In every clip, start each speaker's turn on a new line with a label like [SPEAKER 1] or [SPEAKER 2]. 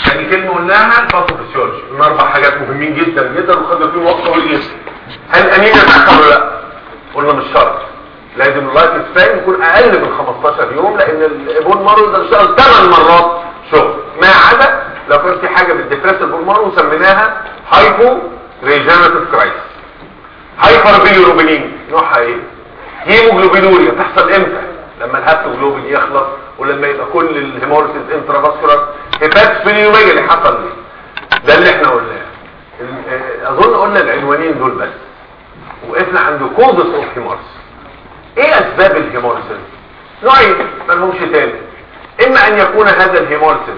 [SPEAKER 1] تاني كلمه قلناها الباثوفيسيولوجي من اربع حاجات مهمين جدا جدا وخدنا فيهم وقت طويل جدا هل انيميا تحصل ولا لا قلنا مش شرط لازم اللايف سبان يكون اقل من 15 يوم لان البون مارو ده اشتغل 8 مرات شغل ما عدا لو كان في حاجه بالديبريس البون مارو سميناها هايبو ريجنريتيف كرايسيس هايبر بيليروبينين نوعها ايه هيموجلوبينوريا تحصل امتى لما الهابتوجلوبين يخلص ولما يبقى كل الهيموريسيس انترافاسكولار هيباتوبينيوميجا اللي حصل ليه ده اللي احنا قلناه ال- آه، اظن قلنا العنوانين دول بس وقفنا عند كوزس اوف هيموريسيس ايه اسباب الهيموريسيس نوعين ما لهمش تاني اما ان يكون هذا الهيموريسيس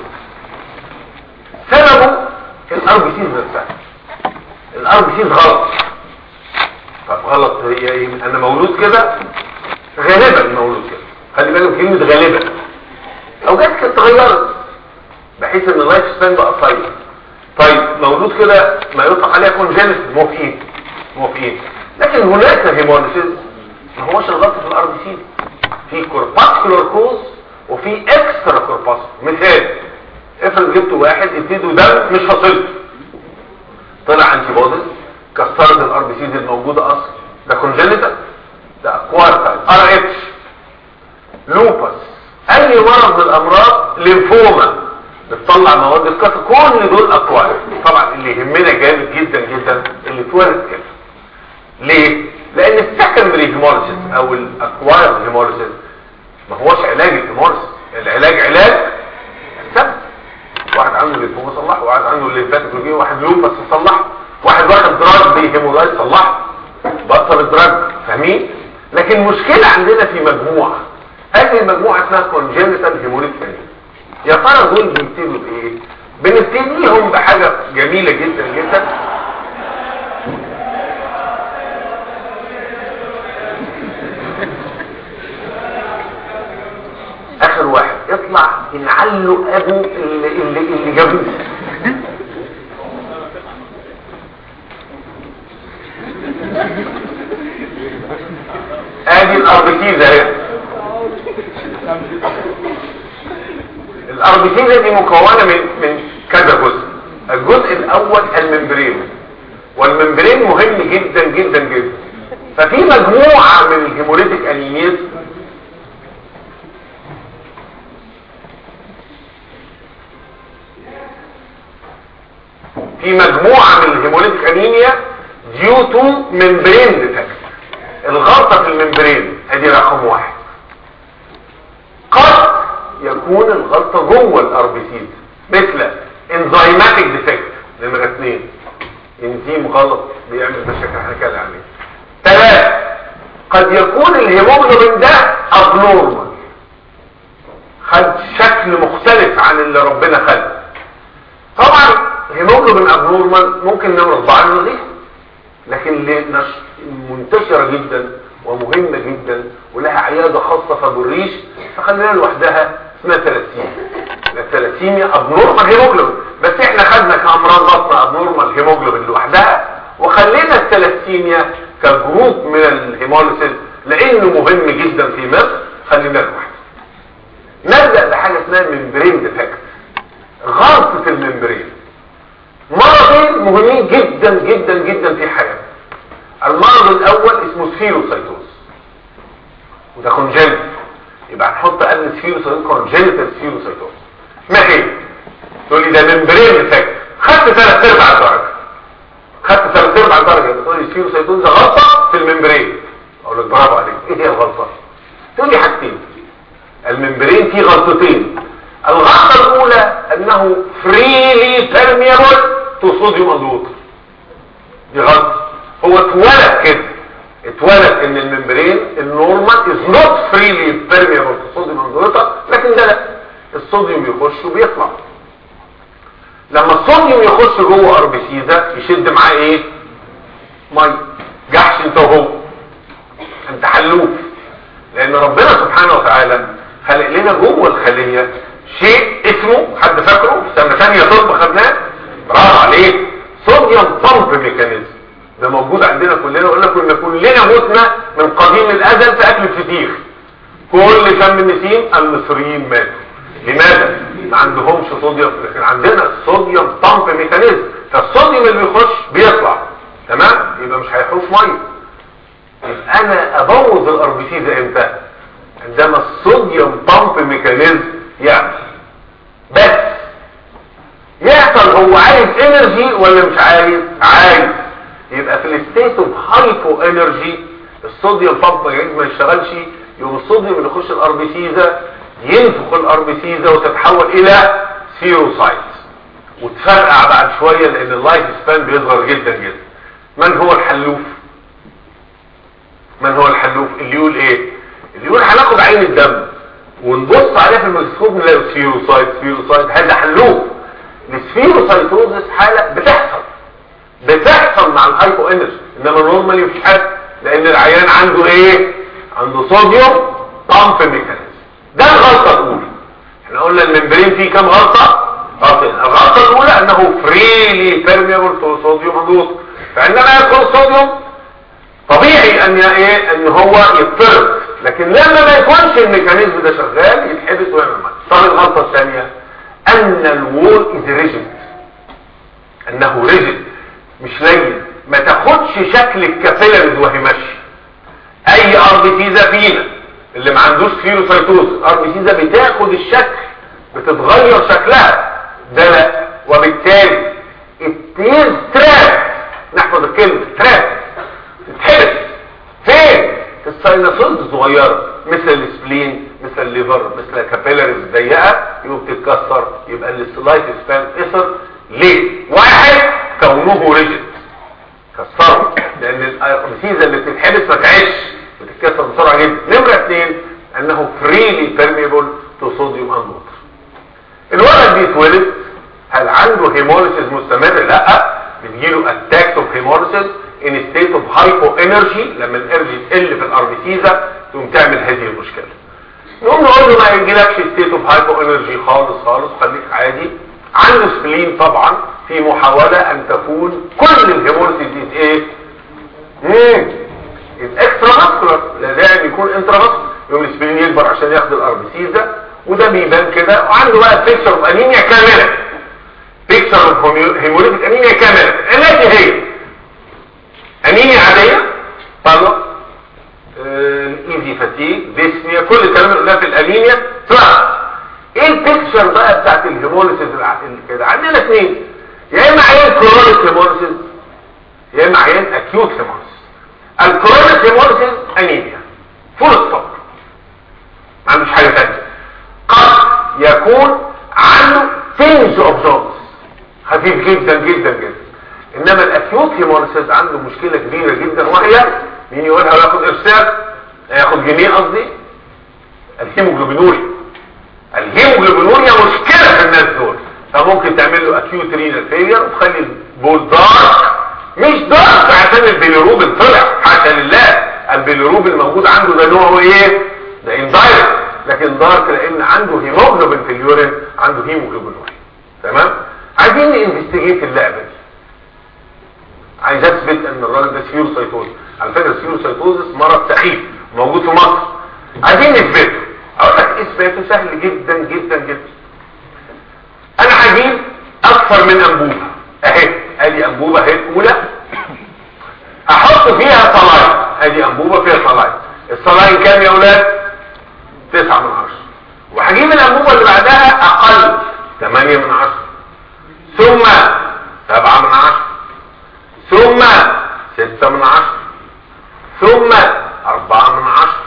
[SPEAKER 1] سببه الار بي سيز نفسها الار بي سيز غلط طب غلط هي ايه انا مولود كده غالبا مولود كده خلي بالك كلمه غالبا اوجات كانت اتغيرت بحيث ان اللايف سبان بقى قصير طيب مولود كده ما يطلق عليها كونجنس موافقين موافقين لكن هناك هيموليسيس ما هوش الغلط في الار بي سي في كورباسكولار كوز وفي اكسترا كورباسكولار مثال افرض جبت واحد اديته دم مش فاصلته طلع انتي بوديز كسرت الار بي سيز الموجوده اصلا ده كونجنتال ده كوارتال ار اتش لوبس اي مرض من الامراض ليمفوما بتطلع مواد الكسر كل دول اقوال طبعا اللي يهمنا جامد جدا جدا اللي اتولد كده ليه لان السكندري هيموريسيس او الاكوايرد هيموريسيس ما هوش علاج الهيموريسيس العلاج علاج السبب واحد عنده ليمفوما صلحه واحد عنده الليمفاتيك واحد لوبس صلحه واحد واخد دراج بهيمولايز صلحه بطل الدراج فاهمين لكن المشكله عندنا في مجموعه هذه المجموعه اسمها كونجنتال هيموليتيا يا ترى دول بيبتدوا بايه بنبتديهم بحاجه جميله جدا جدا اخر واحد يطلع ينعله ابو اللي, اللي, اللي جابوه ادي الاربتيزه اهي الاربتيزه دي مكونه من من كذا جزء الجزء الاول الممبرين والممبرين مهم جدا جدا جدا ففي مجموعه من الهيموليتيك انيميز في مجموعه من الهيموليتيك انيميا ديو تو ممبرين ديفكت الغلطه في الممبرين ادي رقم واحد قد يكون الغلطه جوه الاربيسيد مثل انزيماتيك ديفكت نمره اثنين انزيم غلط بيعمل مشاكل هنتكلم عليه ثلاثة قد يكون الهيموجلوبين ده ابنورمال خد شكل مختلف عن اللي ربنا خلقه طبعا الهيموجلوبين ابنورمال ممكن نمرض بعض نلغيه لكن اللي نش- منتشرة جدا ومهمة جدا ولها عيادة خاصة فبالريش فخلينا لوحدها اسمها ثلاثيميا الثلاثيميا ابنورمال هيموجلوبين بس احنا خدنا كامراض بطن ابنورمال هيموجلوبين لوحدها وخلينا الثلاثيميا كجروب من الهيموليسيس لانه مهم جدا في مصر خلينا لوحده نبدأ بحاجة اسمها ممبرين ديفكت غلطة الممبرين مرضين مهمين جدا جدا جدا في حياتنا المرض الاول اسمه سفيروسايتوز وده كونجنت يبقى هنحط قبل سفيروسايتوز كونجنتال سفيروسايتوز ما هي تقول لي ده ممبرين افكت خدت ثلاث ارباع الدرجه خدت ثلاث ارباع الدرجه تقول لي سفيروسايتوز ده غلطه في الممبرين اقول لك برافو عليك ايه هي الغلطه تقول لي حاجتين الممبرين فيه غلطتين الغلطه الاولى انه فريلي بيرميبل تو صوديوم اند ووتر دي غلطه هو اتولد كده اتولد ان الممبرين النورمال از نوت فريلي بيرميبل تو صوديوم اند ووتر لكن ده لا الصوديوم يخش وبيطلع لما الصوديوم يخش جوه ار بي سي ده يشد معاه ايه ميه جحش انت وهو انت حلوف لان ربنا سبحانه وتعالى خلق لنا جوه الخليه شيء اسمه حد فاكره في سنه ثانيه طب خدناه برافو عليك صوديوم بامب ميكانيزم ده موجود عندنا كلنا قلنا كنا كلنا متنا من قديم الازل في اكل الفسيخ كل شم النسيم المصريين ماتوا لماذا ما عندهمش صوديوم لكن عندنا الصوديوم بامب ميكانيزم فالصوديوم اللي بيخش بيطلع تمام يبقى مش هيحوش ميه يبقى انا ابوظ الار بي سي ده امتى عندما الصوديوم بامب ميكانيزم يعمل بس يحصل هو عايز انرجي ولا مش عايز عايز يبقى في الستيت اوف هايبو انرجي الصوديوم بامب ميكانيزم ما يشتغلش يقوم الصوديوم اللي يخش الار بي سي ده ينفخ الار بي سي ده وتتحول الى سيروسايت وتفرقع بعد شويه لان اللايف سبان بيصغر جدا جدا من هو الحلوف من هو الحلوف اللي يقول ايه اللي يقول هناخد عين الدم ونبص عليها في الميكروسكوب نلاقي سفيروسايت سفيروسايت هذا حلوف السفيروسايتوزس حاله بتحصل بتحصل مع الهايبو انرجي انما نورمالي مفيش حاجه لان العيان عنده ايه عنده صوديوم بامب ميكانيزم ده الغلطه الاولى احنا قلنا الممبرين فيه كام غلطه غلطتين الغلطه الاولى انه فريلي بيرميبل تو صوديوم اند فعندما يدخل صوديوم طبيعي ان ايه ان هو يضطرب لكن لما ما يكونش الميكانيزم ده شغال يتحبس ويعمل ميه طب الغلطه الثانيه ان الوول از ريجيد انه ريجيد مش لين ما تاخدش شكل الكابيلاريز وهي ماشيه اي ار بي سي فينا اللي ما عندوش فيروسايتوز ار بي سي بتاخد الشكل بتتغير شكلها ده لا وبالتالي التيز تراب نحفظ الكلمه تراب تتحبس فين في السايناسويد الصغيره مثل السبلين مثل الليفر مثل الكابيلاريز ضيقه يبقى بتتكسر يبقى السلايت سبان قصر ليه واحد كونه ريجيد كسره لان الارسيزه اللي بتتحبس ما تعيش بتتكسر بسرعه جدا نمره اثنين انه فريلي بيرميبل تو صوديوم اند ووتر الولد بيتولد هل عنده هيموليسيس مستمر لا بتجيله اتاكس اوف هيموليسيس ان ستيت اوف هايبو انرجي لما الانرجي تقل في الاربيسيزا تقوم تعمل هذه المشكله نقوم نقول له ما يجيلكش ستيت اوف هايبو انرجي خالص خالص خليك عادي عنده سبلين طبعا في محاولة ان تكون كل الهيموليسيس دي ايه امم اكسترا ماسكولار لا داعي يكون انترا ماسكولار يوم السبلين يكبر عشان ياخد الاربيسيزا وده بيبان كده وعنده بقى بيكتشر اوف انيميا كامله بيكتشر اوف هيموليتيك انيميا كامله التي هي انيميا عاديه طلق ايزي فاتيج ديسنيا كل الكلام اللي قلناه في الانيميا طلع ايه البيكتشر بقى بتاعت الهيموليسيس كده عندنا اثنين يا اما عيان كرونيك هيموليسيس يا اما عيان اكيوت هيموليسيس الكرونيك هيموليسيس انيميا فول ستوب ما عندوش حاجه ثانيه قد يكون عنده تنج اوف جونز خفيف جدا جدا جدا انما الاكيوت هيموليسيس عنده مشكله كبيره جدا وهي مين يقولها وياخد ارسال ياخد جنيه قصدي الهيموجلوبينوريا الهيموجلوبينوريا مشكله في الناس دول فممكن تعمل له اكيوت رينال فيلير وتخلي البول دارك مش دارك عشان البيليروبين طلع حاشا لله البيليروبين الموجود عنده ده نوعه ايه ده اندايركت لكن دارك لان عنده هيموجلوبين في اليورين عنده هيموجلوبينوريا تمام عايزين ننفستيجيت اللعبه دي عايز اثبت ان الراجل ده سيروسايتوز على فكره السيروسايتوزس مرض سخيف موجود في مصر عايزين نثبته اقول لك اثباته سهل جدا جدا جدا انا هجيب اكثر من انبوبه اهي ادي انبوبه اهي الاولى احط فيها صلاين ادي انبوبه فيها صلاين الصلاين كام يا اولاد تسعة من عشرة وهجيب الانبوبه اللي بعدها اقل ثمانية من عشرة ثم سبعة من عشرة ثم ستة من عشرة ثم أربعة من عشرة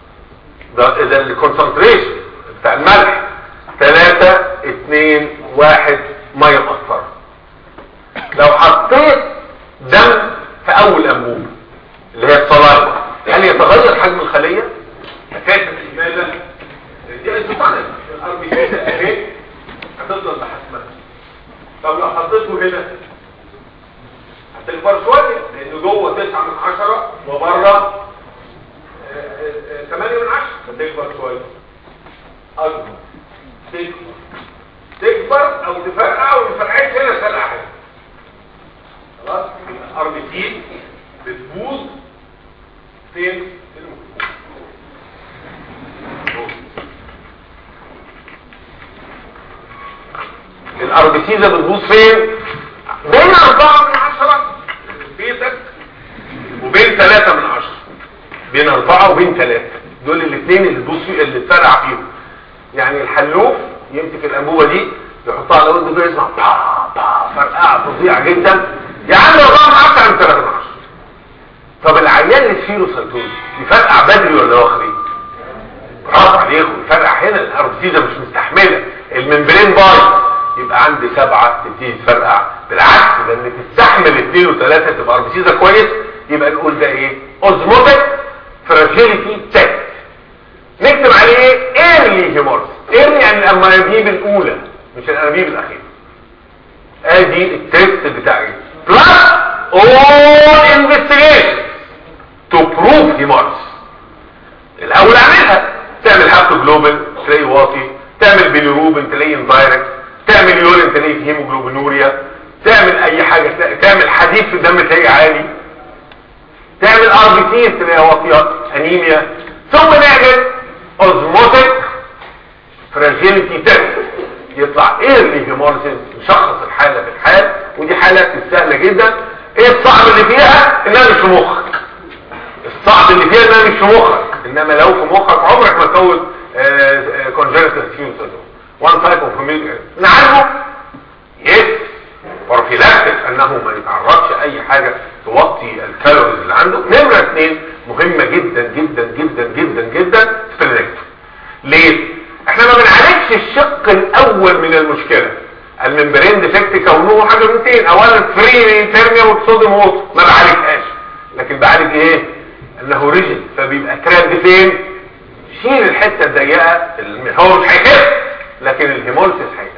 [SPEAKER 1] ده ده الكونسنتريشن بتاع الملح ثلاثة اتنين واحد مية مقطرة لو حطيت دم في أول أنبوبة اللي هي الصلاة هل يتغير حجم الخلية؟ أساسا لماذا؟ دي ايزوتونيك الار بي سي اهي هتفضل بحسمها طب لو حطيته هنا هتكبر شوية لأنه جوه تسعة من عشرة وبره ثمانية من عشرة فتكبر شوية أكبر تكبر تكبر أو تفرقع أو تفرقعش هنا سرقع هنا خلاص الأر بي سي بتبوظ فين؟ في المخ الاربسيزة بتبوظ فين بين اربعة من عشرة بيتك وبين ثلاثة من عشرة بين اربعة وبين ثلاثة دول الاثنين اللي تبوظ فيه اللي تفرع فيهم يعني الحلوف يمسك الانبوبة دي يحطها على ودنه كده يسمع با با فرقعة فظيعة جدا يا عم اربعة من عشرة من ثلاثة من عشرة طب العيان اللي فيه سيتوز يفرقع بدري ولا واخري برافو عليكم يفرقع هنا الاربسيزة مش مستحملة الممبرين بايظ يبقى عندي سبعة تبتدي تفرقع بالعكس لان تستحمل اثنين وثلاثة تبقى اربسيزة كويس يبقى نقول ده ايه اوزموتيك فراجيليتي تيست نكتب عليه ايه ايرلي هيمورس ايرلي يعني الانابيب الاولى مش الانابيب الاخيرة ادي التيست بتاعي بلس all investigation to prove هيمورس الاول اعملها تعمل هابتو جلوبين تلاقي واطي تعمل بيليروبين تلاقي اندايركت تعمل يورين تلاقي هيموجلوبينوريا تعمل اي حاجة تلاقي تعمل حديد في الدم تلاقي عالي تعمل ار بي سي تلاقيها واطيه انيميا ثم نعمل اوزموتيك فراجيليتي تيست يطلع ايرلي هيمورسيس نشخص الحاله بالحال ودي حالات سهله جدا ايه الصعب اللي فيها انها مش في مخك الصعب اللي فيها انها مش في مخك انما لو في مخك عمرك ما تكون كونجنتال فيوز وان تايب اوف نعالجه يس بروفيلاكتيك انه ما يتعرضش اي حاجة توطي الكالوريز اللي عنده نمرة اثنين مهمة جدا جدا جدا جدا جدا سبريكت ليه احنا ما بنعالجش الشق الاول من المشكلة الممبرين ديفكت كونه حاجة من اثنين اولا فري تيرميا وصوديوم ووتر ما بعالجهاش لكن بعالج ايه انه ريجن فبيبقى تراند فين شيل الحتة الضيقة هو مش هيخف لكن الهيموليسيس هيخف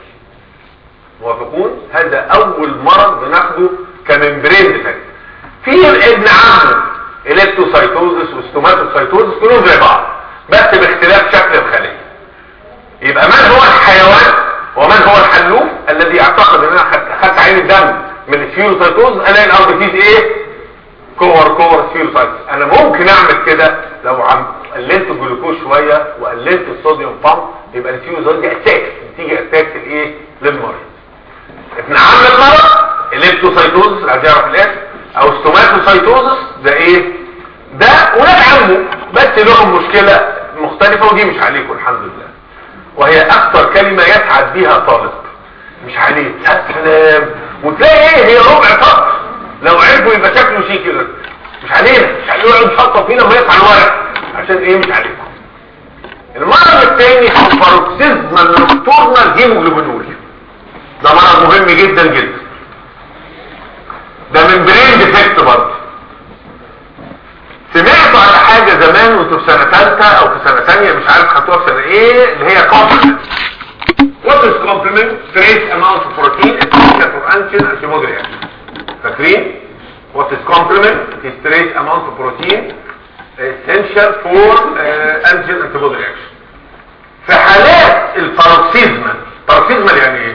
[SPEAKER 1] موافقون هذا اول مرض بناخده كممبرين ديفكت في ابن عمه الكتروسايتوزس وستوماتوسايتوزس كلهم زي بعض بس باختلاف شكل الخليه يبقى من هو الحيوان ومن هو الحلوف الذي يعتقد ان انا خدت عين الدم من السفيروسايتوز الاقي الاربيتيز ايه كور كور سفيروسايتوز انا ممكن اعمل كده لو عم قللت الجلوكوز شويه وقللت الصوديوم بامب يبقى السفيروسايتوز دي اتاك تيجي اتاك الايه للمريض ابن عم المرض الليبتوسايتوزس اللي هتعرف الاسم او ستوماتوسايتوزس ده ايه ده ولاد عمه بس لهم مشكلة مختلفة ودي مش عليكم الحمد لله وهي اكثر كلمة يسعد بيها طالب مش عليك يا سلام وتلاقي ايه هي ربع سطر لو عرفوا يبقى شكله شيك كده مش علينا مش علينا يقعد يشطب فينا ما يطلع الورق عشان ايه مش عليكم المرض الثاني هو باروكسيزمال نوكتورنال هيموجلوبينوريا ده مرض مهم جدا جدا ده من برين ديفكت برضه سمعتوا على حاجة زمان وانتوا في سنة ثالثة او في سنة ثانية مش عارف خدتوها في سنة ايه اللي هي complement what is complement trace amount of protein essential for antigen antibody reaction فاكرين what is complement is trace amount of protein essential for uh, antigen antibody reaction في حالات الباروكسيزمال باروكسيزمال يعني ايه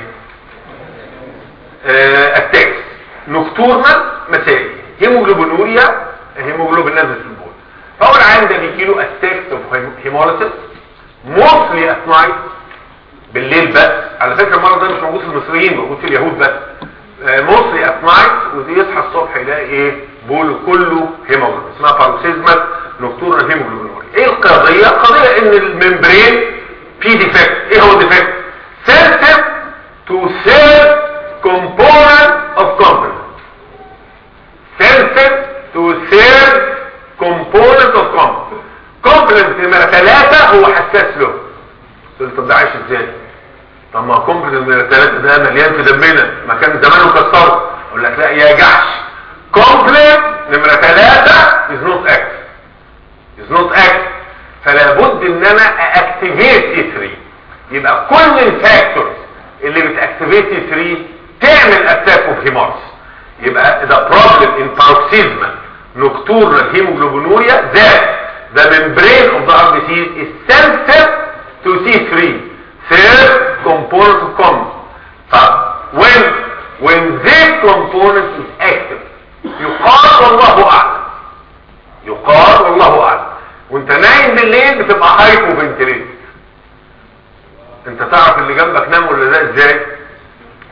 [SPEAKER 1] اتاكس نكتورنال مسائي هيموجلوبينوريا هيموجلوبين نازل في البول فاول عين ده بيجيله اتاكس اوف هيموليسيس موستلي ات نايت بالليل بس على فكره المرض ده مش موجود في المصريين موجود في اليهود بس موستلي ات نايت ودي يصحى الصبح يلاقي ايه بول كله هيموجلوبين اسمها باروكسيزمال نكتورنال هيموجلوبينوريا ايه القضيه القضيه ان الممبرين في ديفكت ايه هو الديفكت sensitive to serve component of complement sensitive to serve component of complement complement نمرة ثلاثة هو حساس له قلت طب ده عايش ازاي طب ما complement نمرة ثلاثة ده مليان في دمنا ما كان زمانه كسره اقول لك لا يا جحش complement نمرة ثلاثة is not active is not active فلا بد ان انا اكتيفيت تي 3 يبقى كل الفاكتورز اللي بتاكتيفيت تي 3 تعمل اتاك اوف هيمارس يبقى the problem in paroxysmal nocturnal hemoglobinuria that the membrane of the RBC is sensitive to C3 third component of complement طب when when this component is active يقال والله اعلم يقال والله اعلم وانت نايم بالليل بتبقى هايبو فنتليت انت تعرف اللي جنبك نام ولا لا ازاي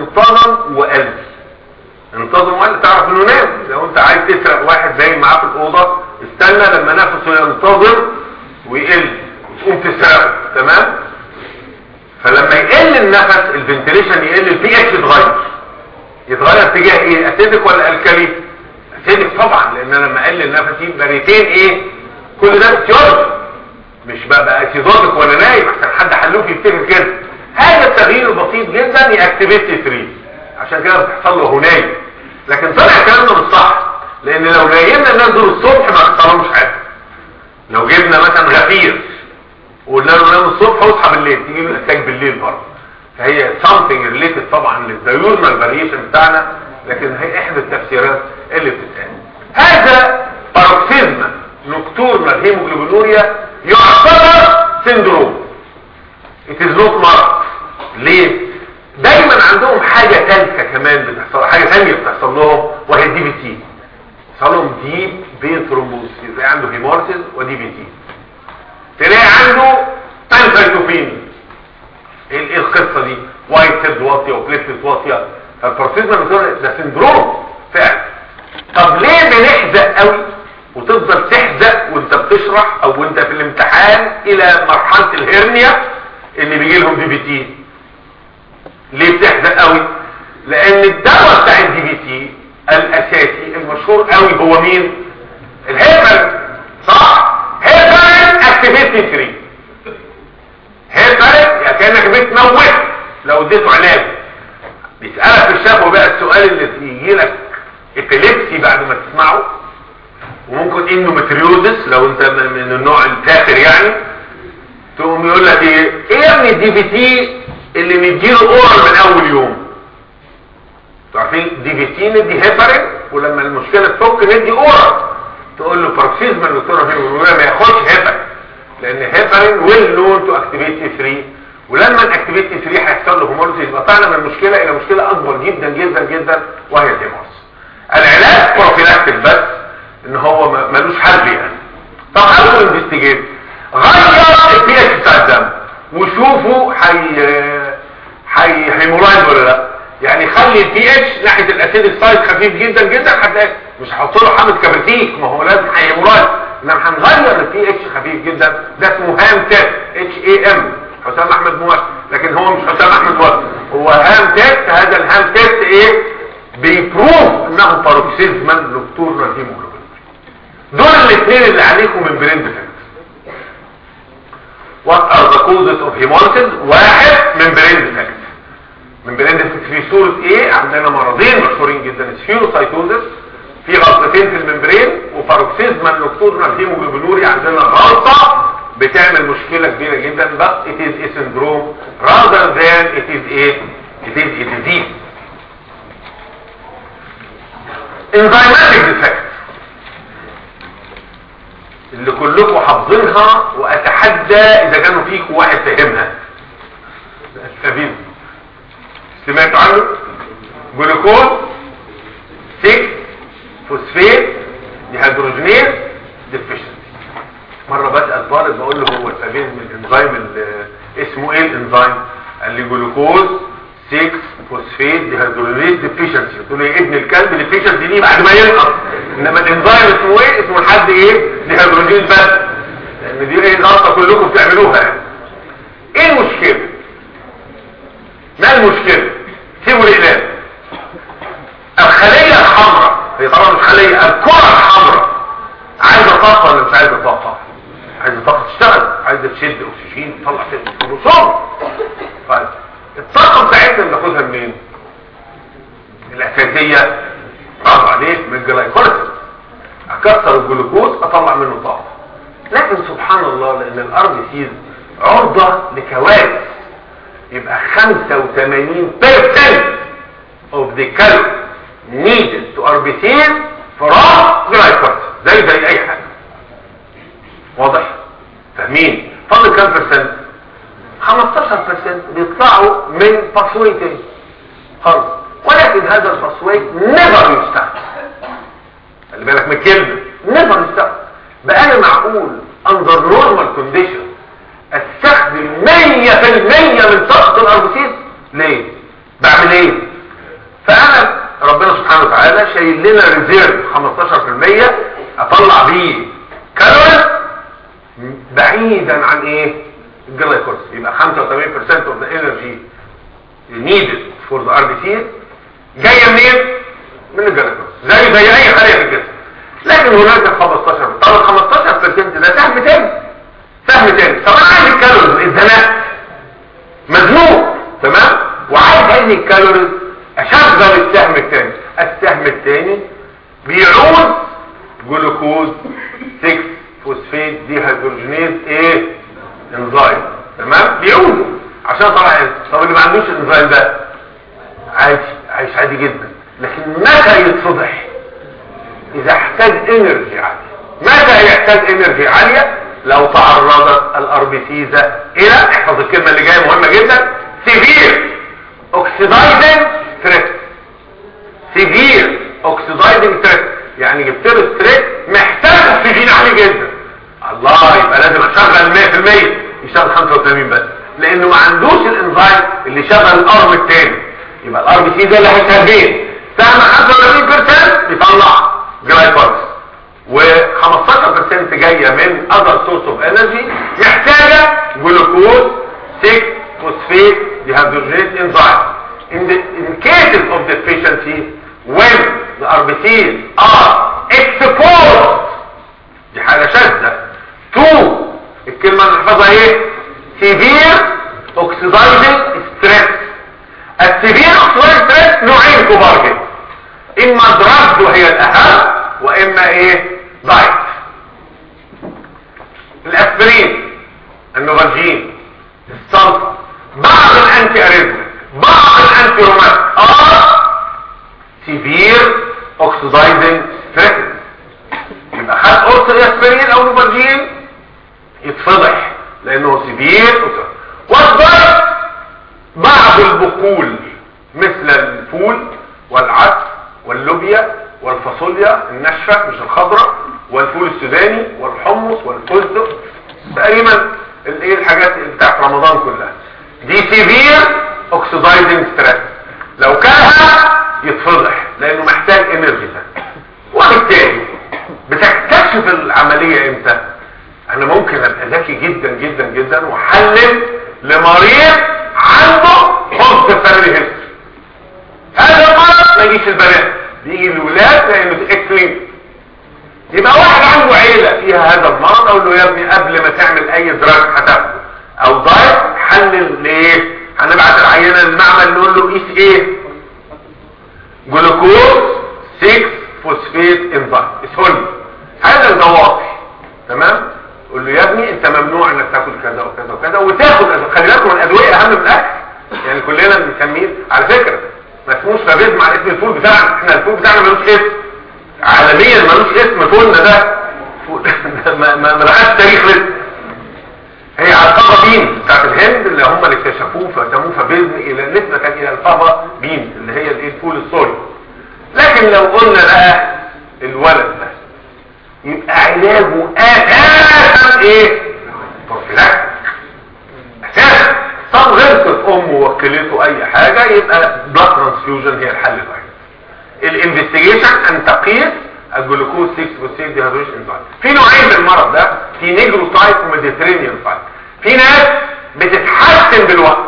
[SPEAKER 1] انتظم وقل انتظم وقل تعرف انه نام لو انت عايز تسرق واحد باين معاه في الاوضه استنى لما نفسه ينتظم ويقل تقوم تسرقه تمام فلما يقل النفس الفنتليشن يقل البي اتش يتغير يتغير اتجاه ايه اسيدك ولا الكالي اسيدك طبعا لان انا لما اقل النفس يبقى ريتين ايه كل ده اختيار مش بقى بقى اسيدوتك ولا نايم عشان حد حلوك يفتكر كده هذا التغيير البسيط جدا ياكتيفيت 3 عشان كده بتحصل له هو نايم لكن طلع الكلام ده مش صح لان لو نيمنا الناس دول الصبح ما حصلهمش حاجه لو جبنا مثلا غفير وقلنا له نام الصبح واصحى بالليل تيجي له الاتاك بالليل برضه فهي something related طبعا للديورنال فاريشن بتاعنا لكن هي احدى التفسيرات اللي بتتقال هذا باروكسيزما نكتورنال هيموجلوبينوريا يعتبر سندروم it is not مرض ليه دايما عندهم حاجة ثالثة كمان بتحصل حاجة ثانية بتحصل لهم وهي الدي بي تي بيحصل لهم ديب بين ثرومبوس يبقى عنده هيمورسيس ودي بي تي تلاقي عنده بانفيتوفين ايه القصة دي وايت سيلز واطية وبليتلت واطية فالبروسيزما ده سندروم فعلا طب ليه بنحزق قوي وتفضل تحزق وانت بتشرح او وانت في الامتحان الى مرحلة الهرنيا اللي بيجي لهم دي بي تي ليه بتحزق قوي لان الدواء بتاع الدي بي تي الاساسي المشهور قوي هو مين الهيبر صح هيبر اكتيفيتي 3 هيبر يعني كانك بتموت لو اديته علاج بيسالك في الشفوي بقى السؤال اللي يجي لك ابيليبسي بعد ما تسمعه وممكن انه متريوزس لو انت من النوع الكافر يعني تقوم يقول لك ايه ايه يا ابني الدي بي تي اللي نديله اورال من اول يوم عارفين دي بي تي ندي هيبرين ولما المشكله تفك ندي اورال تقول له باركسيزما الدكتور ما ياخدش هيبرين لان هيبرين ويل نون تو اكتيفيت 3 ولما ناكتيفيت 3 هيحصل له هومولوجي يبقى طلعنا من المشكله الى مشكله اكبر جدا جدا جدا وهي الهيموس العلاج بروفيلاكتيك بس ان هو ملوش حل يعني طب حاولوا انفستيجيت غير البي اتش بتاع الدم وشوفوا حي حي هيمورايد ولا لا يعني خلي البي اتش ناحيه الاسيد السايد خفيف جدا جدا هتلاقي مش هحط له حامض كبريتيك ما هو لازم هيمورايد انما هنغير البي اتش خفيف جدا ده اسمه هام تيست اتش اي ام حسام احمد موافق لكن هو مش حسام احمد موافق هو هام تيست هذا الهام تيست ايه بيبروف انه باروكسيزما نكتورنال هيموجلوبين دول الاثنين اللي عليكم من برين ديفكت what are the causes of hemolysis واحد من برين ديفكت من برين ديفكت في صورة ايه عندنا مرضين مشهورين جدا سفيروسايتوزس في غلطتين في الممبرين وباروكسيزما نكتورنال هيموجلوبينوري عندنا غلطة بتعمل مشكلة كبيرة جدا but it is a syndrome rather than it is a it is a disease enzymatic defect اللي كلكم حافظينها واتحدى اذا كانوا فيكم واحد فاهمها استفيد سمعتوا عنه جلوكوز 6 فوسفيت ديهيدروجينيز ديفيشنسي مره بسال طالب بقول له هو الفابيزم الانزيم اللي اسمه ايه الانزيم قال لي جلوكوز 6 فوسفيت ديهيدروجينيز ديفيشنسي قلت له يا ابن الكلب ديفيشنسي دي بعد ما ينقص انما الانزيم اسمه ايه اسمه لحد ايه ديهيدروجين بس لان دي ايه غلطه كلكم بتعملوها يعني ايه المشكله ما المشكله سيبوا الاقلام الخليه الحمراء هي طبعا مش خليه الكره الحمراء عايزه طاقه ولا مش عايزه طاقه عايزه طاقه تشتغل عايزه تشد اكسجين تطلع كروموسوم طيب الطاقه بتاعتنا بناخدها منين الاساسيه برافو عليك من الجلايكوليسيس اكسر الجلوكوز اطلع منه طاقه لكن سبحان الله لان الارض سيز عرضه لكوارث يبقى 85% of the calories needed to RBCs from glycolysis زي زي اي حاجه واضح فاهمين فاضل كام برسنت 15% بيطلعوا من باسوي تاني خالص ولكن هذا الباسوي نيفر يستخدم خلي بالك من الكلمه نيفر يستخدم بقى انا معقول اندر نورمال كونديشن استخدم 100% من طاقه الاربسيس ليه بعمل ايه قايل لنا ريزيرف 15% اطلع بيه كالوريز بعيدا عن ايه الجلايكوز يبقى 85% of the energy needed for the RBC جايه منين من الجلايكوز زي زي اي خليه في الجسم لكن هناك 15 طب ال 15% ده سهم تاني سهم تاني طب انا عايز الكالوريز اتزنقت مزنوق تمام وعايز هذه الكالوريز اشغل السهم الثاني السهم الثاني بيعوز جلوكوز 6 فوسفيت دي هيدروجينيز ايه انزيم تمام بيعوزه عشان طبعا طب اللي ما عندوش الانزيم ده عادي عايش عادي جدا لكن متى يتفضح اذا احتاج انرجي عاليه متى يحتاج انرجي عاليه لو تعرضت الاربيسيزا الى احفظ الكلمه اللي جايه مهمه جدا سيفير اوكسيدايزنج ستريس سيفير اوكسيدايزنج ستريس يعني جبت له ستريس محتاج اكسجين عالي جدا الله يبقى لازم اشغل 100% يشتغل 85 بس لانه ما عندوش الانزيم اللي شغل الارم الثاني يبقى الار بي سي ده اللي هيشغل سهم 85% بيطلع جلايكوز و15% جايه من other source of energy محتاجه جلوكوز 6 phosphate dehydrogenase enzyme in the in cases of deficiency when the RBCs are exposed دي حاجه شاذه to الكلمه اللي نحفظها ايه severe oxidizing stress السيفير oxidizing stress نوعين كبار جدا اما دراجز وهي الاهم واما ايه دايت الاسبرين النوفالجين السلطه بعض الانتي اريزمك بعض الانتي روماتيك ار سيفير اوكسيدايزنج ستريس يبقى خد قرص الاسبرين او نوفالجين يتفضح لانه سيفير والدايت بعض البقول مثل الفول والعدس واللوبيا والفاصوليا الناشفه مش الخضراء والفول السوداني والحمص والفستق تقريبا الايه الحاجات بتاعت رمضان كلها دي سيفير اوكسيدايزنج ستريس لو كانها يتفضح لانه محتاج انرجي وبالتالي بتكتشف العمليه امتى انا ممكن ابقى ذكي جدا جدا جدا واحلل لمريض عنده حب فاميلي هيستوري هذا المرض ما يجيش البنات بيجي الولاد لانه اكلين يبقى واحد عنده عيلة فيها هذا المرض اقول له يا ابني قبل ما تعمل اي دراج هتاخده او دايت حلل ليه هنبعت العينة للمعمل نقول له قيس ايه جلوكوز 6 فوسفيت انزيم اسهل هذا الضواطي تمام قول له يا ابني انت ممنوع انك تاكل كذا وكذا وكذا وتاخد خلي بالكم من الادويه اهم من الاكل يعني كلنا بنسميه على فكره ما اسموش فابيز مع اسم الفول بتاعنا احنا الفول بتاعنا ملوش اسم عالميا ملوش اسم فولنا ده فول ما ما ما لقاش تاريخ لسه هي علقبه بين بتاعت الهند اللي هم اللي اكتشفوه فسموه فابيز الى نسبه الى القبه بين اللي هي الايه الفول السوري لكن لو قلنا بقى الولد ده يبقى علاجه اساسا ايه بروفيلاكتيك اساسا طب غيرت امه وكلته اي حاجة يبقى بلاد ترانسفيوجن هي الحل الوحيد الانفستيجيشن ان تقيس الجلوكوز 6 فوسفيت ديهيدروجين انزيم في نوعين من المرض ده في نيجرو تايب وميديترينيان تايب في ناس بتتحسن بالوقت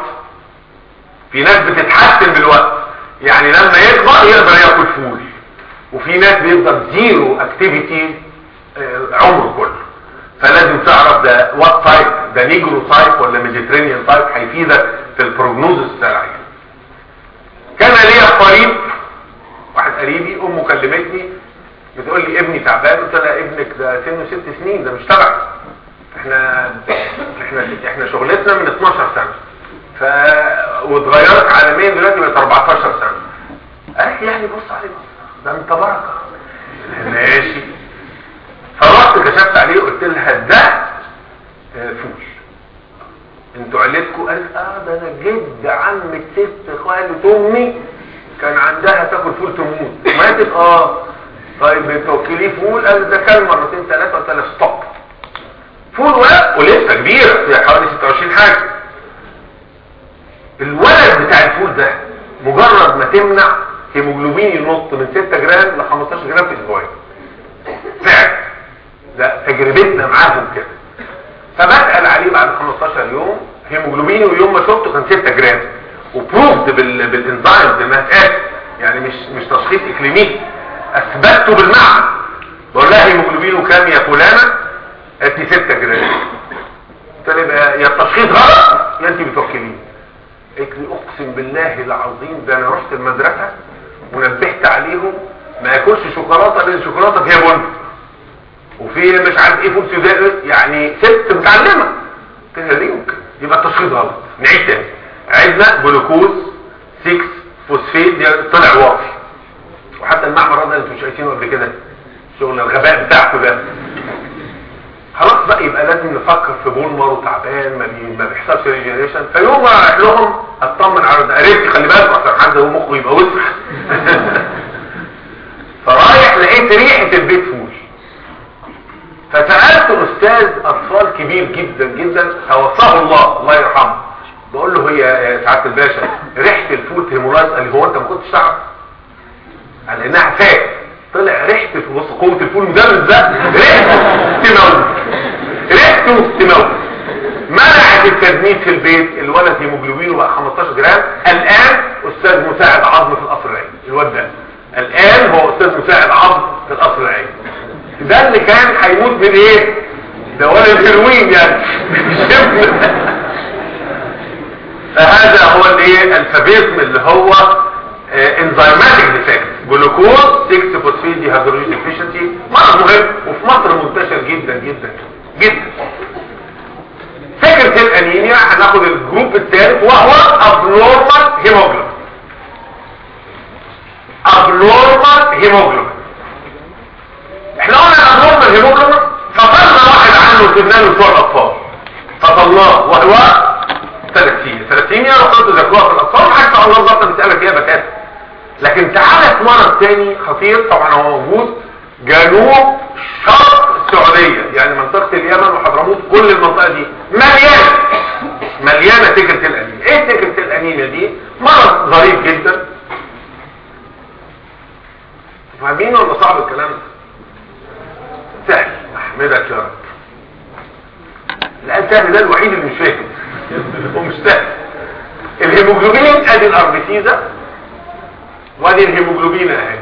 [SPEAKER 1] في ناس بتتحسن بالوقت يعني لما يكبر يقدر ياكل فول وفي ناس بيفضل زيرو اكتيفيتي عمره كله فلازم تعرف ده وات تايب ده نيجرو تايب ولا ميديترينيان تايب هيفيدك في البروجنوزس بتاع العيان كان ليا قريب واحد قريبي امه كلمتني بتقول لي ابني تعبان قلت لها ابنك ده سنه ست سنين ده مش تبعك احنا احنا احنا شغلتنا من 12 سنه ف واتغيرت عالميا دلوقتي بقت 14 سنه قالت يعني بص عليه ده انت بركه ماشي فرحت كشفت عليه وقلت لها ده فول انتوا عيلتكم قالت اه ده انا جد عم الست خالة امي كان عندها تاكل فول تموت ماتت اه طيب بتوكليه فول قال ده كان مرتين ثلاثه قلت لها ستوب فول ولا ولسه كبيره فيها حوالي 26 حاجه الولد بتاع الفول ده مجرد ما تمنع هيموجلوبين ينط من 6 جرام ل 15 جرام في اسبوعين فعلا ده تجربتنا معاهم كده فبسأل عليه بعد 15 يوم هيموجلوبيني ويوم ما شفته كان 6 جرام وبروفد بالانزيم بالمسألة يعني مش مش تشخيص اكلينيكي اثبته بالمعنى بقول لها هيموجلوبينه كام يا فلانه قالت لي 6 جرام قلت لها يا التشخيص غلط يا انت بتوكليني قالت لي اقسم بالله العظيم ده انا رحت المدرسه ونبهت عليهم ما ياكلش شوكولاته لان الشوكولاته فيها بن وفي مش عارف ايه فول سوداء يعني ست متعلمه قلت لها ليه يمكن يبقى التشخيص غلط نعيد تاني عدنا جلوكوز 6 فوسفيت دي طلع واطي وحتى المعمل ده انتوا شايفينه قبل كده شغل الغباء بتاعكم ده خلاص بقى يبقى لازم نفكر في بولمر وتعبان ما, بي... ما بيحصلش ريجنريشن فيوم رايح لهم اطمن على ده قريت خلي بالك عشان حد هو مخه يبقى وسخ فرايح لقيت ريحه البيت فول فسالت استاذ اطفال كبير جدا جدا توفاه الله الله يرحمه بقول له هي يا سعاده الباشا ريحه الفول هيمورايز قال لي هو انت ما كنتش تعرف قال انها فات طلع ريحته بص قوه الفول مدمس ده ريحته تموت ريحته تموت منعت التجميد في البيت الولد هيموجلوبينه بقى 15 جرام الان استاذ مساعد عظم في القصر العيني الواد ده الان هو استاذ مساعد عظم في القصر العيني ده اللي كان هيموت من ايه ده ولد هيروين يعني فهذا هو الايه الفابيزم اللي هو انزيماتيك ديفكت جلوكوز 6 فوسفيد دي هيدروجين ديفيشنسي مرض مهم وفي مصر منتشر جدا جدا جدا فكرة الانيميا هناخد الجروب الثالث وهو abnormal hemoglobin abnormal hemoglobin احنا قلنا الابنورمال هيموجلوبين فصلنا واحد عنه وسيبنا له بتوع الاطفال فصلناه وهو ثلاثيميا ثلاثيميا لو كنت ذاكروها في الاطفال حتى الله ضبط بتسالك فيها بكات لكن تعالى في مرض تاني خطير طبعا هو موجود جنوب شرق السعودية يعني منطقة اليمن وحضرموت كل المنطقة دي مليانة مليانة تكرة الانيميا ايه تكرة الانيميا دي مرض ظريف جدا فاهمين ولا صعب الكلام ده سهل احمدك يا رب الان سهل ده الوحيد اللي مش فاهم ومش سهل الهيموجلوبين ادي الاربيتيزا وادي الهيموجلوبين اهي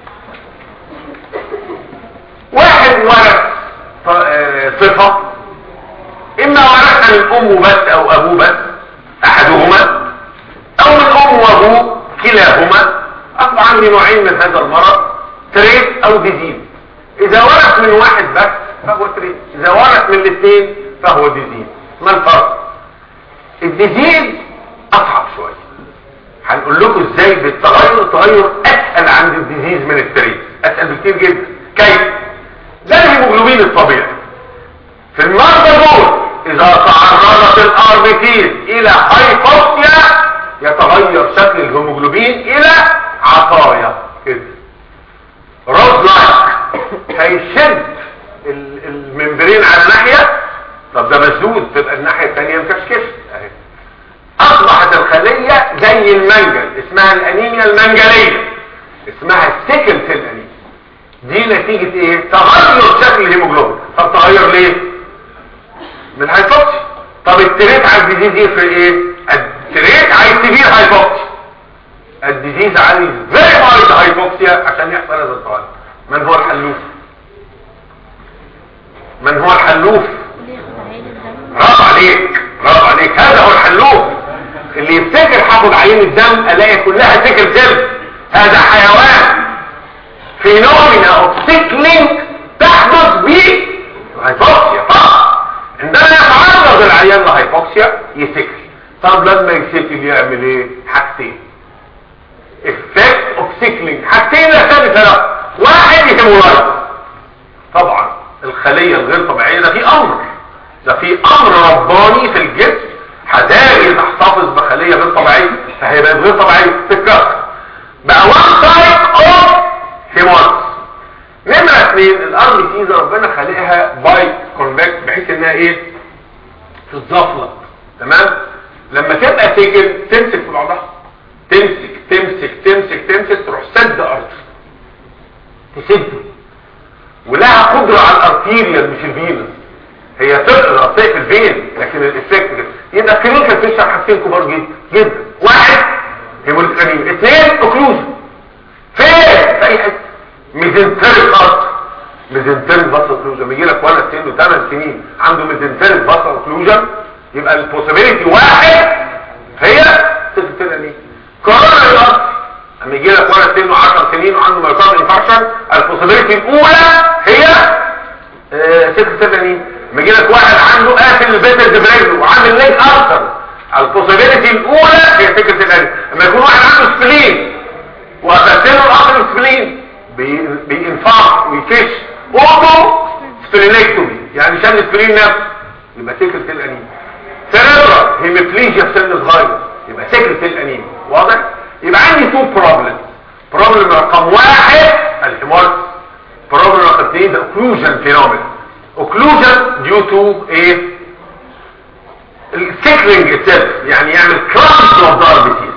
[SPEAKER 1] واحد ورث صفة اما ورثها من امه بس او ابوه بس احدهما او من امه وابوه كلاهما اصبح عندي نوعين من هذا المرض تريس او ديزيز اذا ورث من واحد بس فهو تريس اذا ورث من الاثنين فهو ديزيز ما الفرق الديزيز اصعب شوية هنقول لكم ازاي بالتغير التغير اسهل عند الديزيز من التريس اسهل بكتير جدا كيف ده الهيموجلوبين الطبيعي في المرضى دول اذا تعرضت الاربيتيز الى هايبوكسيا يتغير شكل الهيموجلوبين الى عصايا كده رد لايك هيشد الممبرين على الناحية طب ده مسدود تبقى الناحية الثانية مكشكشة اهي اصبحت الخلية زي المنجل اسمها الانيميا المنجلية اسمها السكل سيل انيميا دي نتيجة ايه تغير شكل الهيموجلوبين طب تغير ليه من الهايبوكسي طب التريت على الديزيز يفرق ايه التريت عايز سيفير هايبوكسي الديزيز عايز فيري هايد هايبوكسيا عشان يحصل هذا التغير من هو الحلوف من هو الحلوف برافو عليك برافو عليك هذا هو الحلوف اللي يفتكر هاخد عين الدم الاقي كلها سكر سيل هذا حيوان فينومينا اوف سيكلينج تحدث به هايبوكسيا فقط عندما يتعرض العيان لهايبوكسيا يسكر طب لما يسكر يعمل ايه حاجتين افكت اوف سيكلينج حاجتين لا ثالث له واحد هيمورايد طبعا الخليه الغير طبيعيه ده في امر ده في امر رباني في الجسم هداري تحتفظ بخليه غير طبيعيه فهي بقت غير طبيعيه تتكسر بقى وان تايب اوف هيمورايد نمرة اثنين الارض تيزا ربنا خلقها باي كونفكت بحيث انها ايه تتزفلط تمام لما تبقى تيجن تمسك في بعضها تمسك تمسك تمسك تمسك تروح الارتيريال مش الفينس هي تقدر في الفين لكن الافكت يبقى كلينيكال فيشر حاجتين كبار جدا جدا واحد هيموليتيك انيميا اثنين اوكلوجن فين في اي حته ميزنتريك خط ميزنتريك بصل اوكلوجن بيجي لك ولد سنه 8 سنين عنده ميزنتريك بصل اوكلوجن يبقى البوسيبيليتي واحد هي سكتنا دي قرار الارض اما يجي لك ولد سنه 10 سنين وعنده مايوكارد انفاركشن البوسيبيليتي الاولى هي سكتنا دي لما يجي لك واحد عنده قافل البيتر برجله وعامل ليج ارثر البوسيبيليتي الاولى هي فكره القلب لما يكون واحد عنده سبلين وقفلت له الاخر السبلين بينفعق ويفش اوتو سبلينكتومي يعني شان السبلين نفسه يبقى سكرة الانيم سيريبرال هيميبليجيا في سن صغير يبقى سكرة الانيم واضح يبقى عندي تو بروبلم بروبلم رقم واحد الهيمورس بروبلم رقم اثنين ده اوكلوجن فينومين اوكلوجن ديو تو ايه السيكلينج اتسلف يعني يعمل كرامز اوف داربيتيز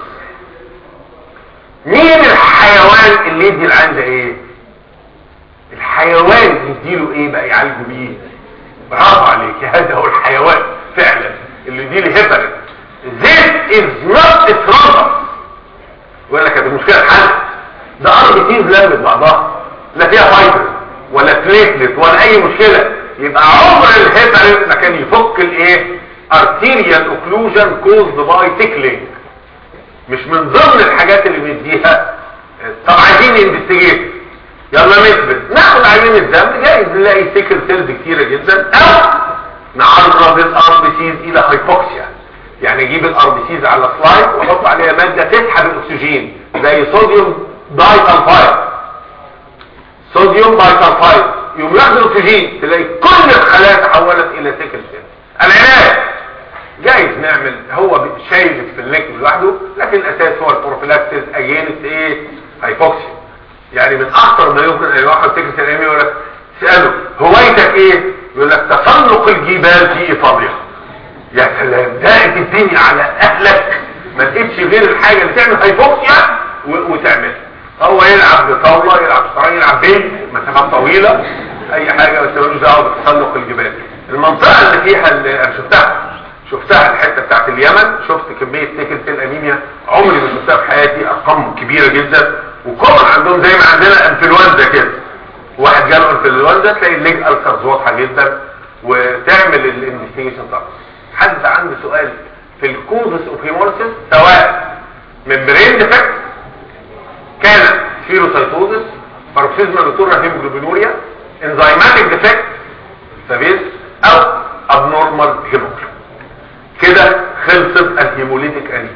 [SPEAKER 1] مين الحيوان اللي يدي العين ده ايه الحيوان يديله ايه بقى يعالجه بيه برافو عليك هذا هو الحيوان فعلا اللي يديله هيبرين this is not a thrombus ولا كانت المشكله اتحلت ده ارض تيز لمت بعضها لا فيها فايبر ولا بليتلت ولا اي مشكله يبقى عمر الهيبرين ما كان يفك الايه arterial occlusion caused by tickling مش من ضمن الحاجات اللي بيديها طب عايزين انفستيجيت يلا نثبت ناخد عينين الدم جايز نلاقي سيكل سيلز كتيرة جدا او نعرض الار بي سيز الى هايبوكسيا يعني اجيب الار بي سيز على سلايد واحط عليها مادة تسحب الاكسجين زي صوديوم دايتالفايد صوديوم دايتالفايد يوم ياخد الاكسجين تلاقي كل الخلايا تحولت الى سيكل سيل العلاج جايز نعمل هو شايل في اللينك لوحده لكن الاساس هو البروفيلاكسيس اجينست ايه هايبوكسيا يعني من اخطر ما يمكن ان واحد تكرس الامي يقول لك تساله هوايتك ايه يقول لك تسلق الجبال في ايطاليا يا سلام دائت الدنيا على اهلك ما لقيتش غير الحاجه اللي تعمل هايبوكسيا وتعمل هو يلعب بطاوله يلعب شطرنج يلعب بيل مسافات طويله اي حاجه بس ملوش دعوه بتسلق الجبال المنطقه اللي فيها اللي انا شفتها شفتها الحته بتاعت اليمن شفت كميه سيكل سيل انيميا عمري ما شفتها في حياتي ارقام كبيره جدا وكمان عندهم زي ما عندنا انفلونزا كده واحد جاله انفلونزا تلاقي الليج السرز واضحه جدا وتعمل الانفستيجيشن طبعا حد عنده سؤال في الكوزس اوف هيمورسيس سواء ممبرين ديفكت كان فيروسايتوزس باروكسيزما نوتورا هيموجلوبينوريا انزيماتيك ديفكت سبيس او ابنورمال هيموجلوبين كده خلصت الهيموليتيك انيميا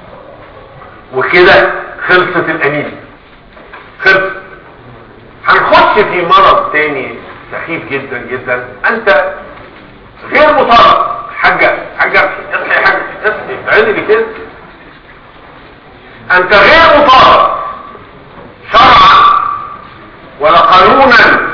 [SPEAKER 1] وكده خلصت الانيميا خلصت هنخش في مرض تاني سخيف جدا جدا انت غير مطالب حاجة حاجة اصحي حاجة اصحي عيني كده انت غير مطالب شرعا ولا قانونا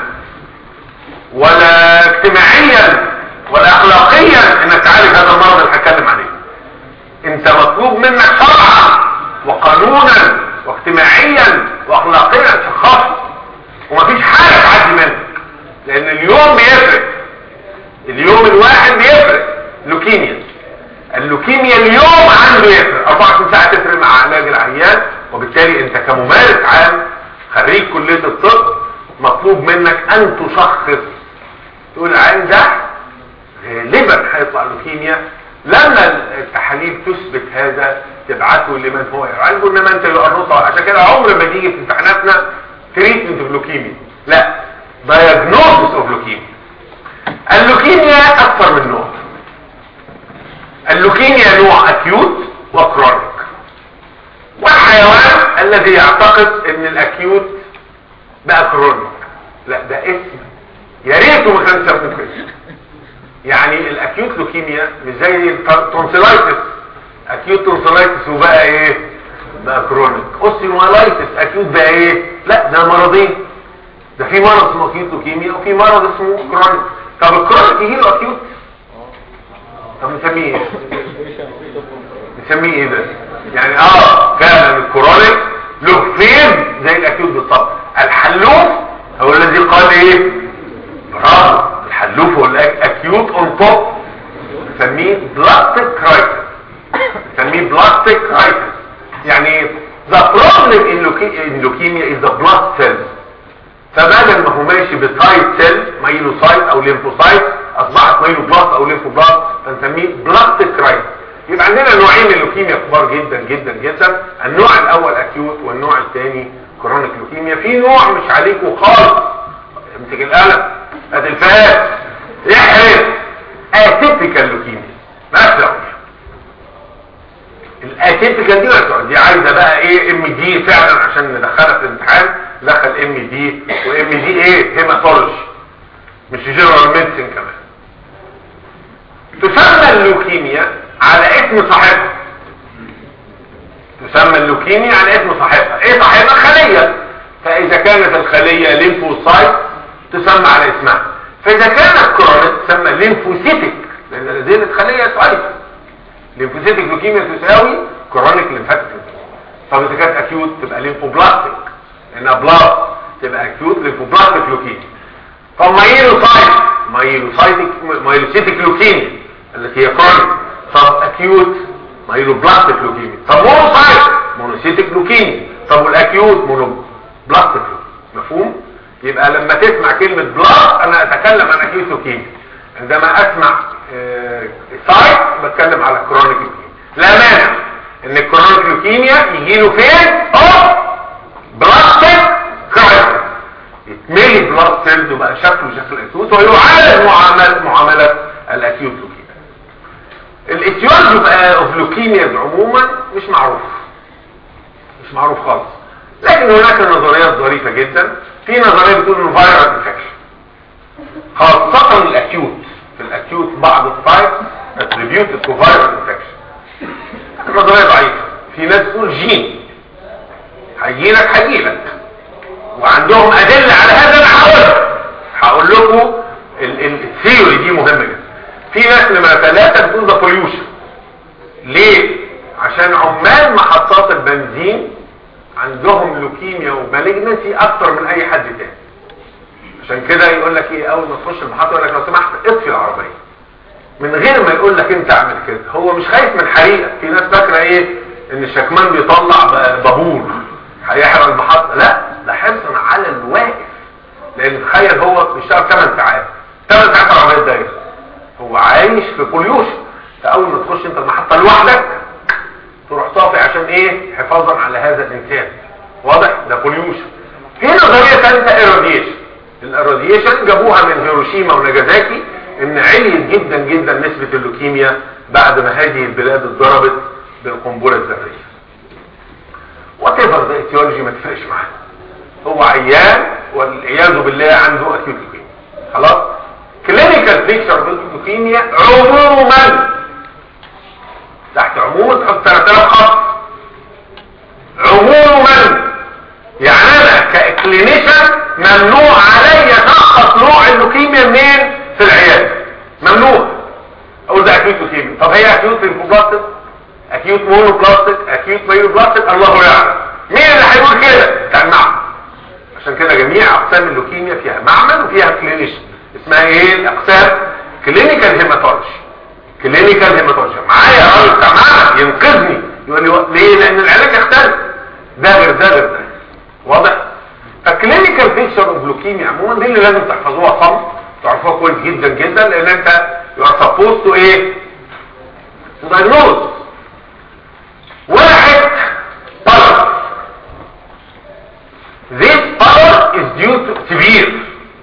[SPEAKER 1] ولا اجتماعيا ولا اخلاقيا انك تعالج هذا المرض اللي هتكلم عليه انت مطلوب منك شرعا وقانونا واجتماعيا واخلاقيا تشخص ومفيش حاجه تعدي منك لان اليوم بيفرق اليوم الواحد بيفرق لوكيميا اللوكيميا اليوم عنده يفرق 24 ساعه تفرق مع علاج العيان وبالتالي انت كممارس عام خريج كليه الطب مطلوب منك ان تشخص تقول العيان ده غالبا هيطلع لوكيميا لما التحاليل تثبت هذا تبعته لمن هو يعالجه انما انت يقرصه عشان كده عمر ما تيجي في امتحاناتنا تريتمنت اوف لوكيميا لا دايجنوستس اوف لوكيميا اللوكيميا اكثر من نوع اللوكيميا نوع اكيوت وكرونيك والحيوان الذي يعتقد ان الاكيوت بقى كرونيك لا ده اسم يا ريته ما كانش سموه كده يعني الاكيوت لوكيميا مش زي التونسيلايتس اكيوت تونسيلايتس وبقى ايه بقى كرونيك اوستيومالايتس اكيوت بقى ايه لا ده مرضين ده في مرض اسمه اكيوت لوكيميا وفي مرض اسمه كرونيك طب الكرونيك يجي له اكيوت طب نسميه ايه نسميه ايه ده يعني اه فعلا الكرونيك له فين زي الاكيوت بالظبط الحلوف هو الذي قال ايه برافو يعني the problem in leukemia is the blood cells فبدل ما هو ماشي بسايت سيل مايلوسايت او ليمفوسايت اصبحت مايلو بلاست او ليمفو بلاست فنسميه بلاستيك رايت يبقى عندنا نوعين من اللوكيميا كبار جدا جدا جدا النوع الاول اكيوت والنوع الثاني كرونيك لوكيميا في نوع مش عليكم خالص امسك القلم هات الفاس احرق اتيبيكال لوكيميا مثلا الاتيبيكال دي مثلا دي عايزه بقى ايه ام دي فعلا عشان ندخلها في الامتحان دخل ام دي وام دي ايه هيماتولوجي مش جنرال ميدسين كمان تسمى اللوكيميا على اسم صاحبها تسمى اللوكيميا على اسم صاحبها ايه صاحبها خلية فاذا كانت الخلية ليمفوسايت تسمى على اسمها فاذا كانت كرونيك تسمى ليمفوسيتك لان لدينا خلية سايت ليمفوسيتك لوكيميا تساوي كرونيك ليمفاتيك طب اذا كانت اكيوت تبقى ليمفوبلاستيك لانها بلاست تبقى اكيوت ليمفوبلاستيك لوكيميا طب مايلوسايت مايلوسايتك مايلوسيتك لوكيميا التي هي كرونيك طب اكيوت مايلوبلاستيك لوكيميا طب مونوسايت مونوسيتك لوكيميا طب والاكيوت مونوبلاستيك لوكيميا مفهوم يبقى لما تسمع كلمة بلاست انا اتكلم عن اكيوت لوكيميا عندما اسمع آه سايت بتكلم على كرونيك لوكيميا لا مانع ان الكرونيك لوكيميا يجي له فين اه بلاستيك كرايسيس يتملي بلاد سيلز وبقى شكله شكل الاكيوت ويعالج معاملة معاملة الاكيوت لوكيميا الاتيولوجي بقى اوف لوكيميا عموما مش معروف مش معروف خالص لكن هناك نظريات ظريفة جدا في نظرية بتقول انه فايرال انفكشن خاصة الاكيوت في الاكيوت بعض السايت اتريبيوتد تو فايرال انفكشن نظرية ضعيفة في ناس تقول جين هيجيلك هيجيلك وعندهم ادلة على هذا انا هقول هقول لكم الثيوري دي مهمة جدا في ناس نمرة ثلاثة بتقول ده بوليوشن ليه؟ عشان عمال محطات البنزين عندهم لوكيميا ومالجنسي اكتر من اي حد تاني عشان كده يقول لك ايه اول ما تخش المحطة يقول لك لو سمحت اطفي العربية من غير ما يقول لك انت اعمل كده هو مش خايف من حريقة في ناس فاكرة ايه ان الشكمان بيطلع بهور هيحرق المحطة لا ده حرصا على الواقف لان تخيل هو بيشتغل 8 ساعات 8 ساعات العربية دايرة هو عايش في بوليوشن فاول ما تخش انت المحطة لوحدك تروح طافي عشان ايه حفاظا على هذا الانسان واضح ده بوليوشن في نظريه ثالثه ايروديشن الايروديشن جابوها من هيروشيما وناجازاكي ان عليت جدا جدا نسبه اللوكيميا بعد ما هذه البلاد اتضربت بالقنبله الذريه وات ايفر ذا ايتيولوجي ما تفرقش معاه هو عيان والعياذ بالله عنده اكيوت لوكيميا خلاص كلينيكال بيكتشر باللوكيميا عموما تحت عموما تحط 3000 خط عموما يعني انا ككلينيشن ممنوع عليا اشخص نوع اللوكيميا منين في العياده ممنوع اقول ده اكيوت لوكيميا طب هي اكيوت ليمفوبلاستيك اكيوت مونوبلاستيك اكيوت مايلوبلاستيك الله يعلم مين اللي هيقول كده بتاع المعمل عشان كده جميع اقسام اللوكيميا فيها معمل وفيها كلينيشن اسمها ايه الاقسام كلينيكال هيماتولوجي كلينيكال هيماتولوجي معايا راجل بتاع معمل ينقذني يقول لي ليه لان العلاج يختلف ده غير ده غير ده واضح فكلينيكال بيكتشر اوف لوكيميا عموما دي اللي لازم تحفظوها صم تعرفوها كويس جدا جدا لان انت يو ار سبوست تو ايه تو دايجنوز واحد طلب This power is due to severe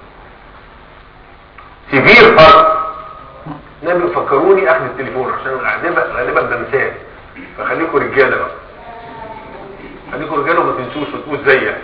[SPEAKER 1] severe power نعم يفكروني اخذ التليفون عشان غالبا غالبا بنساه فخليكم رجاله بقى خليكم رجاله وما تنسوش وتقول زي يعني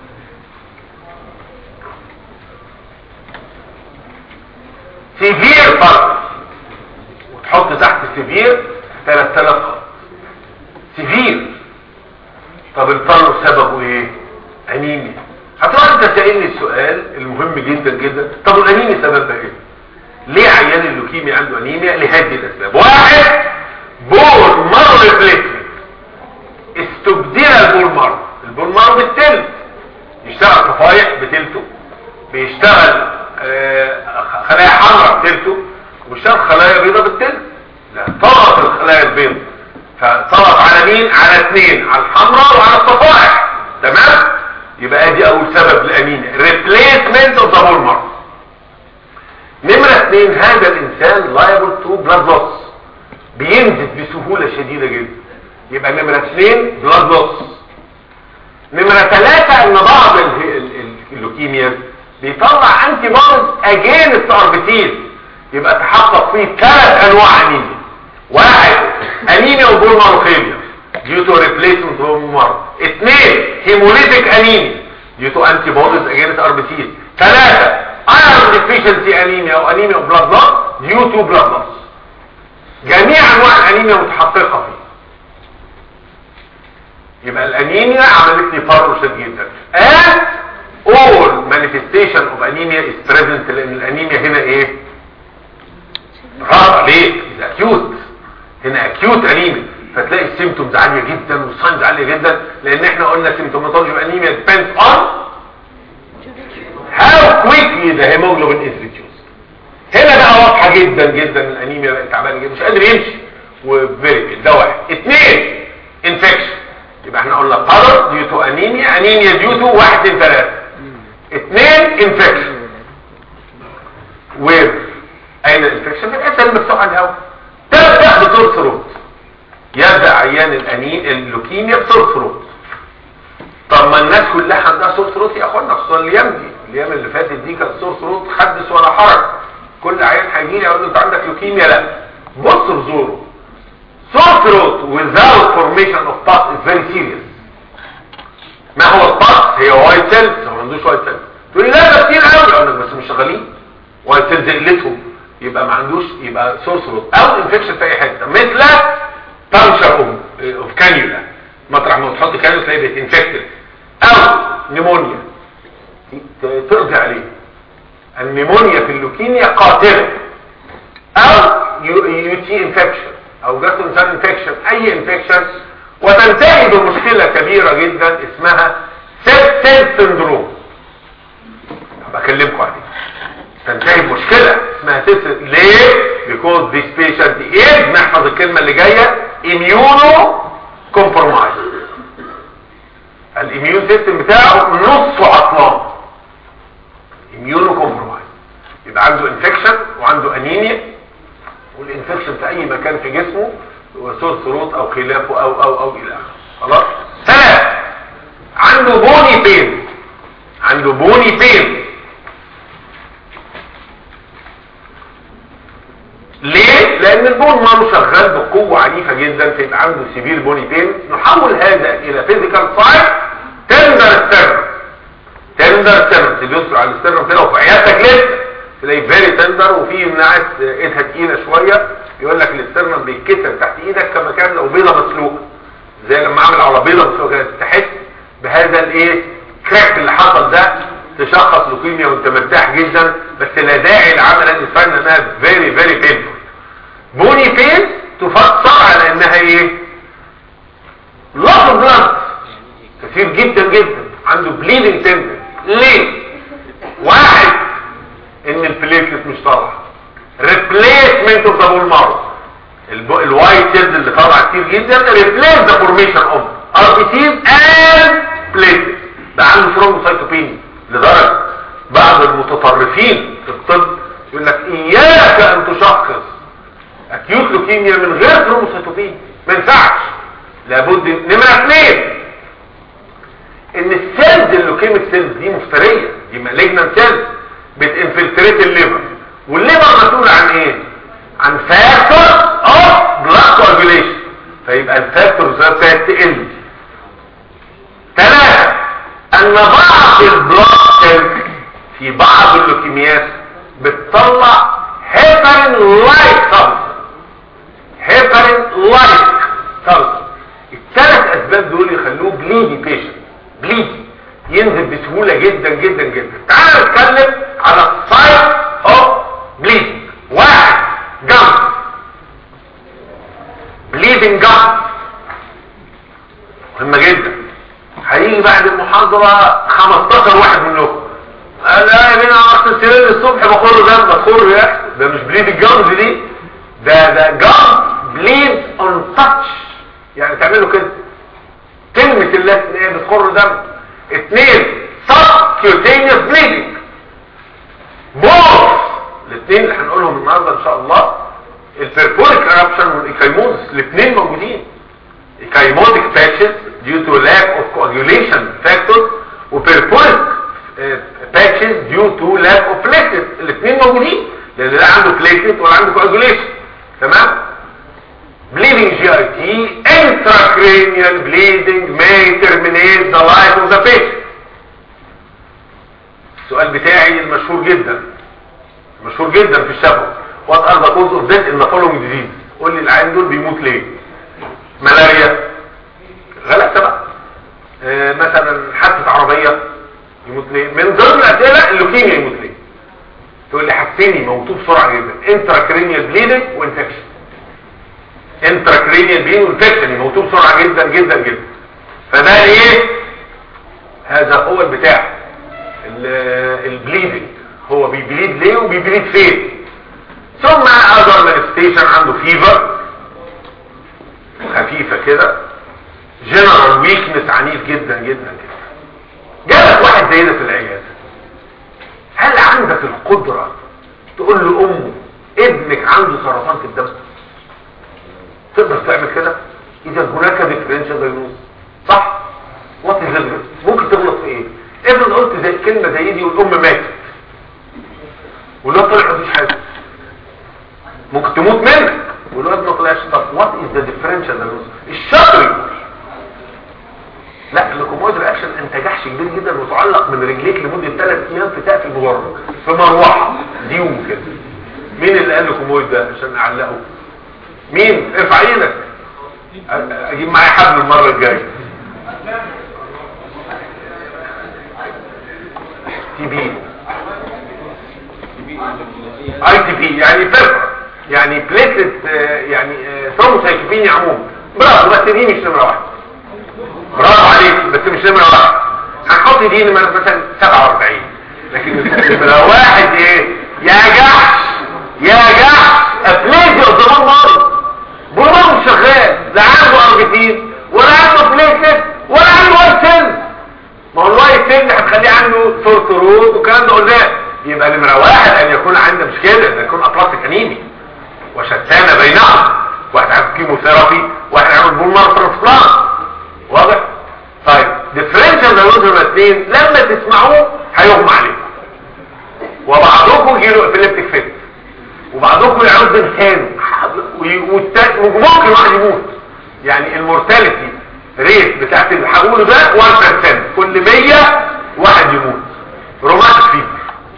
[SPEAKER 1] سيفير فرق وتحط تحت سيفير 3000 خط سيفير طب الفرق سببه ايه انيميا هتروح انت سائلني السؤال المهم جدا جدا طب الانيميا سببها ايه ليه عيان اللوكيميا عنده انيميا لهذه الاسباب واحد بول مر بليتلت استبدل البول مر البول مر بالتلت يشتغل صفايح بتلته بيشتغل آه خلايا حمراء بتلته وبيشتغل خلايا بيضاء بالتلت لا طغت الخلايا البيضاء فطلب على مين على اثنين على الحمراء وعلى الصفائح تمام يبقى ادي اول سبب للانيميا replacement of the hallmark نمرة اثنين هذا الانسان liable to blood loss بينزف بسهولة شديدة جدا يبقى نمرة اثنين blood loss نمرة ثلاثة ان بعض ال- ال- ال- اللوكيميا بيطلع انتي بوديز اجينست اربيتين يبقى تحقق فيه ثلاث انواع انيميا واحد انيميا وبولماروفيليا due to replacement of مرض اثنين هيموليتيك انيميا due to antibodies against RBCs ثلاثة iron deficiency انيميا او انيميا of blood loss due to blood loss جميع انواع الانيميا متحققة فيه يبقى الانيميا عملت لي فرق شديد جدا and all manifestation of anemia is present لان الانيميا هنا ايه برافو عليك is acute هنا acute انيميا فتلاقي السيمتومز عاليه جدا والساينز عاليه جدا لان احنا قلنا سيمتوماتولوجي of anemia depends on how quickly the hemoglobin is reduced هنا بقى واضحه جدا جدا الانيميا بقت تعبانه جدا مش قادر يمشي وفيري ده واحد اثنين انفكشن يبقى احنا قلنا قرر ديو تو انيميا انيميا ديو تو واحد اتنين تلاته اثنين انفكشن وير اين الانفكشن في الحته المفتوحه عن الهواء تبدا بسور ثروت يبدا عيان الانين اللوكيميا بسور ثروت طب ما الناس كلها عندها سور ثروت يا اخوانا خصوصا الايام دي الايام اللي فاتت دي كانت سور ثروت حدث ولا حرج كل عيان هيجي لي يقول له انت عندك لوكيميا لا بص بزوره sore throat without formation of pus is very serious ما هو البس هي وايت سيلز هو ما عندوش وايت سيلز تقول لي لا ده كتير قوي اقول لك بس مش شغالين وايت سيلز قلتهم يبقى ما عندوش يبقى سور ثروت او انفكشن في اي حته مثل بانشر اوف كانيولا مطرح ما تحط كانيولا تلاقيه بيتنفكتد او نيمونيا ت- تقضي عليه النيمونيا في اللوكيميا قاتله او يو تي انفكشن او جاستروسال انفكشن اي انفكشن وتنتهي بمشكلة كبيرة جدا اسمها سيبتل سندروم بكلمكم عليه تنتهي بمشكلة اسمها سيبتل ليه؟ because this patient is نحفظ الكلمة اللي جاية immuno compromised الاميون سيستم بتاعه نصه عطلان immuno compromised يبقى عنده انفكشن وعنده انيميا والانفكشن في اي مكان في جسمه وسور ثروت او خلافه او او او الى اخره خلاص ثلاث عنده بوني بين عنده بوني بين ليه؟ لان البون مارو شغال بقوة عنيفة جدا فيبقى عنده سيفير بوني بين نحول هذا الى فيزيكال سايت تندر ستيرن تندر ستيرن تدوس على الستيرن كده وفي عيادتك لسه تلاقي فيري تندر وفي ناس ايدها تقيله شويه يقول لك الاسترنم بيتكسر تحت ايدك كما كان لو بيضه مسلوقه زي لما اعمل على بيضه مسلوقه كده تحس بهذا الايه كراك اللي حصل ده تشخص لوكيميا وانت مرتاح جدا بس لا داعي لعمل هذه الفن انها فيري فيري بينفول بوني فين تفسر على انها ايه لوس بلاد كثير جدا جدا عنده بليدنج تندن ليه واحد ان البليتلت مش طالعه ريبليسمنت اوف ذا بول مارو الوايت سيلز اللي طالعه كتير جدا ريبليس ذا فورميشن اوف ار بي سيز اند بليتلت ده عنده ثرومبوسايتوبينيا لدرجه بعض المتطرفين في الطب يقول لك اياك ان تشخص اكيوت لوكيميا من غير ثرومبوسايتوبينيا ما ينفعش لابد نمره اثنين ان السيلز اللوكيميك سيلز دي مفتريه دي مالجنان سيلز بتنفلتريت الليفر والليفر مسؤول عن ايه عن فاكتور اوف بلاد كوagulation فيبقى الفاكتور ده تقل ثلاثة ان بعض البلاد سيلز في بعض اللوكيميات بتطلع هيبرين لايك سبستانس هيبرين لايك سبستانس الثلاث اسباب دول يخلوه بليدي بيشنت بليدي ينزل بسهولة جدا جدا جدا تعال نتكلم على السايت اوف بليدنج واحد جنب بليدنج جنب مهمة جدا هيجي بعد المحاضرة 15 واحد منكم قال لا يا بينا اغسل سرير الصبح بخر دم بخر يا ده مش بليدنج جنب دي ده ده جنب بليد اون تاتش يعني تعملوا كده كلمة الله ايه بتخر دم اثنين subcutaneous bleeding بوث الاثنين اللي هنقولهم النهارده ان شاء الله البيربوريك eruption والايكايموزس الاثنين موجودين ايكايموتيك patches due to lack of coagulation factors وبيربوريك patches due to lack of platelets الاثنين موجودين لان لا عنده platelet ولا عنده coagulation تمام bleeding GIT intracranial bleeding may terminate the life of the patient السؤال بتاعي المشهور جدا مشهور جدا في الشفوي what are the cause of death in the following disease قول لي العين دول بيموت ليه ملاريا غلط بقى آه مثلا حادثه عربيه يموت ليه من ضمن الاسئله اللوكيميا يموت ليه تقول لي حاجتين يموتوه بسرعه جدا انتراكرينيال بليدنج وانفكشن انتراكرينيال بليدنج وانفكشن يموتوه بسرعه جدا جدا جدا فده ايه هذا هو البتاع البليدنج هو بيبليد ليه وبيبليد فين ثم اذر مانيفستيشن عنده فيفر خفيفة كده جنرال ويكنس عنيف جدا جدا كده جالك واحد زي ده في العيادة هل عندك القدرة تقول لأمه ابنك عنده سرطان في الدم تقدر تعمل كده اذا هناك ديفرنشال دايجنوز صح وات ممكن تغلط في ايه افرض قلت زي كلمه زي دي والام ماتت والواد طلع مفيش حاجه ممكن تموت منك والواد ما طلعش طب وات از ذا ديفرنشال دايجنوز الشاطر يقول لا اللوكومويد رياكشن انت جحش كبير جدا وتعلق من رجليك لمده ثلاث ايام في سقف المجرد في مروحه ديوم كده مين اللي قال لوكومويد ده عشان اعلقه مين ارفع ايدك اجيب معايا حبل المره الجايه تي بي اي تي بي يعني بيرفر يعني بليتلت يعني ثرومبوسايتوبينيا عموما برافو بس دي مش نمره واحد برافو عليك بس مش نمره واحد هنحط دي نمره مثلا 47 لكن نمره واحد ايه يا جحش يا جحش ابليزي قدام النار بولون مش شغال لا عنده اربتين ولا عنده بليتلت ولا عنده وايت سيل ما هو الوايت سيل هتخليه عنده سورتروز والكلام ده قلناه يبقى نمره واحد ان يكون عنده مش كده ان يكون اطلاسك انيمي وشتان بينهم واحد عامل كيموثيرابي واحد عامل بول مار ترانسبلانت واضح طيب ديفرنشال دايجنوز الاثنين لما تسمعوه هيغمى عليكم وبعضكم يجيله ابيليبتيك فيت وبعضكم يعود بلسانه وممكن واحد يموت يعني المورتاليتي ريت بتاعت اللي هقوله ده 1% كل 100 واحد يموت روماتيك فيبر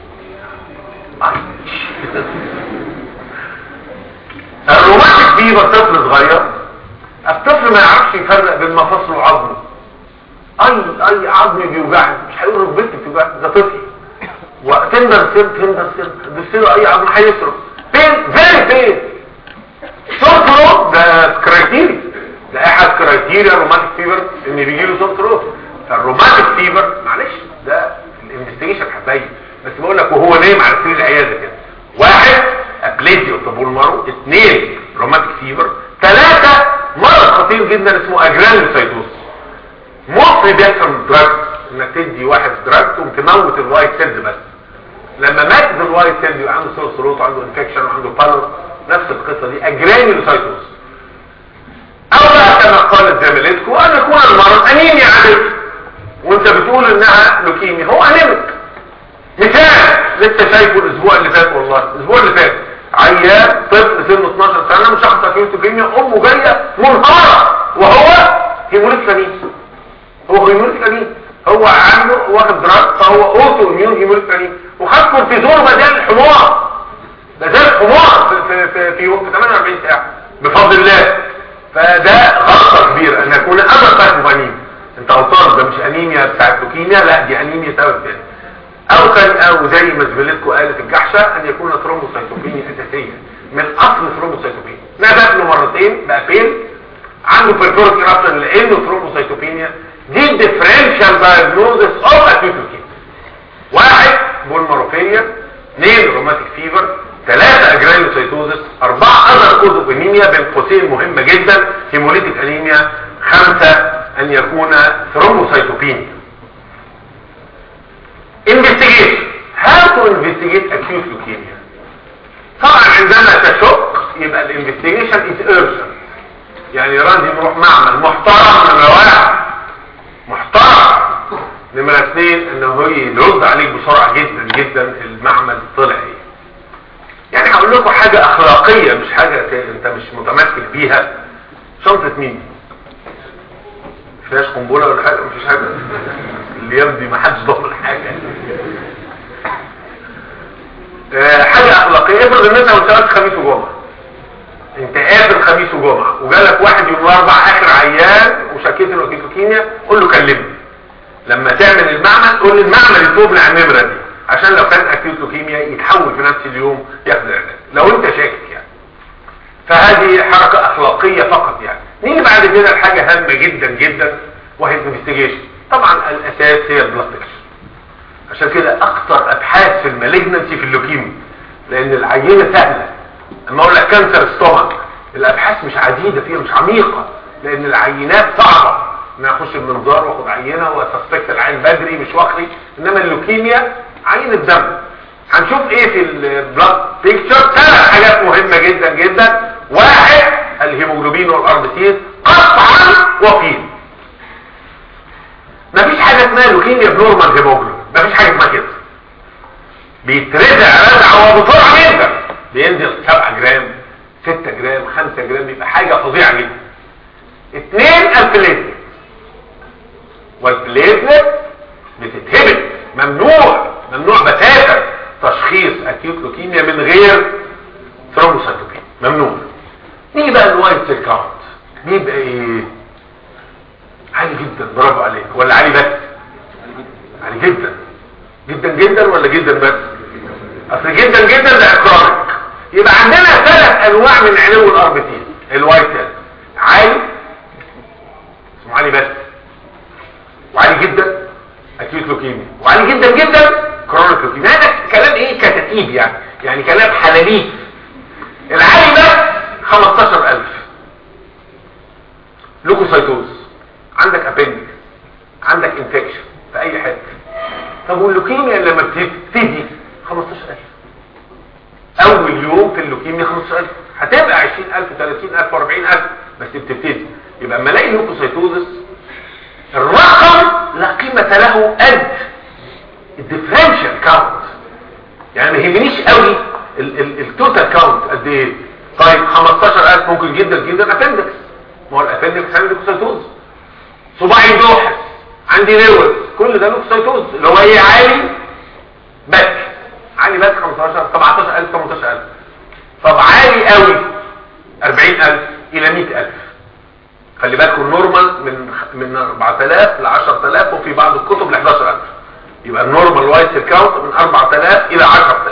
[SPEAKER 1] الروماتيك فيبر طفل صغير الطفل ما يعرفش يفرق بين مفاصل وعظمه اي اي عظم بيوجعني مش هيقول ركبتي بتوجعني ده طفل وتندر سيل تندر سيل بيصير اي عظم هيصرف فين فين فين صوت روت ده كرايتيريا ده احد كرايتيريا الروماتيك فيبر ان بيجي له صوت روت فالروماتيك فيبر معلش ده الانفستيجيشن هتبين بس بقول لك وهو نايم على سرير العياده كده واحد ابليزيا وطابور مرو اثنين روماتيك فيبر ثلاثة مرض خطير جدا اسمه اجرانوسايتوس مصري بيحصل دراج انك تدي واحد دراج تقوم تموت الوايت سيلز بس لما مات الوايت سيلز يبقى عنده سيل ثروت وعنده انفكشن وعنده بالر نفس القصه دي اجرانوسايتوس او بقى كما قالت زميلتكم ان يكون المرض انيميا عاديه وانت بتقول انها لوكيميا هو انيميك مثال لسه شايفه الاسبوع اللي فات والله الاسبوع اللي فات عيان طفل سنه 12 سنه مش شخص كيميا امه جايه منهاره وهو هيموليت فانين هو هيموليت فانين هو عنده واخد دراج فهو اوتو اميون هيموليت فانين وخد كورتيزون بدل الحمار بدل الحمار في في في, في 48 ساعه بفضل الله فده غلطه كبيره ان يكون ابدا فانين انت غلطان ده مش انيميا بتاعت لوكيميا لا دي انيميا سبب تاني او كان او زي ما زميلتكم قالت الجحشه ان يكون ثرومبوسايتوبينيا اساسيه من اصل ثرومبوسايتوبينيا نبت له مرتين بقى فين عنده بيرفورك رابشن لانه ثرومبوسايتوبينيا دي الديفرنشال دايجنوزس اوف اكيوت لوكيميا واحد بولماروفيليا اثنين روماتيك فيفر ثلاثة اجرانيوسيتوزس اربعة اذر كوز اوف انيميا بين قوسين مهمة جدا هيموليتيك انيميا خمسة ان يكون ثرومبوسيتوبينيا investigation how to investigate acute leukemia طبعا عندما تشك يبقى الانفستيجيشن از urgent يعني لازم نروح معمل محترم نمرة واحد محترم نمرة اثنين انه هو يرد عليك بسرعة جدا جدا المعمل طلع ايه يعني هقول لكم حاجة اخلاقية مش حاجة ت- انت مش متمسك بيها شنطة مين فيهاش قنبلة ولا حاجة مفيش حاجة الايام دي ما حدش ضامن حاجة آه، حاجة اخلاقية افرض ان انت واشتغلت خميس وجمعة انت قافل خميس وجمعة وجالك واحد يوم الاربع اخر عيان وشكيت انه كيميا قول له كلمني لما تعمل المعمل قول للمعمل يطلب لي على النمرة دي عشان لو كان اكيوت لوكيميا يتحول في نفس اليوم ياخد العلاج لو انت شاكك يعني فهذه حركة اخلاقية فقط يعني نيجي بعد كده لحاجة هامة جدا جدا وهي الانفستيجيشن طبعا الاساس هي البلاد بريشر عشان كده اكتر ابحاث في المالجنسي في اللوكيميا لان العينة سهلة اما اقول لك كانسر ستومك الابحاث مش عديدة فيها مش عميقة لان العينات صعبة ان أنا اخش بمنظار واخد عينة واسسبكت العين بدري مش وقري انما اللوكيميا عينة دم هنشوف ايه في البلاد بيكتشر ثلاث حاجات مهمة جدا جدا واحد الهيموجلوبين والاربسين قطعا وقيل مفيش حاجة اسمها لوكيميا بنورمال هيموجلوبين مفيش حاجة اسمها كده بيترزع رزعة وبسرعة جدا بينزل 7 جرام 6 جرام 5 جرام بيبقى حاجة فظيعة جدا اثنين البليتلت والبليتلت بتتهبط ممنوع ممنوع بتاتا تشخيص اكيوت لوكيميا من غير ثرومبوسيتوبين ممنوع نيجي بقى الوايت سيل كاونت بيبقى ايه عالي جدا برافو عليك ولا عالي بس عالي جدا جدا جدا ولا جدا بس اصل جدا جدا ده اقرارك يبقى عندنا ثلاث انواع من علو الاربتين الوايت سيل عالي اسمه عالي بس وعالي جدا اكيوت لوكيميا وعالي جدا جدا كرونيك لوكيميا هذا كلام ايه كتاتيب يعني يعني كلام حلاليك العالي بس 15000 لوكوسايتوز عندك ابندكس عندك انفكشن في اي حته طب واللوكيميا لما بتبتدي 15000 اول يوم في اللوكيميا 15000 هتبقى 20000 30000 40000 بس بتبتدي يبقى اما الاقي لوكوسايتوزس الرقم لا قيمة له قد الديفرنشال كاونت يعني ما يهمنيش قوي التوتال كاونت قد ايه طيب 15000 ممكن جدا جدا ابندكس ما هو الابندكس عنده لوكوسايتوز صباعي دوحس عندي نيرول كل ده لوكوسايتوز اللي هو ايه عالي بس عالي بس 15 17000 18000 طب عالي قوي 40000 الى 100000 خلي بالكم النورمال من من 4000 ل 10000 وفي بعض الكتب ل 11000 يبقى النورمال وايت سيل كاونت من 4000 الى 10000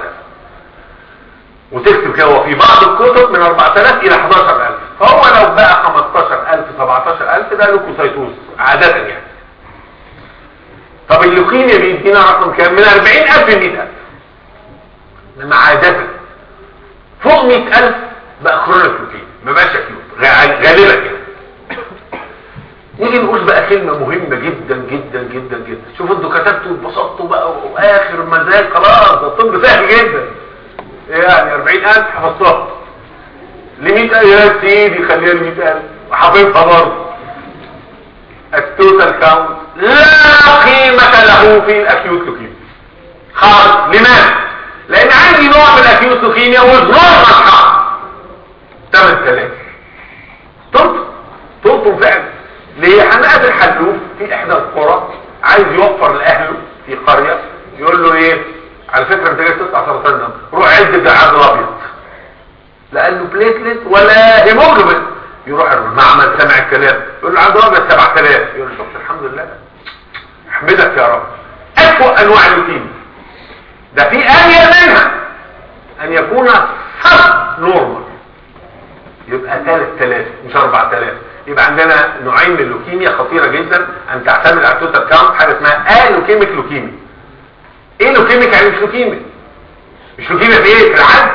[SPEAKER 1] وتكتب كده وفي بعض الكتب من 4000 الى 11000 فهو لو بقى 15000 17000 ده لوكوسايتوز عادة يعني طب اللوكيميا بيدينا رقم كام من 40000 ل 100000 انما عادة فوق 100000 بقى كرونيك لوكيميا ما بقاش اكيوت غالبا يعني نيجي نقول بقى كلمة مهمة جدا جدا جدا جدا شوفوا انتوا كتبتوا واتبسطتوا بقى واخر مزاج خلاص ده الطب سهل جدا ايه يعني 40000 حفظتها ل 100000 يا سيدي خليها ل 100000 وحافظها برضه التوتال كاونت لا قيمة له في الاكيوت لوكيميا خالص لماذا؟ لان عندي نوع من الاكيوت لوكيميا وزنور مصحى 8000 تلطم تلطم فعلا ليه هنقابل حلوف في احدى القرى عايز يوفر لاهله في قرية يقول له ايه على فكرة انت جاي تقطع سرطان دم روح عد الدعاء الابيض لانه بليتلت ولا هيموجلوبين يروح المعمل سمع الكلام يقول له عنده ابيض 7000 يقول له شفت الحمد لله احمدك يا رب اسوأ انواع اللوكيميا ده في انيا منها ان يكون سب نورمال يبقى 3000 مش 4000 يبقى عندنا نوعين من اللوكيميا خطيرة جدا ان تعتمد على التوتال كاونت حاجة اسمها الوكيميك لوكيميا ايه لوكيميك يعني مش لوكيميا مش لوكيميا في ايه في العد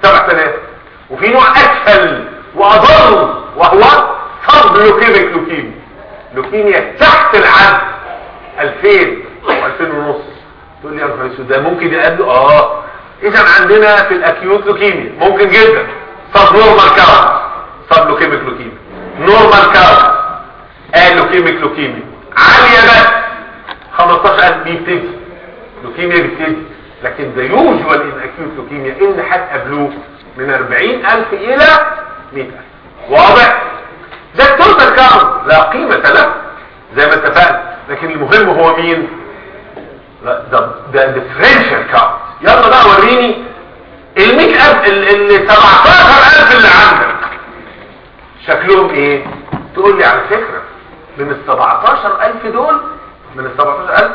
[SPEAKER 1] 7000 وفي نوع اسفل واضل وهو صب لوكيميك لوكيميا لوكيميا تحت العد 2000 او 2000 ونص تقول لي يا نهار اسود ده ممكن يقابله اه اذا عندنا في الاكيوت لوكيميا ممكن جدا صب نورمال كاونت صب لوكيميك لوكيميا نورمال كاونت قال لوكيميك لوكيميا عاليه بس 15000 بيبتدي لوكيميا بيبتدي لكن ده يوجوال ان اكيوت لوكيميا ان هتقابلوه من 40000 الى 100000 واضح ده التوتال كاونت لا قيمه له زي ما اتفقنا لكن المهم هو مين لا ده ده ديفرنشال كاونت يلا بقى وريني ال 100000 ال 17000 اللي عندك شكلهم ايه تقول لي على فكره من ال 17000 دول من ال 17000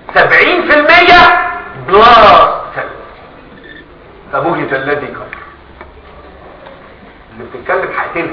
[SPEAKER 1] 70% بلاست فبهت الذي كفر اللي بتتكلم هقتلها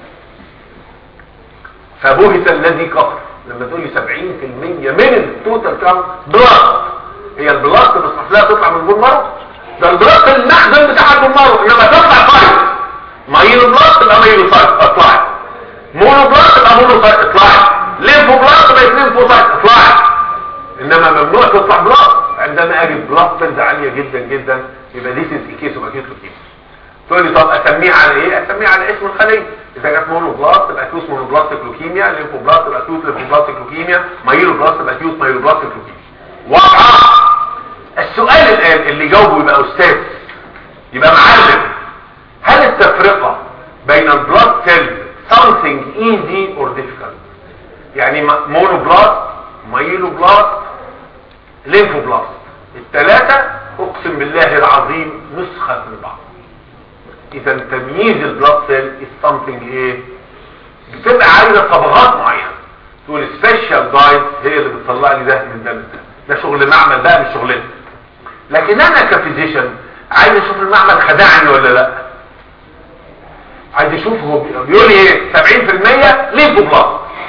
[SPEAKER 1] فبهت الذي كفر لما تقول لي 70% من التوتال كام بلاست هي البلاست بس لها تطلع من البون مارو ده البلاست المخزن بتاع البون مارو انما تطلع فايت مايلو بلاست يبقى مايلو فايت اطلعي مونو بلاست يبقى مونو فايت اطلعي ليمفو بلاست يبقى ليمفو فايت اطلعي انما ممنوع تطلع بلاست عندما اجد بلاست سيلز عاليه جدا جدا يبقى دي سيز كيس وبقيت له كيس تقول لي طب اسميه على ايه اسميه على اسم الخليه اذا كانت مونو بلاست يبقى اكيوس مونو بلاستيك لوكيميا ليمفو بلاست يبقى اكيوس ليمفو بلاستيك لوكيميا مايلو بلاست يبقى اكيوس مايلو بلاستيك لوكيميا واضحه السؤال الان اللي جاوبه يبقى استاذ يبقى معلم هل التفرقه بين البلاد سيلز something easy or difficult يعني مونو بلاست مايلو بلاست ليمفو بلاست الثلاثه اقسم بالله العظيم نسخه من بعض اذا تمييز البلاد سيل is something ايه بتبقى عايزه صبغات معينه تقول سبيشال دايت هي اللي بتطلع لي ده من ده من ده ده شغل معمل بقى مش شغلنا لكن انا كفيزيشن عايز اشوف المعمل خدعني ولا لا عايز اشوف هو بيقول لي ايه 70% ليفو بلاس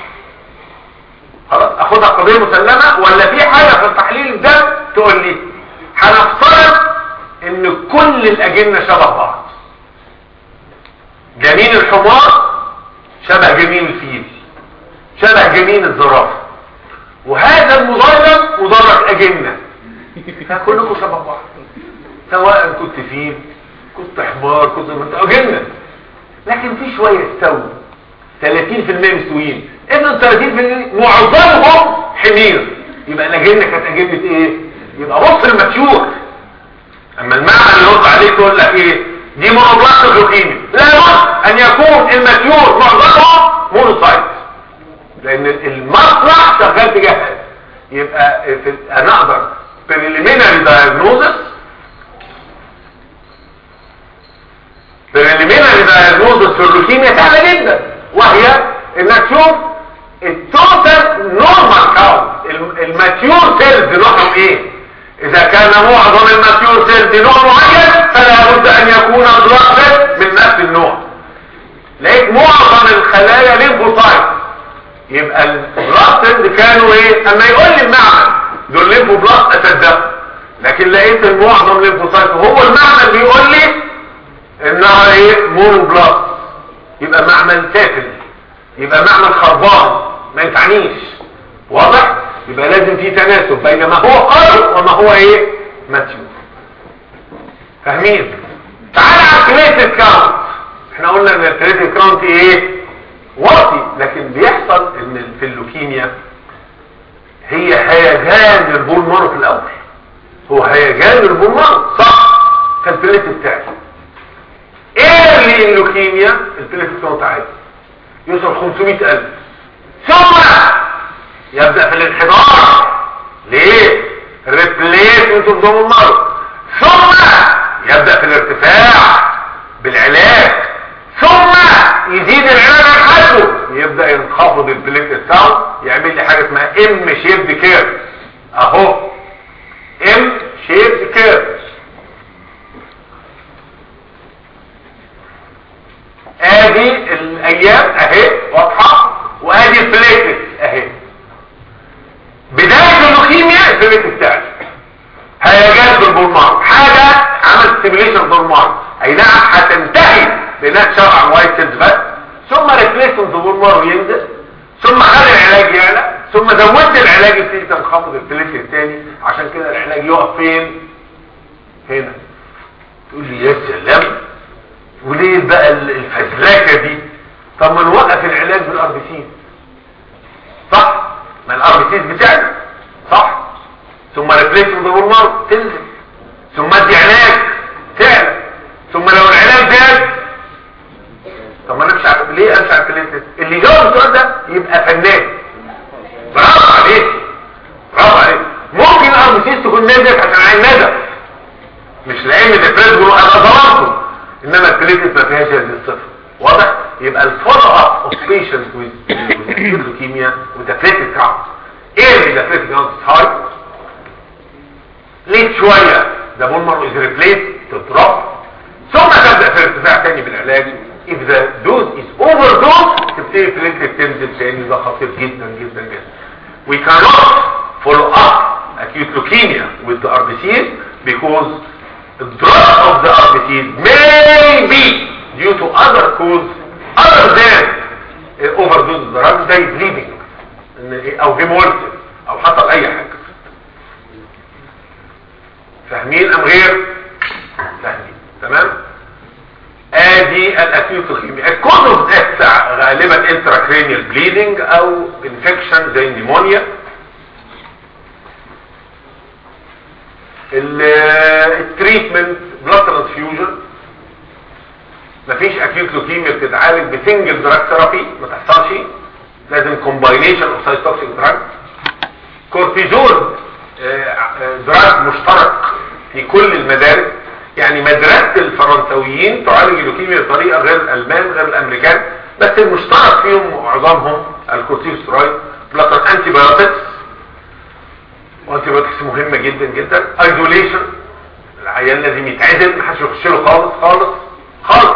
[SPEAKER 1] خلاص اخدها قضيه مسلمه ولا في حاجه في التحليل ده تقول لي هنفترض ان كل الاجنه شبه بعض جميل الحمار شبه جميل الفيل شبه جميل الزرافه وهذا المدرج مدرج اجنه فكلكم شبه بعض سواء كنت فيل كنت حمار كنت انت اجنه لكن في شويه استووا 30% مستويين اذا 30% معظمهم حمير يبقى الاجنه كانت اجنه ايه يبقى بص الماتيور اما المعنى اللي يرد عليك يقول لك ايه دي مونوبلاست لوكيميا لابد ان يكون الماتيور معظمهم مونوسايت لان المصلح شغال تجاه هذا يبقى في انا اقدر preliminary diagnosis preliminary diagnosis في اللوكيميا سهله جدا وهي انك تشوف التوتال نورمال كاونت الماتيور سيلز نوعهم ايه اذا كان معظم الماتيور سيلز نوع معين فلا بد ان يكون البلاك من نفس النوع لقيت معظم الخلايا ليمفوسايت يبقى البلاك سيلز كانوا ايه اما يقول لي المعمل دول ليمفو بلاك اصدقه لكن لقيت المعظم ليمفوسايت وهو المعمل بيقول لي انها ايه مونو بلاك يبقى معمل تافل يبقى معمل خربان ما ينفعنيش واضح يبقى لازم في تناسب بين ما هو قارئ وما هو ايه ماتيور فاهمين تعال على الكريتيف كاونت احنا قلنا ان الكريتيف كاونت ايه واطي لكن بيحصل ان في اللوكيميا هي هيجان البول مارو في الاول هو هيجان البول مارو صح كان البليت بتاعي ايه اللوكيميا البليت كاونت عادي يوصل 500000 ثم يبدأ في الانحدار ليه ريبليسمنت اوف دوم المرض ثم يبدأ في الارتفاع بالعلاج ثم يزيد العلاج عن حده يبدأ ينخفض البليت ساوند يعمل لي حاجة اسمها ام شيب كيرف اهو ام شيب كيرف ادي الايام اهي واضحه وادي البليتس اهي بداية اللوكيميا البليت بتاعي هيجات بالبولمار حاجة عمل ستيميليشن بالبولمار اي نعم هتنتهي بانها تشرع عن وايت سيلز بس ثم ريبليسمنت بولمر وينزل ثم خلي العلاج يعلى ثم زودت العلاج يبتدي تنخفض البليت الثاني عشان كده العلاج يقف فين هنا تقول لي يا سلام وليه بقى الفزلكه دي طب ما نوقف العلاج بالار بي سي صح ما الار بي سي بتعلى صح ثم ريبليسمنت بولمر تنزل ثم ادي علاج تعلى ثم لو العلاج زاد طب ما انا مش عارف ليه امشي على البليتلت اللي جاوب السؤال ده يبقى فنان برافو عليك برافو عليك ممكن الارمسيس تكون نزلت عشان عين ندى مش لان الافراز بيقولوا انا ظلمته انما البليتلت ما فيهاش هذه الصفه واضح يبقى الفولو اب اوف بيشنت ويز لوكيميا وذا بليتلت كاونت ايه اللي ذا بليتلت كاونت هاي ليت شويه ذا بولمر از ريبليس تضرب ثم تبدا في ارتفاع تاني بالعلاج if the dose is overdose تبتدي البليتلت تنزل تاني ده خطير جدا جدا جدا we cannot follow up acute leukemia with the RBCs because the drug of the RBCs may be due to other cause other than uh, overdose drug زي bleeding او hemolysis او حصل اي حاجة فاهمين ام غير فاهمين تمام ادي الاكيوت لوكيميا الكوز بتاع غالبا انتراكرينيال بليدنج او انفكشن زي النيمونيا التريتمنت بلاد ترانسفيوجن مفيش اكيوت لوكيميا بتتعالج بسنجل دراج ثيرابي ما تحصلش لازم كومباينيشن اوف سايتوكسيك دراج كورتيزون دراج مشترك في كل المدارس يعني مدرسة الفرنسويين تعالج اللوكيميا بطريقة غير الألمان غير الأمريكان بس المشترك فيهم معظمهم الكورتيكوسترويد بلاتر انتي بايوتكس وانتي بايوتكس مهمة جدا جدا ايزوليشن العيان لازم يتعزل محدش يخش له خالص خالص خالص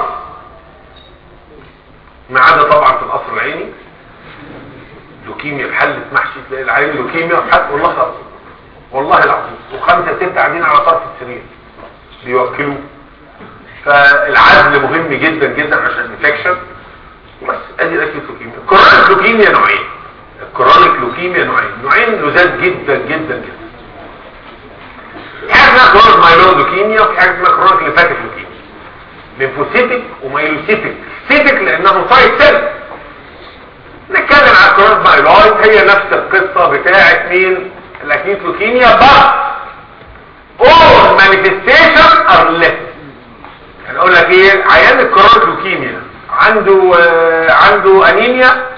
[SPEAKER 1] ما عدا طبعا في القصر العيني لوكيميا بحلة محشي تلاقي العيان لوكيميا بحلة والله خلاص والله العظيم وخمسة ستة قاعدين على طرف السرير بيوكلوه فالعزل مهم جدا جدا عشان الانفكشن بس ادي الاكيوت لوكيميا الكرونيك لوكيميا نوعين الكرونيك لوكيميا نوعين نوعين لذات جدا جدا جدا في حاجه اسمها كرونيك مايلود لوكيميا وفي حاجه اسمها كرونيك ليمفاتيك لوكيميا ليمفوسيتك ومايلوسيتك سيتك لانه سايت سيل نتكلم على الكرونيك مايلويد هي نفس القصه بتاعه مين الاكيوت لوكيميا بس all manifestation are less يعني اقول لك ايه عيان الكرونيك لوكيميا عنده آه عنده انيميا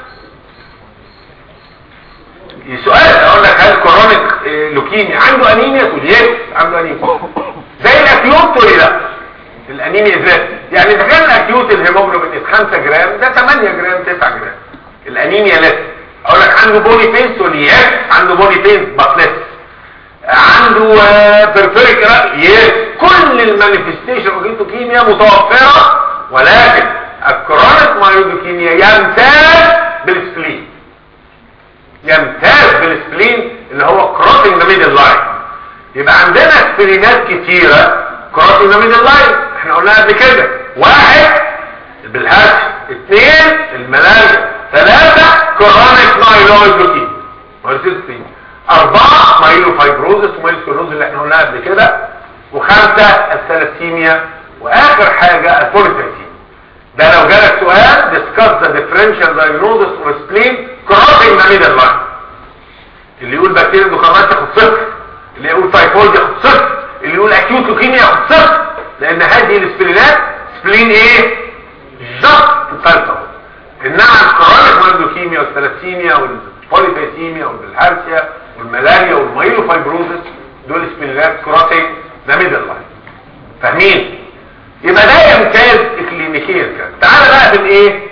[SPEAKER 1] سؤال اقول لك هل كرونيك آه لوكيميا عنده انيميا تقول يس عنده انيميا زي الاكيوت تقول لا الانيميا ازاي يعني اذا كان الاكيوت الهيموجلوبين 5 جرام ده 8 جرام 9 جرام الانيميا لس اقول لك عنده بودي بينس تقول يس عنده بودي بينس بس لس عنده بيرفيريك يس كل المانيفستيشن اوف لوكيميا متوفره ولكن الكرونيك مايلودوكيميا يمتاز بالسبلين يمتاز بالسبلين اللي هو كروسنج ذا ميدل لاين يبقى عندنا سبلينات كتيره كروسنج ذا ميدل لاين احنا قلناها قبل كده واحد بالهاتف اثنين الملاريا ثلاثه كرونيك مايلويد لوكيميا أربعة مايلو فايبروزس ومايلو سكلروز اللي احنا قلناها قبل كده وخمسة الثلاثيميا وآخر حاجة البوليتايتيميا ده لو جالك سؤال discuss the differential diagnosis of spleen crossing the middle line اللي يقول بكتيريا اندوكارنات ياخد صفر اللي يقول تايفويد ياخد صفر اللي يقول اكيوت لوكيميا ياخد صفر لان هذه السبلينات سبلين ايه؟ جاست ثالثة انما الكرونيك مايلوكيميا والثلاثيميا والبوليتايتيميا والبلهارسيا والملاريا والمايلوفايبروزس دول سبيلات كراتيك ذا ميدل لاين فاهمين يبقى ده يمتاز اكلينيكيا كده تعالى بقى في الايه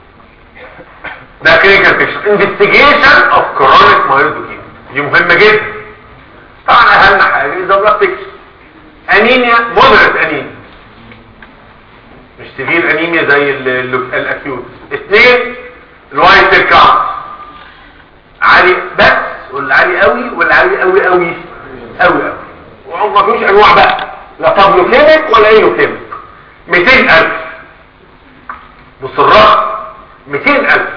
[SPEAKER 1] ده كلينيكال بيكشر انفستيجيشن اوف كرونيك مايلودوكيميا دي مهمه جدا طبعا اهم حاجه اذا بلاد بيكشر انيميا مودريت انيميا مش سيفير انيميا زي الاكيوت اثنين الوايت سيل كاونت عالي بس واللي عالي قوي واللي عالي قوي قوي قوي قوي وما فيش انواع بقى لا طابلوكيميك ولا ايلوكيميك 200000 بص الرقم 200000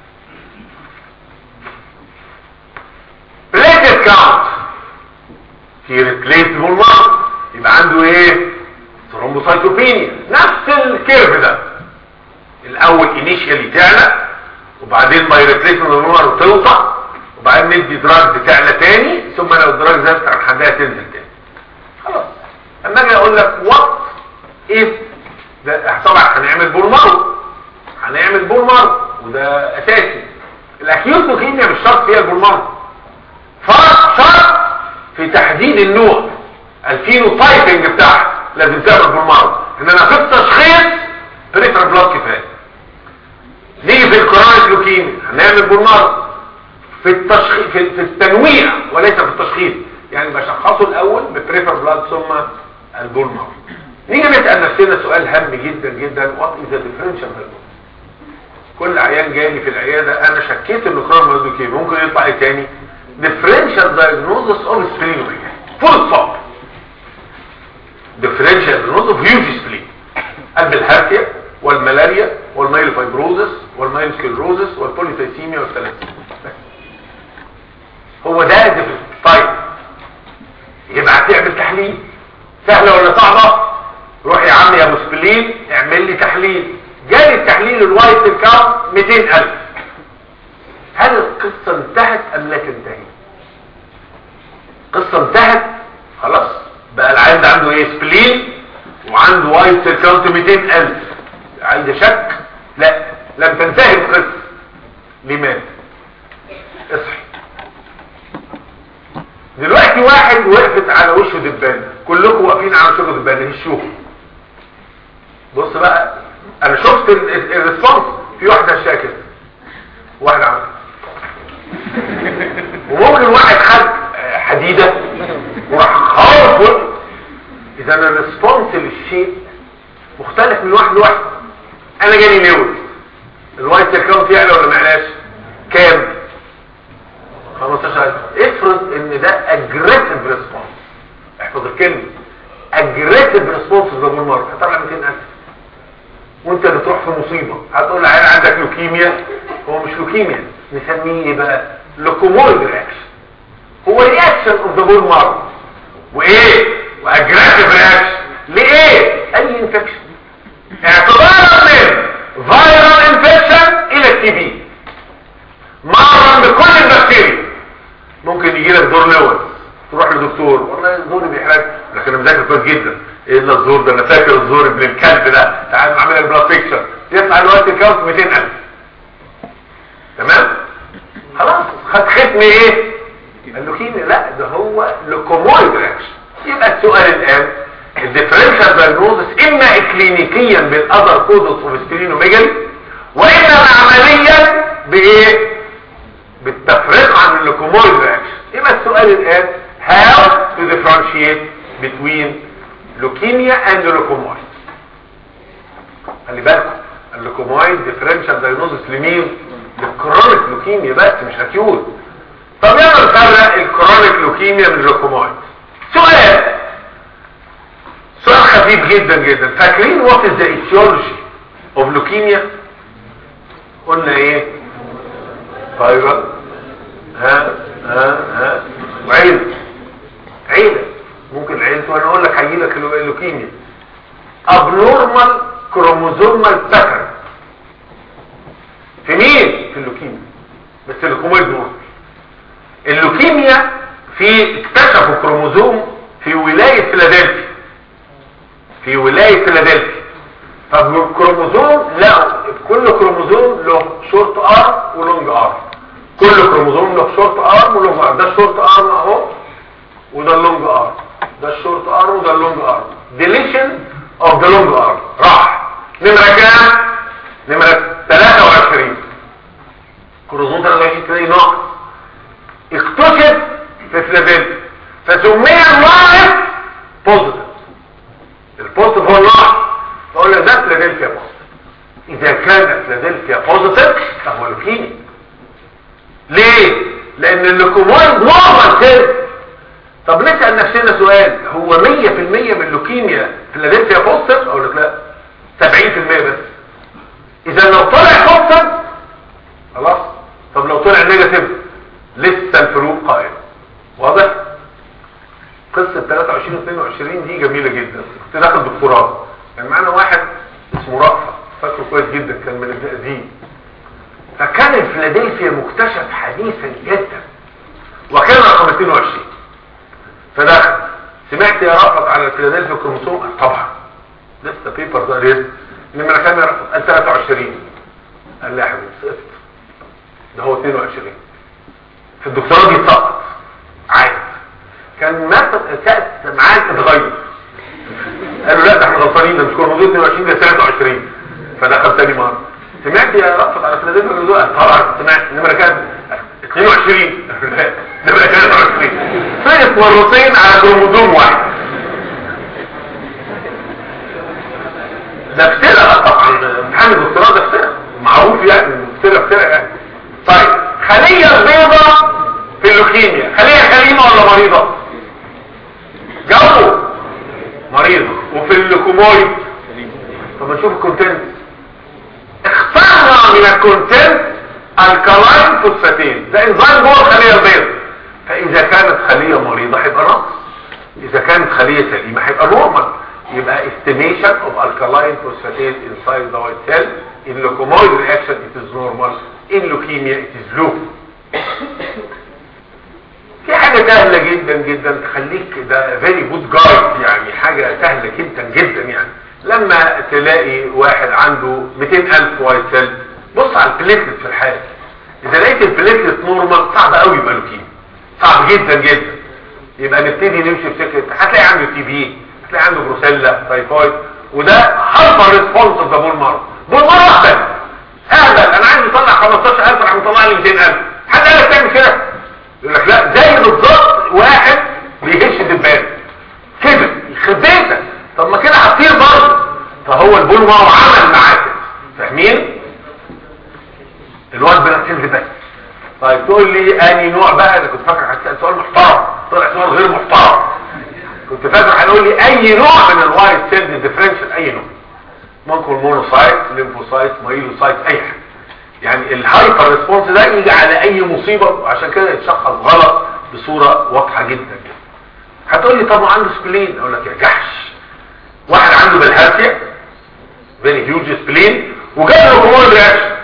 [SPEAKER 1] بليتد كاونت في ريبليسبل مارك يبقى عنده ايه ثرومبوسايتوبينيا نفس الكيرف ده الاول انيشيالي تعلى وبعدين باي ريبليسمنت مارك توطى وبعدين ندي دراج تعلى تاني ثم لو الدراج زادت عن حدها تنزل تاني خلاص اما اجي اقول لك وات اف ده طبعا هنعمل بولمارو هنعمل بولمارو وده اساسي الاكيوت لوكيميا مش شرط فيها البولمارو فرق شرط في تحديد النوع الفينوتايبنج بتاعها لازم تعمل بولمارو انما في التشخيص بريفر بلاد كفايه نيجي في الكرونيك لوكيميا هنعمل بولمارو في التشخيص في في التنويع وليس في التشخيص يعني بشخصه الاول ببريفر بلاد ثم البولمارو نيجي نسال نفسنا سؤال هام جدا جدا وات از ذا ديفرنشال كل عيان جالي في العياده انا شكيت انه كرونيك لوكيميا ممكن يطلع ايه تاني differential diagnosis of splenomegaly full stop differential diagnosis of huge spleen قلب الهارتيا والملاريا والمايلوفايبروزس والمايلوسكلروزس والبوليسايسيميا والثلاثيميا هو ده different. طيب يبقى هتعمل تحليل سهله ولا صعبه روح يا عم يا ابو سبلين اعمل لي تحليل جالي التحليل الوايت كاونت 200000 هل القصة انتهت ام لا تنتهي القصة انتهت خلاص بقى العيان ده عنده ايه سبلين وعنده وايت سيل كاونت 200000 عنده شك لا لم تنتهي القصة لماذا اصحي دلوقتي واحد وقفت على وشه دبانة كلكم واقفين على وشه دبانة هشوه بص بقى انا شفت الريسبونس في واحدة شاكر واحدة عمل وممكن واحد خد حديدة وراح خالص اذا الريسبونس للشيء مختلف من واحد لواحد انا جاني ليوز الوايت كاونت يعلى ولا ما يعلاش كام 15000 افرض ان ده اجريسيف ريسبونس احفظ الكلمه اجريسيف ريسبونس ده بالمره هتطلع 200000 وانت بتروح في مصيبه هتقول لعيال عندك لوكيميا هو مش لوكيميا نسميه ايه بقى لوكومويد رياكشن هو رياكشن اوف ذا بول مارو وايه واجريسيف رياكشن لايه اي انفكشن اعتبارا من فايرال انفكشن الى التي بي مرضا بكل البكتيريا ممكن يجي لك دور لوز تروح لدكتور والله الزور بيحرق لكن انا مذاكر كويس جدا ايه الا الزور ده انا فاكر الزور ابن الكلب ده تعال نعمل البلاد بيكتشر يطلع الوقت الكاونت 200000 تمام خلاص خد ختم ايه اللوكيميا لا ده هو لوكومويد رياكشن يبقى السؤال الان الديفرنشال دايجنوزس اما اكلينيكيا بالاذر كودس اوف سبلينوميجالي واما عمليا بايه بالتفريق عن اللوكومويد رياكشن يبقى السؤال الان how to differentiate between leukemia and leukomoid خلي بالكم اللوكومويد ديفرنشال دايجنوزس لمين للكرونيك لوكيميا بس مش اكيوت طب يلا نفرق الكرونيك لوكيميا من اللوكومويد سؤال سؤال خفيف جدا جدا فاكرين وات از ذا ايتيولوجي اوف لوكيميا قلنا ايه فايرال ها ها ها وعيلة عيلة ممكن عيلته وانا اقول لك هيجي لك اللوكيميا abnormal chromosomal pattern في مين في اللوكيميا بس اللوكومويد دول اللوكيميا في اكتشفوا كروموزوم في ولاية فيلادلفيا في ولاية فيلادلفيا طب الكروموزوم لا كل كروموزوم له شورت ارم ولونج ارم كل كروموزوم له شورت ارم ولونج ارم ده الشورت ارم اهو وده اللونج ارم ده الشورت ارم وده اللونج ارم ديليشن اوف ذا لونج ارم راح نمرة كام نمرة 23 كروموزوم 23 تلاقي ناقص اكتشف في فيلادلفيا فسمي الناقص بوزيتيف البوزيتيف هو الناقص فقول لك ده فيلادلفيا بوزيتيف اذا كان فيلادلفيا بوزيتيف فهو لوكيميا ليه لان اللوكومويد نورمال سيل طب نسال نفسنا سؤال هو 100% من اللوكيميا فيلادلفيا بوزيتيف اقول لك لا 70% بس اذا لو طلع كونستنت خلاص طب لو طلع نيجاتيف لسه الفروق قائم واضح قصة 23 و 22 دي جميلة جدا كنت داخل دكتوراه كان معانا واحد اسمه رأفة فاكره كويس جدا كان من الزقازيق فكان الفيلادلفيا مكتشف حديثا جدا وكان رقم 22 فدخل سمعت يا رأفت على الفيلادلفيا كروموسوم طبعا لسه بيبر ده ليه نمرة كام يا رأفت قال 23 قال لي يا حبيبي سقطت ده هو 22 في الدكتوراه دي سقط عادي كان ماسك كاس معاه اتغير قالوا لا ده احنا غلطانين ده مش كروموسوم 22 ده 23 فدخل تاني مرة سمعت يا رأفت على فيلادلفيا كروموسوم قال طبعا سمعت نمرة كام 22 لا نمرة 23 سقط مرتين على كروموسوم واحد ده افترى طبعا امتحان الدكتوراه ده افترى معروف يعني افترى افترى يعني طيب خلية بيضة في اللوكيميا خلية سليمة ولا مريضة جو مريضة وفي اللوكومويد طب نشوف الكونتنت اخترنا من الكونتنت الكلاين فوسفاتين ده انزيم جوه الخلية البيضاء فاذا كانت خلية مريضة هيبقى نقص اذا كانت خلية سليمة هيبقى نورمال يبقى estimation of alkaline phosphatase inside the white cell in locomoid reaction it is normal in leukemia it is low في حاجة سهلة جدا جدا تخليك ده very good guide يعني حاجة سهلة جدا جدا يعني لما تلاقي واحد عنده 200 ألف وايت سيل بص على البليتلت في الحالة إذا لقيت البليتلت نورمال صعب قوي يبقى لوكيميا صعب جدا جدا يبقى نبتدي نمشي بسكة هتلاقي عنده تي بي هتلاقي عنده بروسيلا تايفويد وده هايبر ريسبونس اوف ذا بول مارو بول مارو اهبل اهبل انا عايز اطلع 15000 راح مطلع لي 200000 حد قال لك تعمل كده يقول لك لا زي بالظبط واحد بيهش دبان كده يخرب بيتك طب ما كده هتطير برضه فهو البول مارو عمل معاك فاهمين الواد بنفسه بس طيب تقول لي اني نوع بقى انا كنت فاكر هتسال سؤال محترم طلع سؤال غير محترم كنت فاكر هنقول لي اي نوع من الوايت سيل ديفرنشال اي نوع ممكن مونوسايت ليمفوسايت مايلوسايت اي حاجه يعني الهايبر ريسبونس ده يجي على اي مصيبه وعشان كده يتشخص غلط بصوره واضحه جدا هتقول لي طب ما عنده سبلين اقول لك يا جحش واحد عنده بالهارسيا فيري هيوج سبلين وجاب له هرمون رياكشن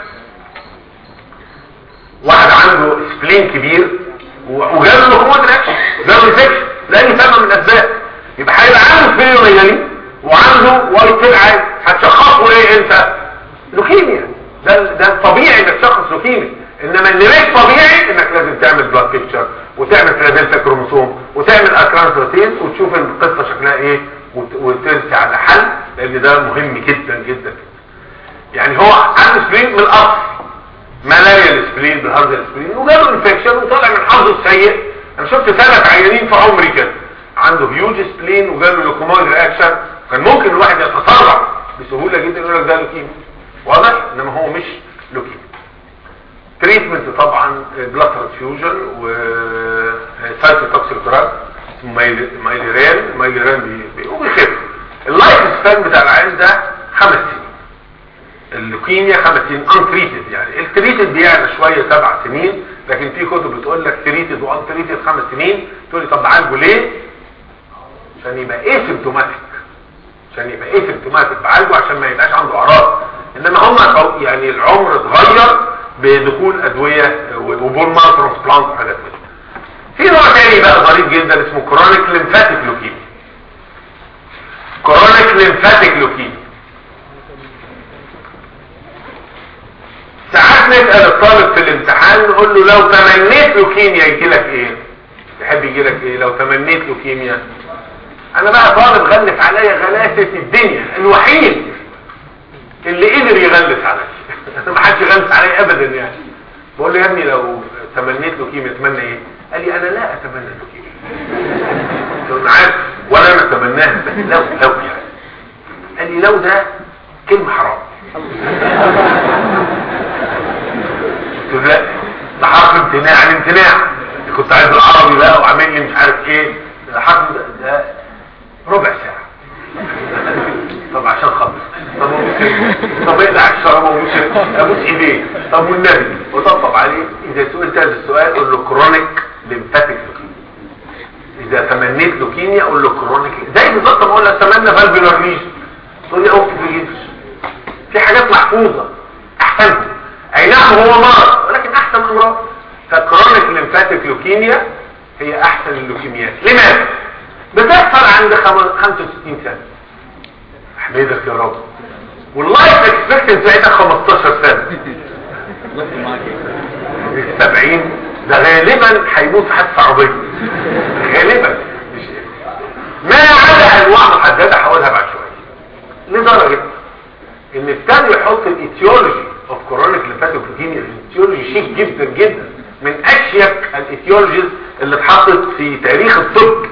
[SPEAKER 1] واحد عنده سبلين كبير وجاب له هرمون رياكشن جاب له سكشن لان سبب من الاسباب يبقى هيبقى عنده سبلين ميالين وعنده وايت سيل عادي هتشخصه ايه انت لوكيميا ده ده الطبيعي انك تشخص لوكيميا انما اللي مش طبيعي انك لازم تعمل بلاد بيكتشر وتعمل فلادلتا كروموسوم وتعمل اكرانسوتين وتشوف القصه شكلها ايه وترسي على حل لان ده مهم جدا جدا يعني هو عنده سبلين من الاصل ملايا السبلين بالهارد السبلين وجاله انفكشن وطلع من حظه السيء انا شفت ثلاث عيانين في عمري كده عنده هيوج سبلين وجاله لوكومويد رياكشن كان ممكن الواحد يتسرع بسهوله جدا يقول لك ده لوكيميا واضح انما هو مش لوكيميا تريتمنت طبعا بلاد ترانسفيوجن و سايتوتوكسيك دراج اسمه مايليران مايليران وبيخف اللايف سبان بتاع العيان ده خمس سنين اللوكيميا خمس سنين انتريتد يعني التريتد بيعلى شويه سبع سنين لكن في كتب بتقول لك تريتد وان تريتد خمس سنين تقول لي طب بعالجه ليه عشان يبقى ايه سيمتوماتيك عشان يبقى ايه سيمتوماتيك بعالجه عشان ما يبقاش عنده اعراض انما هم يعني العمر اتغير بدخول ادويه وبول مار ترانسبلانت وحاجات كده في نوع تاني بقى ظريف جدا اسمه كرونيك ليمفاتيك لوكيميا كرونيك ليمفاتيك لوكيميا ساعات نسأل الطالب في الامتحان نقول له لو تمنيت لوكيميا يجي لك ايه تحب يجي لك ايه لو تمنيت لوكيميا انا بقى طالب غلف عليا غلاسة الدنيا الوحيد اللي قدر يغلس عليا ما حدش يغلس عليا ابدا يعني بقول له يا ابني لو تمنيت لوكيميا اتمنى ايه قال لي انا لا اتمنى لوكيميا قلت له عارف ولا انا اتمناها بس لو لو يعني قال لي لو ده كلمه حرام قلت له لا ده حرف امتناع عن امتناع كنت عايز العربي بقى وعامل لي مش عارف ايه ده حرف ده, ده ربع ساعه طب عشان خلص طب طب والنبي وطبطب عليه اذا سئلت هذا السؤال قول له كرونيك ليمفاتيك لوكيميا اذا تمنيت لوكيميا قول له كرونيك زي بالظبط ما اقول لك تمنى فالفيولار ليجن تقول لي اوكي في في حاجات محفوظه احسنها اي نعم هو مرض ولكن احسن امراض فكرونيك ليمفاتيك لوكيميا هي احسن اللوكيميات لماذا بتحصل عند 65 سنه احمدك يا رب واللايف اكسبكتنس بتاعتها 15 سنه 70 ده غالبا هيموت في حادثه عربيه غالبا مش ما عدا انواع محدده هقولها بعد شويه لدرجه ان ابتدوا يحط الايتيولوجي اوف كورونيك ليمفاتيك لوكيميا الايتيولوجي شيك جدا جدا من اشيك الايتيولوجيز اللي اتحطت في تاريخ الطب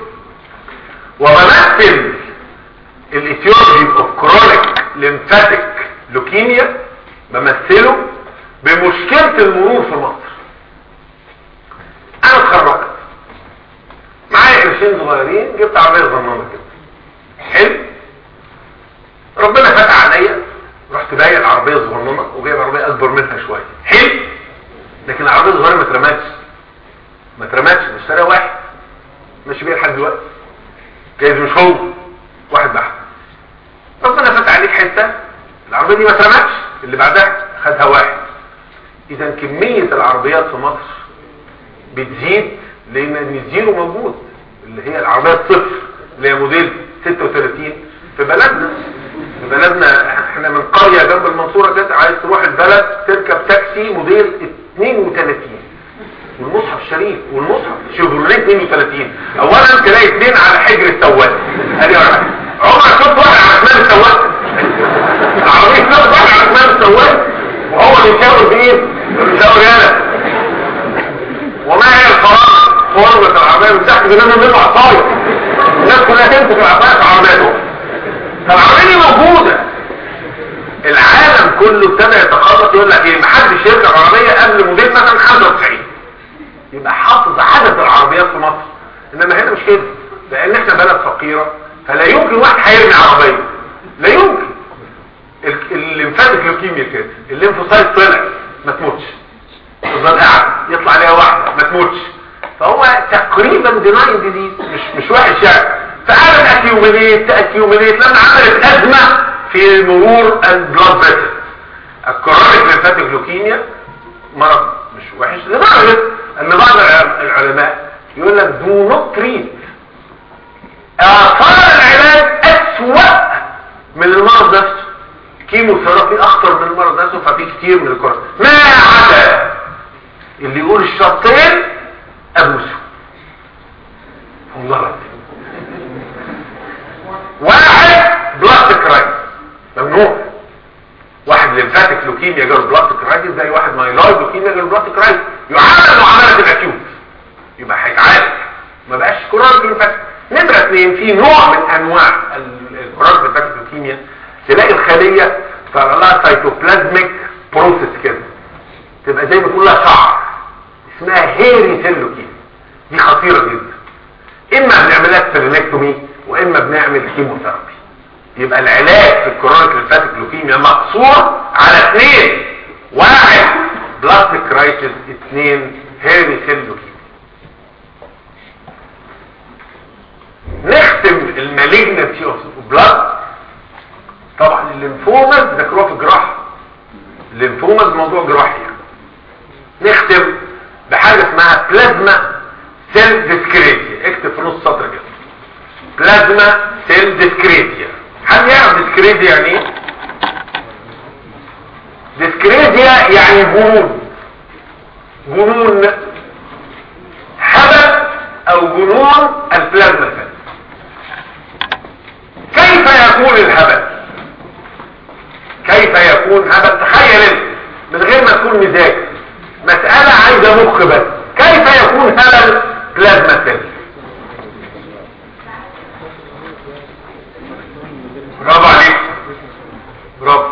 [SPEAKER 1] وبمثل الايتيولوجي اوف كرونيك ليمفاتيك لوكيميا بمثله بمشكلة المرور في مصر انا اتخرجت معايا قرشين صغيرين جبت عربية صغننة كده حلو ربنا فتح عليا رحت بايع العربية الصغننة وجايب عربية اكبر منها شوية حلو لكن العربية الصغيرة ما اترمتش ما اترمتش اشتريها واحد ماشي بيها لحد دلوقتي جايز مش هو واحد بحث ربنا فتح عليك حته العربيه دي ما اترمتش اللي بعدها خدها واحد اذا كميه العربيات في مصر بتزيد لان الزيرو موجود اللي هي العربيه الصفر اللي هي موديل 36 في بلدنا في بلدنا احنا من قريه جنب المنصوره كده عايز تروح البلد تركب تاكسي موديل 32 والمصحف الشريف والمصحف شيفروليه 32 اولا تلاقي اثنين على حجر السواق ادي واحد عمرك شفت واحد على شمال السواق العربيه تلاقي واحد على شمال السواق وهو اللي يشاور بايه بيشاور يالا وما هي القرار فورمة العربية من تحت بنام بيطلع طاير الناس كلها تمسك العربية في عربيتهم فالعربية دي موجودة العالم كله ابتدى يتخلص يقول لك ايه محدش يركب عربية قبل موديل مثلا 95 يبقى حافظ عدد العربيات في مصر انما هنا مش كده لان احنا بلد فقيرة فلا يمكن واحد هيرمي عربية لا يمكن الليمفاتيك لوكيميا كده الليمفوسايت طلع ما تموتش تفضل قاعد يطلع عليها واحدة ما تموتش فهو تقريبا ديناين ديزيز مش مش وحش يعني فقعدت اكيومينيت تاكيومينيت لما عملت ازمة في مرور البلاد بريشر الكرونيك ليمفاتيك لوكيميا مرض مش وحش لدرجة ان بعض العلماء يقول لك دو نوت تريت اثار العلاج اسوأ من المرض نفسه كيموثيرابي اخطر من المرض نفسه ففي كتير من الكرة ما عدا اللي يقول الشرطين ابوسه والله ربي واحد بلاستيك رايت ممنوع واحد ليمفاتيك لوكيميا جاله بلاستيك رايت زي واحد مايلويد لوكيميا جاله بلاستيك رايت يعامل معامله الاكيوت يبقى هيتعالج ما بقاش كرونيك ليمفاتيك نمرة اثنين في نوع من انواع الكرونيك ليمفاتيك لوكيميا تلاقي الخلية صار لها سيتوبلازميك بروسيس كده تبقى زي ما تقول لها شعر اسمها هيري سيل لوكيميا دي خطيرة جدا اما بنعملها سيرينكتومي واما بنعمل كيموثيرابي يبقى العلاج في الكرونيك ليمفاتيك لوكيميا مقصور على اثنين واحد بلاستيك رايتس اثنين هيري سيل لوكيميا نختم المالجنسي اوف بلاد طبعا الليمفومز ذكروها في الجراحه الليمفومز موضوع جراحي يعني. نختم بحاجه اسمها بلازما سيل ديسكريتيا اكتب في نص سطر كده بلازما سيل ديسكريتيا حد يعرف ديسكريتيا يعني ايه ديسكريتيا يعني جنون جنون هبل او جنون البلازما سيل كيف يكون الهبل كيف يكون هبل تخيل انت من غير ما تكون مزاج مسألة عايزة مخ بس كيف يكون هبل بلازما سيل برافو عليك برافو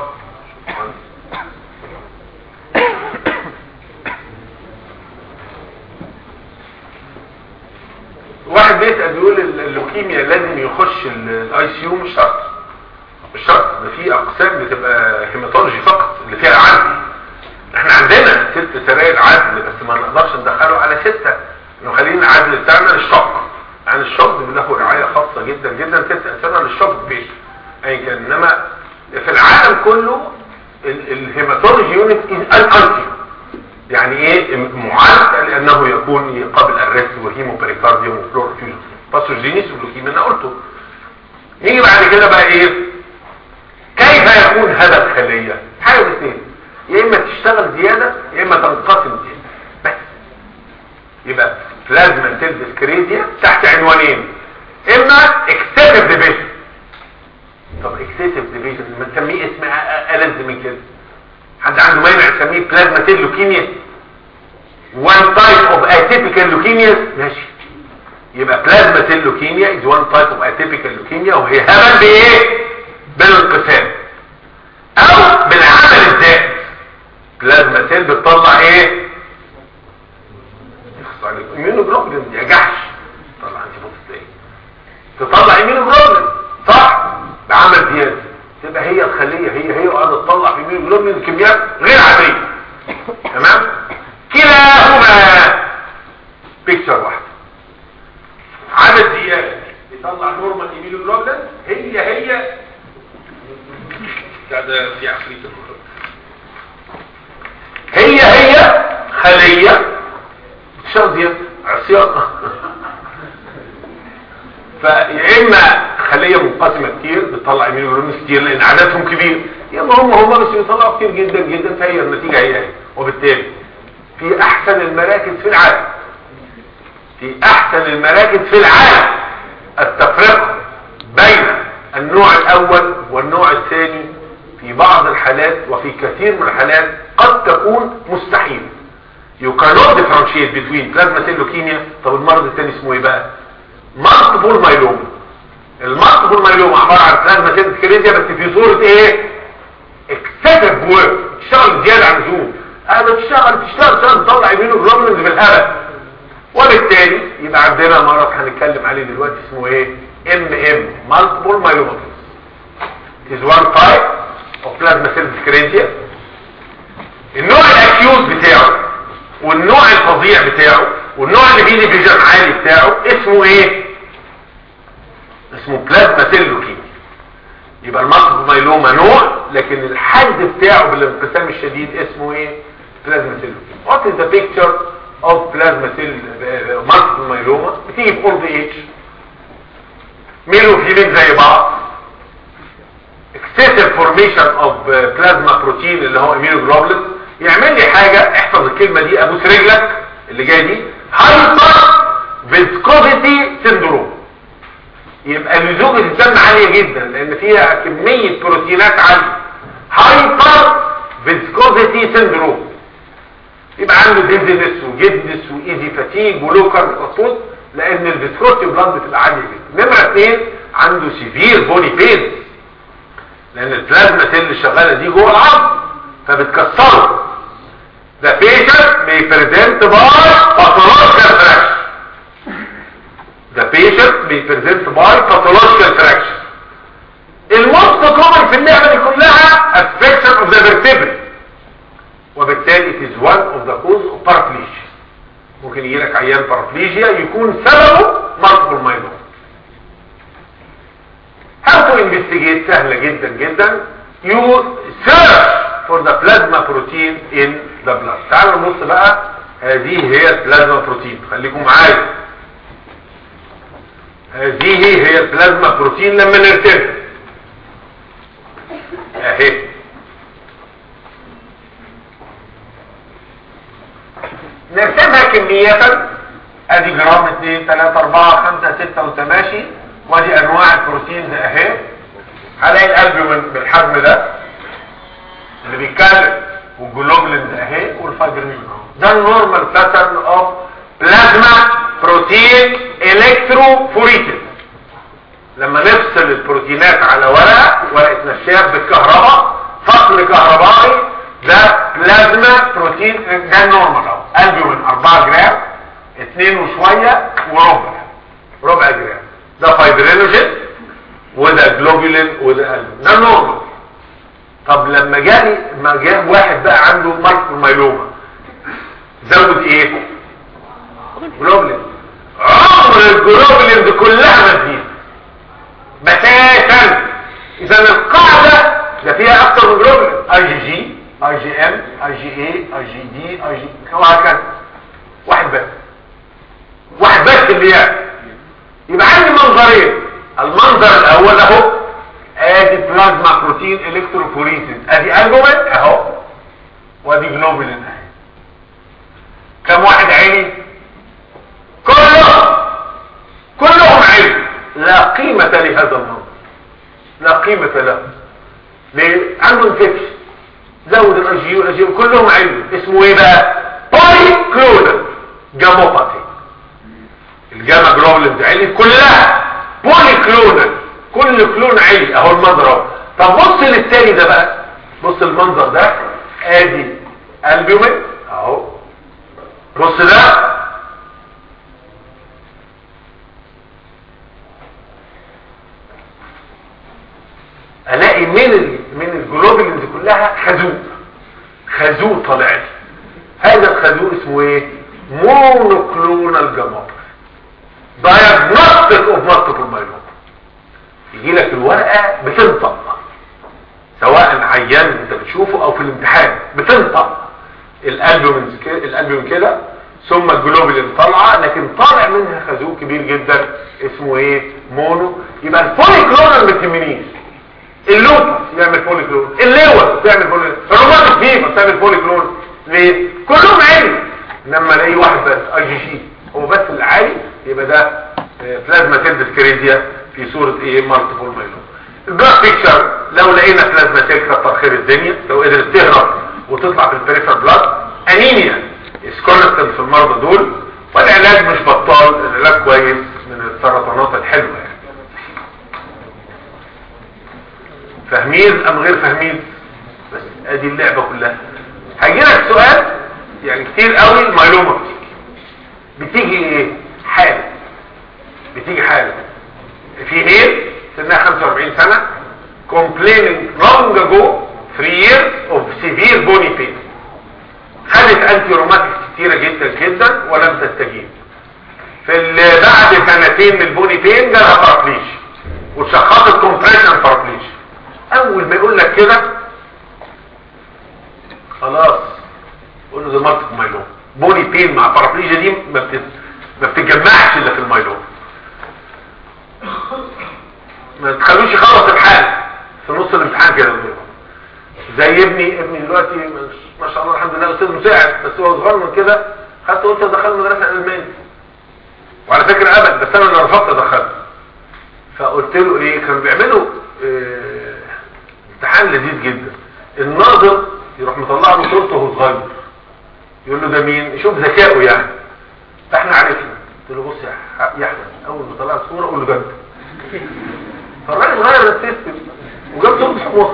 [SPEAKER 1] واحد بيسأل بيقول اللوكيميا لازم يخش الاي سي يو مش شرط مش شرط ده في اقسام بتبقى هيماتولوجي فقط اللي فيها عندي احنا عندنا ست سراير عزل بس ما نقدرش ندخله على ستة انه خلينا العزل بتاعنا للشق يعني الشق له رعاية خاصة جدا جدا تسع سنة للشق بيش اي كان انما في العالم كله الهيماتولوجي يونت از انكونتيو يعني ايه معالج لانه يكون يقابل الريست وهيموبريكارديوم وفلور فيوجن باثوجينيس ولوكيميا انا قلته نيجي بعد كده بقى ايه كيف يكون هذا الخلية حاجة باثنين يا اما تشتغل زيادة يا اما تنقسم زيادة بس يبقى بلازما سيل ديسكريزيا تحت عنوانين اما اكسسيف ديفيجن طب اكسسيف ديفيجن ما نسميه اسم ألذ من كده حد عنده مانع يسميه بلازما سيل لوكيميا one type of atypical leukemia ماشي يبقى بلازما سيل لوكيميا is one type of atypical leukemia وهي هبل بايه بالانقسام او بالعمل الذاتي بلازما سيل بتطلع ايه يخص عليك اميونوجلوبولين يا جحش طلع انت بوتس تطلع اميونوجلوبولين صح بعمل زياده تبقى هي الخليه هي هي وقاعده تطلع في اميونوجلوبولين كميات غير عاديه تمام كلاهما بيكتشر واحده عدد زياده يطلع نورمال اميونوجلوبولين هي هي ده في عفريت المخرج هي هي خلية شرطية عصيان فيا اما خلية منقسمة كتير بتطلع امينوجلوبين كتير لان عددهم كبير يا اما هم هم بس بيطلعوا كتير جدا جدا فهي النتيجة هي هي وبالتالي في احسن المراكز في العالم في احسن المراكز في العالم التفرقة بين النوع الاول والنوع الثاني في بعض الحالات وفي كثير من الحالات قد تكون مستحيل you cannot differentiate between plasma cell leukemia طب المرض الثاني اسمه ايه بقى multiple myeloma المالتيبل myeloma عبارة عن plasma cell سكريزيا بس في صورة ايه excessive work تشتغل زيادة عن اللزوم انا بتشتغل تشتغل تشتغل تطلع immunoglobulins بالهبل وبالتالي يبقى عندنا مرض هنتكلم عليه دلوقتي اسمه ايه ام ام multiple myeloma is one type of plasma cell dyscrasia النوع الاكيوت بتاعه والنوع الفظيع بتاعه والنوع اللي فيه ديفيجن عالي بتاعه اسمه ايه اسمه بلازما سيل لوكيميا يبقى المالتيبل مايلوما نوع لكن الحد بتاعه بالانقسام الشديد اسمه ايه بلازما سيل لوكيميا what is the picture of plasma cell multiple myeloma بتيجي في اولد ايج ميل وفيميل زي بعض excessive formation of plasma protein اللي هو immunoglobulin يعمل لي حاجة احفظ الكلمة دي ابوس رجلك اللي جاي دي hyper viscosity syndrome يبقى لزوجة الدم عالية جدا لان فيها كمية بروتينات عالية hyper viscosity syndrome يبقى عنده ديزنس وجدنس وايزي فاتيج ولوكر مقصود لان الفيسكوستي بلاد بتبقى عالية جدا نمرة اثنين عنده سيفير بوني بينز لان البلازما سيل اللي شغاله دي جوه العظم فبتكسره The patient may present by pathological fraction. The patient may present by pathological fraction. الموست كومن في اللعبة دي كلها affection of the vertebrae. وبالتالي it is one of the cause of paraplegia. ممكن يجي لك عيان paraplegia يكون سببه multiple myeloma. How to investigate سهلة جدا جدا. You search for the plasma protein in the blood. تعالوا نبص بقى هذه هي البلازما بروتين خليكم معايا. هذه هي البلازما بروتين لما نرسمها. اهي. نرسمها كمية ادي جرام 2 3 4 5 6 وتماشي وادي انواع البروتينز اهي هلاقي القلب بالحجم ده اللي بيتكلم والجلوبلين اهي والفايبرين ده النورمال باترن اوف بلازما بروتين الكتروفوريتس لما نفصل البروتينات على ورقه ورقه نشاف بالكهرباء فصل كهربائي ده بلازما بروتين ده النورمال اهو البومين 4 جرام 2 وشويه وربع ربع جرام ده فايبرينوجين وده جلوبولين وده البومين ده النورمال طب لما جالي ما جاه واحد بقى عنده مالتيبل مايلوما زود ايه جلوبلين عمر الجلوبلينز كلها ما تزيد بتاتا اذا القاعده ده فيها اكتر من جلوبلين اي جي جي اي جي ام اي جي اي اي جي دي اي جي وهكذا واحد بس واحد بس اللي يعني يبقى عندي منظرين المنظر الاول اهو ادي بلازما بروتين الكتروفوريسيس ادي البومين اهو وادي جلوبولين اهي كم واحد عيني كلهم كلهم عين لا قيمة لهذا المنظر لا قيمة له ليه عنده انفكشن زود الاي جي والاي جي كلهم عين اسمه ايه بقى باي كلونال جاموباتي الجاما جلوبولين عيني كلها بولي كلونال كل كلون عالي اهو المنظر اهو طب بص للتاني ده بقى بص المنظر ده ادي البيومين اهو بص ده الاقي من ال... من الجلوبولينز كلها خازوق خازوق طالع لي هذا الخازوق اسمه ايه مونوكلونال جاموبا diagnostic of multiple myeloma يجي لك الورقة بتنطق سواء عيان انت بتشوفه او في الامتحان بتنطق الالبومين كده الالبومين كده ثم الجلوبولين طالعه لكن طالع منها خازوق كبير جدا اسمه ايه مونو يبقى الفوليكلونال ما تهمنيش اللوتس يعمل فوليكلون الليور تعمل فوليكلون الروماتيك فيفر تعمل فوليكلون ليه كلهم عالي لما الاقي واحد بس اي جي جي هو بس اللي عالي يبقى ده بلازما سيل كريزيا في صورة ايه مالتيبل مايلوم البلاك بيكتشر لو لقينا بلازما سيل كتر خير الدنيا لو قدرت تهرب وتطلع في البريفر بلاد انيميا اسكونستنت في المرضى دول والعلاج مش بطال العلاج كويس من السرطانات الحلوة يعني فاهمين ام غير فاهمين بس ادي اللعبة كلها هيجيلك سؤال يعني كتير قوي المايلوما بتيجي بتيجي ايه حالة بتيجي حالة في ايه سنها 45 سنة complaining long ago 3 years of severe bony pain خدت انتي روماتيك كتيرة جدا جدا ولم تستجيب في اللي بعد سنتين من البوني بين جالها بارابليش وشخصت كومبريشن بارابليش اول ما يقول لك كده خلاص قول له ده مالتيك مايلوم بوني بين مع بارابليجيا دي ما بت... ما بتتجمعش الا في المايلوم ما تخلوش يخلص الحال في نص الامتحان كده زي ابني ابني دلوقتي ما شاء الله الحمد لله استاذ مساعد بس هو صغير من كده خدت قلت ادخله المدرسه الالماني وعلى فكره ابد بس انا اللي رفضت ادخله فقلت له ايه كانوا بيعملوا اه امتحان لذيذ جدا الناظر يروح مطلع له صورته وهو صغير يقول له ده مين شوف ذكائه يعني فاحنا عرفنا قلت له بص يا يا احمد اول ما طلعت صوره قول له ده انت فالراجل غير السيستم وجاب صوره حمار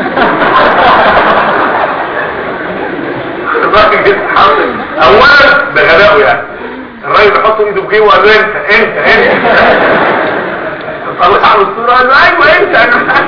[SPEAKER 1] الراجل بيتحرك اولا بغبائه يعني الراجل بيحط ايده في جيبه وقال له انت انت انت طلع له الصوره قال له ايوه انت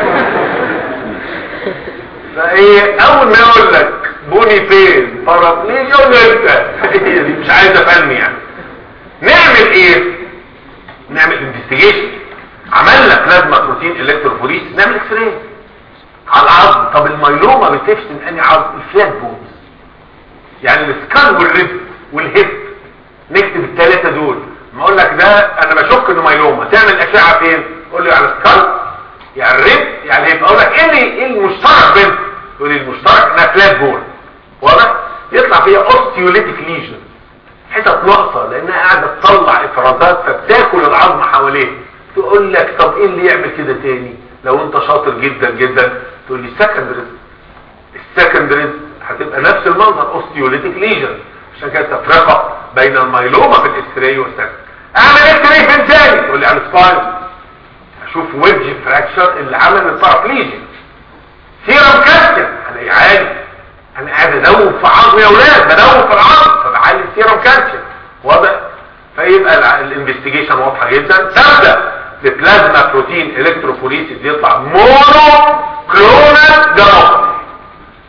[SPEAKER 1] فايه اول ما يقول لك بوني فين بارابليج يقول له انت دي مش عايز افني يعني نعمل ايه نعمل انفستيجيشن عملنا بلازما بروتين الكتروفوريس نعمل اكس راي على العظم طب الميلوما بتفشل من انهي عظم الفلات بونز يعني السكال والريب والهيب نكتب الثلاثه دول ما اقول لك ده انا بشك انه ميلوما تعمل اشعه فين قول لي على السكال يعني الريب يعني الهيب اقول لك ايه ايه المشترك بينهم تقول لي المشترك انها فلات بون واضح يطلع فيها اوستيوليتيك ليجن حتت ناقصه لانها قاعده تطلع افرازات فبتاكل العظم حواليه تقول لك طب ايه اللي يعمل كده تاني لو انت شاطر جدا جدا تقول لي سكندريز السكندريز هتبقى نفس المنظر اوستيوليتيك ليجن عشان كده تفرقه بين الميلوما في الاكس راي والسكن اعمل اكس راي فين تاني تقول لي على السباين اشوف ويدج فراكشر اللي عمل البارابليجيا سيرم كالسيوم هلاقي عالي انا قاعد ادوب في عظم يا اولاد بدوب في العظم فبعلي السيرم كالسيوم واضح فيبقى الانفستيجيشن واضحه جدا تبدا ببلازما بروتين الكتروفوريسيس يطلع مونو كلونال جاموبا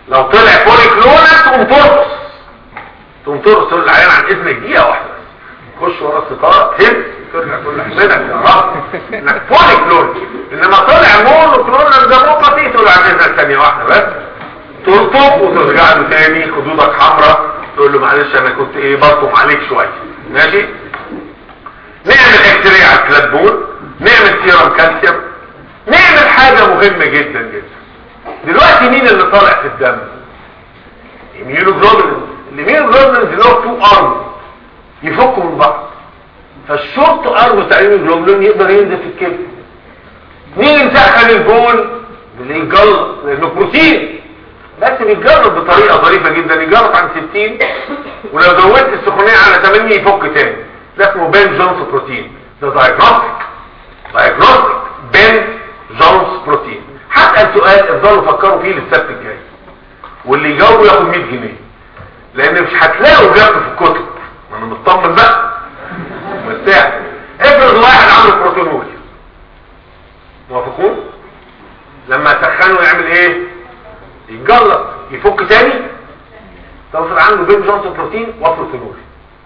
[SPEAKER 1] لو طلع فولي كلونس تقوم ترقص تقوم ترقص تقول العيان عن اذنك دقيقه واحده خش ورا الستاره تهب ترجع تقول له احمدك يا رب انك فولي كلونس انما طلع مونو كلونس ده نقطه تقول عن اذنك ثانيه واحده بس تلطف وترجع له تاني خدودك حمراء تقول له معلش انا كنت ايه برطم عليك شويه ماشي نعمل اكس راي على الكلاب بول نعمل سيرم كالسيوم نعمل حاجة مهمة جدا جدا دلوقتي مين اللي طالع في الدم الميونوجلوبولين الميونوجلوبولين اللي هو تو ارم يفكوا من بعض فالشورت ارم بتاع الميونوجلوبولين يقدر ينزل في الكبد مين يسخن البول اللي يتجلط لانه بروتين بس بيتجرب بطريقة ظريفة جدا يجرب عن 60 ولو زودت السخونية على 8 يفك تاني ده اسمه بين جونز بروتين ده دايجنوستيك دايجنوستيك بين جونز بروتين هسأل سؤال افضلوا فكروا فيه للسبت الجاي واللي يجاوبه ياخد 100 جنيه لان مش هتلاقوا اجابته في الكتب ما انا مطمن بقى مرتاح افرض واحد عامل بروتونوريا موافقون لما سخنه يعمل ايه يتجلط يفك تاني طب عنده بين جونز بروتين وبروتونوري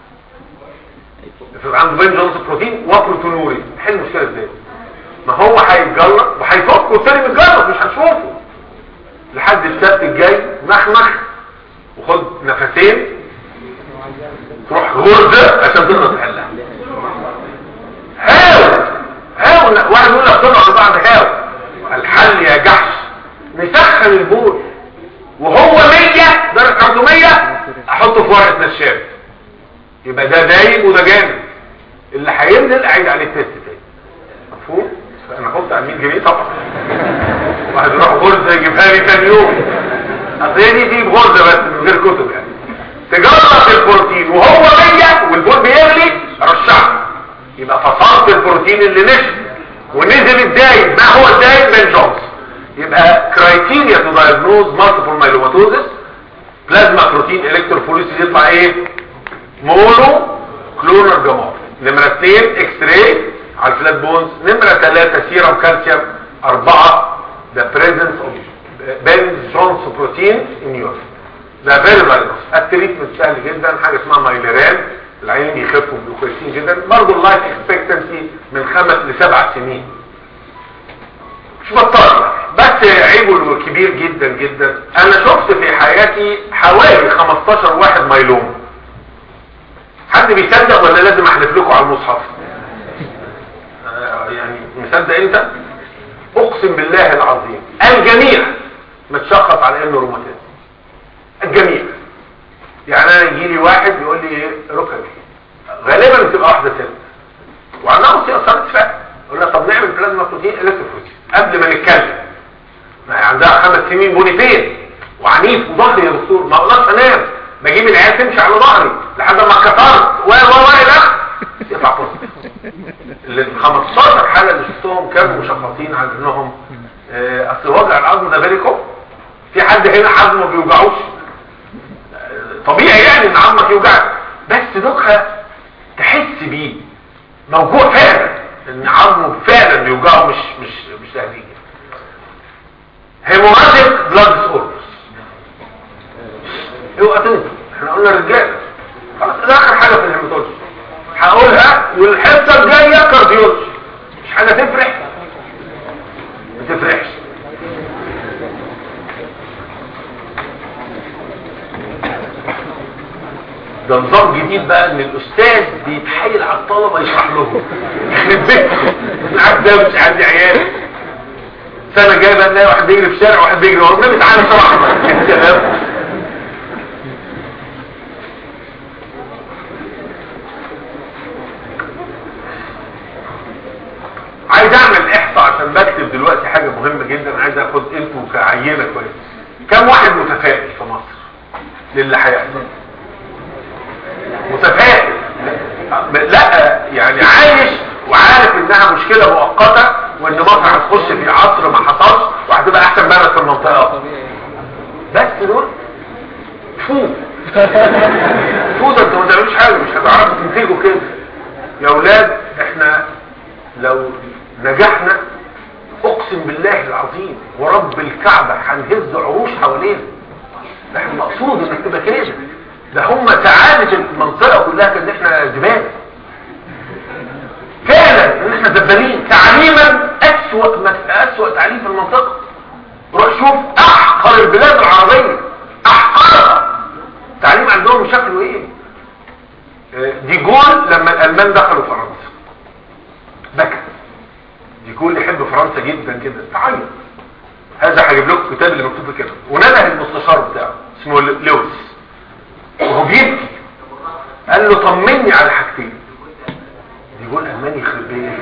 [SPEAKER 1] افرض عنده بين جونز بروتين وبروتونوري حل المشكله ازاي ما هو هيتجلط وهيفك والتاني متجلط مش هتشوفه لحد السبت الجاي مخمخ وخد نفسين تروح غرزة عشان تقدر تحلها هاو هاو واحد يقول لك طلعوا لبعض هاو الحل يا جحش نسخن البول وهو 100 درجة حرارته 100 احطه في ورقة نشاب يبقى ده دايب وده جامد اللي هينزل اعيد عليه التست تاني مفهوم انا احط على 100 جنيه طبعا واحد يروح غرزه يجيبها لي كام يوم اصل هي دي دي بغرزه بس من غير كتب يعني تجرب البروتين وهو 100 والبول بيغلي رشحه يبقى فصلت البروتين اللي نشف ونزل الدايب ما هو الدايب من جونز يبقى كرايتيريا تو دايجنوز مالتيبل مايلوماتوزس بلازما بروتين الكتروفوريسيس يطلع ايه مونو كلونر جمار نمرة 2 اكس راي على الفلات بونز نمرة 3 سيرم كالسيوم 4 the presence of بنزونس بروتين in urine ده فيري فاليوس التريتمنت سهل جدا حاجه اسمها مايليران العيانين يخفوا بيبقوا كويسين جدا برضه اللايف اكسبكتنسي من خمس لسبع سنين مش بطال بس عيبه الكبير جدا جدا انا شفت في حياتي حوالي 15 واحد مايلوم حد بيصدق ولا لازم احلف لكم على المصحف آه يعني مصدق انت اقسم بالله العظيم الجميع متشخص على انه روماتيزم الجميع يعني انا يجي لي واحد يقول لي ايه ركبي غالبا بتبقى واحده ست وعندها مصيبه فعلا يقول لها طب نعمل بلازما بروتين الكتروفوز قبل ما نتكلم ما هي عندها خمس سنين بونيتين وعنيف وظهري يا دكتور ما اقدرش انام بجيب العيال تمشي على ظهري لحد ما اتكسرت و و و الى يطلع فوق ال 15 حاله اللي شفتهم كانوا مشخصين على انهم آه، اصل وجع العظم ده فيري في حد هنا عظمه ما بيوجعوش آه، طبيعي يعني ان عظمك يوجعك بس دوكها تحس بيه موجوع فعلا ان عظمه فعلا بيوجعه مش مش مش تهديد هيموراتيك بلاد ديسوردرز اوعى تنسى احنا قلنا رجاله خلاص ده اخر حاجه في الهيماتولوجي هقولها والحصه الجايه كارديولوجي مش حاجه تفرح ما تفرحش ده نظام جديد بقى ان الاستاذ بيتحايل على الطلبه يشرح لهم يخرب بيتكم العب ده مش عندي عيال سنه جايه بقى نلاقي واحد بيجري في الشارع وواحد بيجري ورا النبي تعالى صراحه تمام عايز اعمل احصاء عشان بكتب دلوقتي حاجه مهمه جدا عايز اخد انتوا كعينه كويس كم واحد متفائل في مصر للي هيحصل متفائل لا يعني عايش وعارف انها مشكله مؤقته وان مصر هتخش في عصر ما حصلش وهتبقى احسن بلد في المنطقه بس دول فو فو ده انتوا ما تعملوش حاجه مش هتعرفوا تنتجوا كده يا اولاد احنا لو نجحنا اقسم بالله العظيم ورب الكعبة هنهز عروش حوالينا احنا مقصود انك تبقى كده ده هم سعادة المنطقة كلها كان احنا زبالة فعلا ان احنا زبالين تعليما اسوأ اسوأ تعليم في المنطقة روح شوف احقر البلاد العربية احقرها التعليم عندهم شكله ايه آه، دي جول لما الالمان دخلوا فرنسا بكى دي جول يحب فرنسا جدا جدا تعيط هذا هجيب لكم الكتاب اللي مكتوب كده ونده المستشار بتاعه اسمه لويس وهو بيبكي قال له طمني على حاجتين دي جول الماني يخرب بيه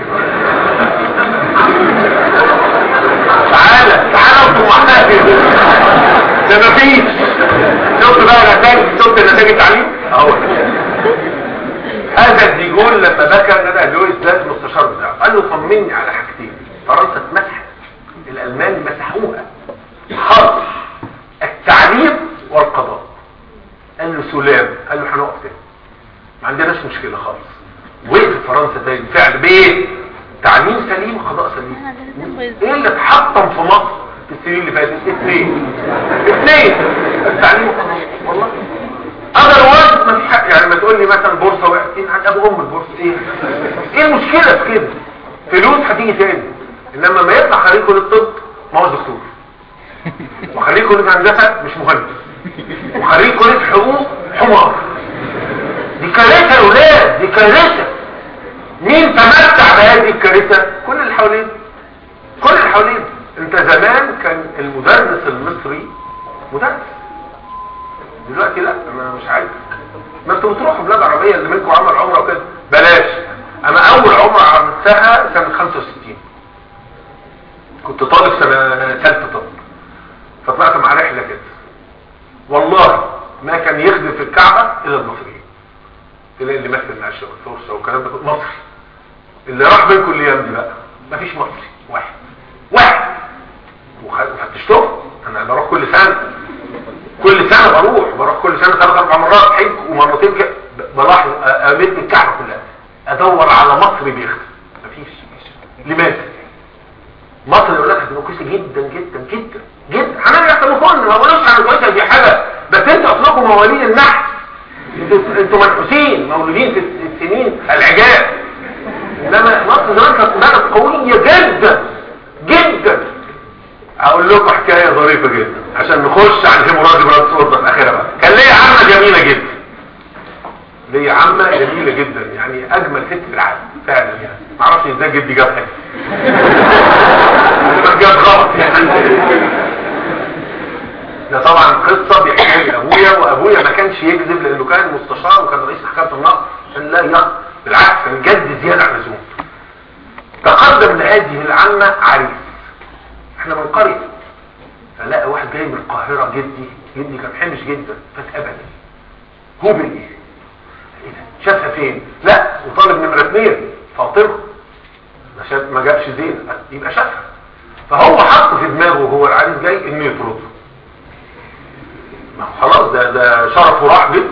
[SPEAKER 1] تعالى تعالى انتوا معايا ده مفيش شفت بقى نتائج شفت نتائج التعليم اهو هذا الديجول لما بكى ندى لويس ده المستشار بتاعه قال له طمني على حاجتين فرنسا اتمسحت الالمان مسحوها حرب التعليم والقضاء قال له سلام قال له هنقف تاني ما عندناش مشكله خالص وقف فرنسا تاني فعل بايه تعليم سليم وقضاء سليم ايه اللي اتحطم في مصر في السنين اللي فاتت اثنين اثنين التعليم والقضاء والله اذر ما في حق يعني ما تقول لي مثلا بورصه وقعتين عند ابو ام البورصه ايه ايه المشكله في كده فلوس هتيجي تاني انما ما يطلع خريج كليه الطب ما هو دكتور وخريج كليه هندسه مش مهندس وخريج كليه حقوق حمار دي كارثه يا اولاد دي كارثه مين تمتع بهذه الكارثه كل اللي حوالين كل اللي حوالين انت زمان كان المدرس المصري مدرس دلوقتي لا انا مش عايز ما انتوا بتروحوا بلاد عربيه اللي منكم عمل عمره وكده بلاش انا اول عمره عملتها سنه 65 كنت طالب سنه ثالثه طب فطلعت مع رحله كده والله ما كان يخدم في الكعبه الا المصريين تلاقي اللي مثل مع الشباب فرصه والكلام ده كله مصري اللي راح بينكم الايام دي بقى مفيش مصري واحد واحد وفتشتهم انا بروح كل سنه كل سنة بروح بروح كل سنة ثلاث اربع مرات حج ومرتين كده بلاحظ امد الكعبة كلها ادور على مصري بيخدم مفيش لماذا مصر يقول لك هتبقى كويسه جدا جدا جدا جدا هنرجع تليفون ما بقولش عن كويسه دي حاجه بس انتوا اصلكم مواليد النحس انتوا انتوا منحوسين مولودين في السنين العجاب انما مصر زمان كانت بلد قويه جدا جدا اقول لكم حكايه ظريفه جدا عشان نخش على الهيموراجي براد سورده في اخرها بقى كان ليا عمه جميله جدا ليا عمه جميله جدا يعني اجمل ست في العالم فعلا يعني ما اعرفش ازاي جدي جاب حاجه ما جاب غلط يعني ده طبعا قصه بيحكيها لي ابويا وابويا ما كانش يكذب لانه كان مستشار وكان رئيس محكمه النقد عشان لا يق بالعكس كان جد زياده عن اللزوم تقدم لهذه العمه عريس احنا من قرية فلاقى واحد جاي من القاهرة جدي جدي كان حمش جدا فاتقبل هو بال ايه ده شافها فين لا وطالب نمرة اثنين فاطمة ما شاف ما جابش زين يبقى شافها فهو حط في دماغه وهو العريس جاي انه يطرده ما هو خلاص ده ده شرفه راح بيت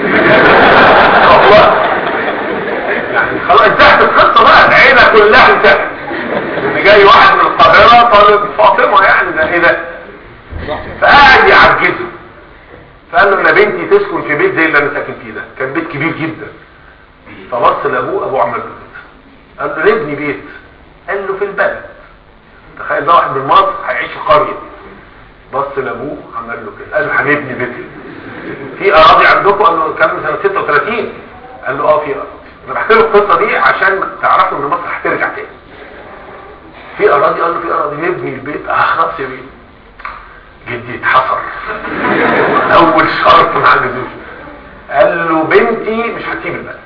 [SPEAKER 1] والله يعني خلاص انتهت القصه بقى العيله كلها انتهت ان جاي واحد من القاهرة طالب فاطمة يعني ده ايه ده فقعد يعجزه فقال له ان بنتي تسكن في بيت زي اللي انا ساكن فيه ده كان بيت كبير جدا فبص لابوه ابوه عمل له قال له ابني بيت قال له في البلد تخيل ده واحد من مصر هيعيش في قريه بص لابوه عمل له كده قال له هنبني بيت في اراضي عندكم قال له كام سنه 36 قال له اه في اراضي انا بحكي له القصه دي عشان تعرفوا ان مصر هترجع تاني في اراضي قال له في اراضي نبني البيت اه خلاص يا بيه جدي اتحصر اول شرط مع الجزوش قال له بنتي مش هتسيب البلد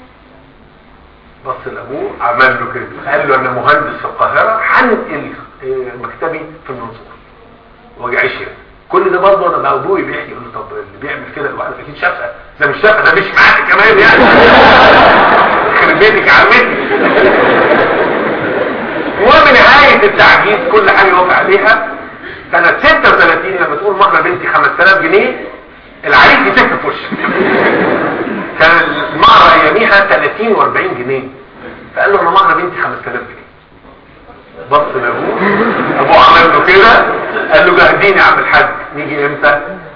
[SPEAKER 1] بص لابوه عمل له كده قال له انا مهندس في القاهره هنقل مكتبي في المنصوره واجي اعيش هنا كل ده برضه انا بقى ابوي بيحكي يقول له طب اللي بيعمل كده الواحد اكيد شافها ده مش شافها ده مش معاك كمان يعني يخرب بيتك عمتي المهم نهاية التعجيز كل حاجة يوافق عليها سنة 36 لما تقول مهر بنتي 5000 جنيه العريس يسك في وشك كان المهر اياميها 30 و40 جنيه فقال له انا مهر بنتي 5000 جنيه بص لابوه ابوه عمل له كده قال له جاهدين يا عم الحاج نيجي امتى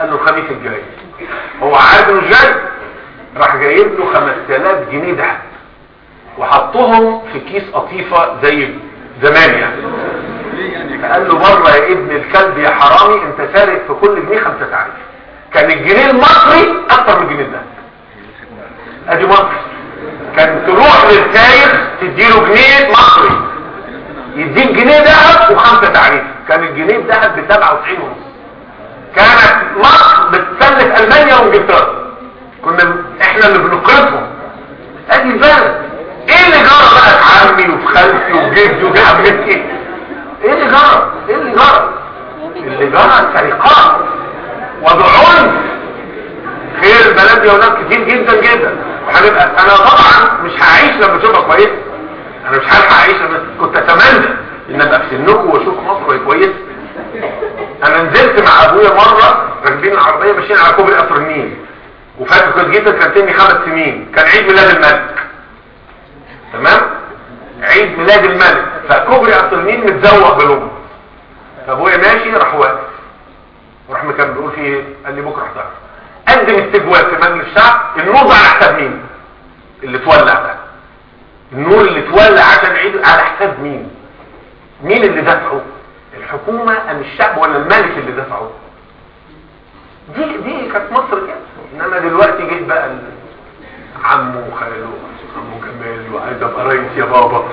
[SPEAKER 1] قال له الخميس الجاي هو عارف انه جاي راح جايب له 5000 جنيه دهب وحطهم في كيس قطيفه زي زمان يعني فقال له بره يا ابن الكلب يا حرامي انت سارق في كل جنيه خمسة تعريف كان الجنيه المصري اكتر من الجنيه ده ادي مصر كان تروح للسايق تديله جنيه مصري يديك جنيه ذهب وخمسة تعريف كان الجنيه الذهب ب 97 ونص كانت مصر بتسلف المانيا وانجلترا كنا احنا اللي بنقرضهم ادي البلد ايه اللي جرى بقى في عمي وفي خالتي وجدي وفي عمتي ايه اللي جرى ايه اللي جرى اللي جرى سرقات وضعون خير البلد يا ولاد كتير جدا جدا وهنبقى انا طبعا مش هعيش لما اشوفها كويس انا مش هلحق اعيش لما كنت اتمنى ان ابقى في سنكم واشوف مصر وهي كويسه انا نزلت مع ابويا مره راكبين العربيه ماشيين على كوبري قطر النيل وفاكر كويس جدا كان سني خمس سنين كان عيد ميلاد الملك تمام عيد ميلاد الملك فكوبري قطر النيل متزوق بلوم فابويا ماشي راح واقف وراح كان بيقول فيه ايه قال لي بكره احضر قدم استجواب في مجلس الشعب النور ده على حساب مين اللي تولع ده النور اللي تولع عشان عيد على حساب مين مين اللي دفعه الحكومة ام الشعب ولا الملك اللي دفعه دي دي كانت مصر كده انما دلوقتي جه بقى ال- عمه وخاله عمه كمال وعايز ابقى رئيس يا بابا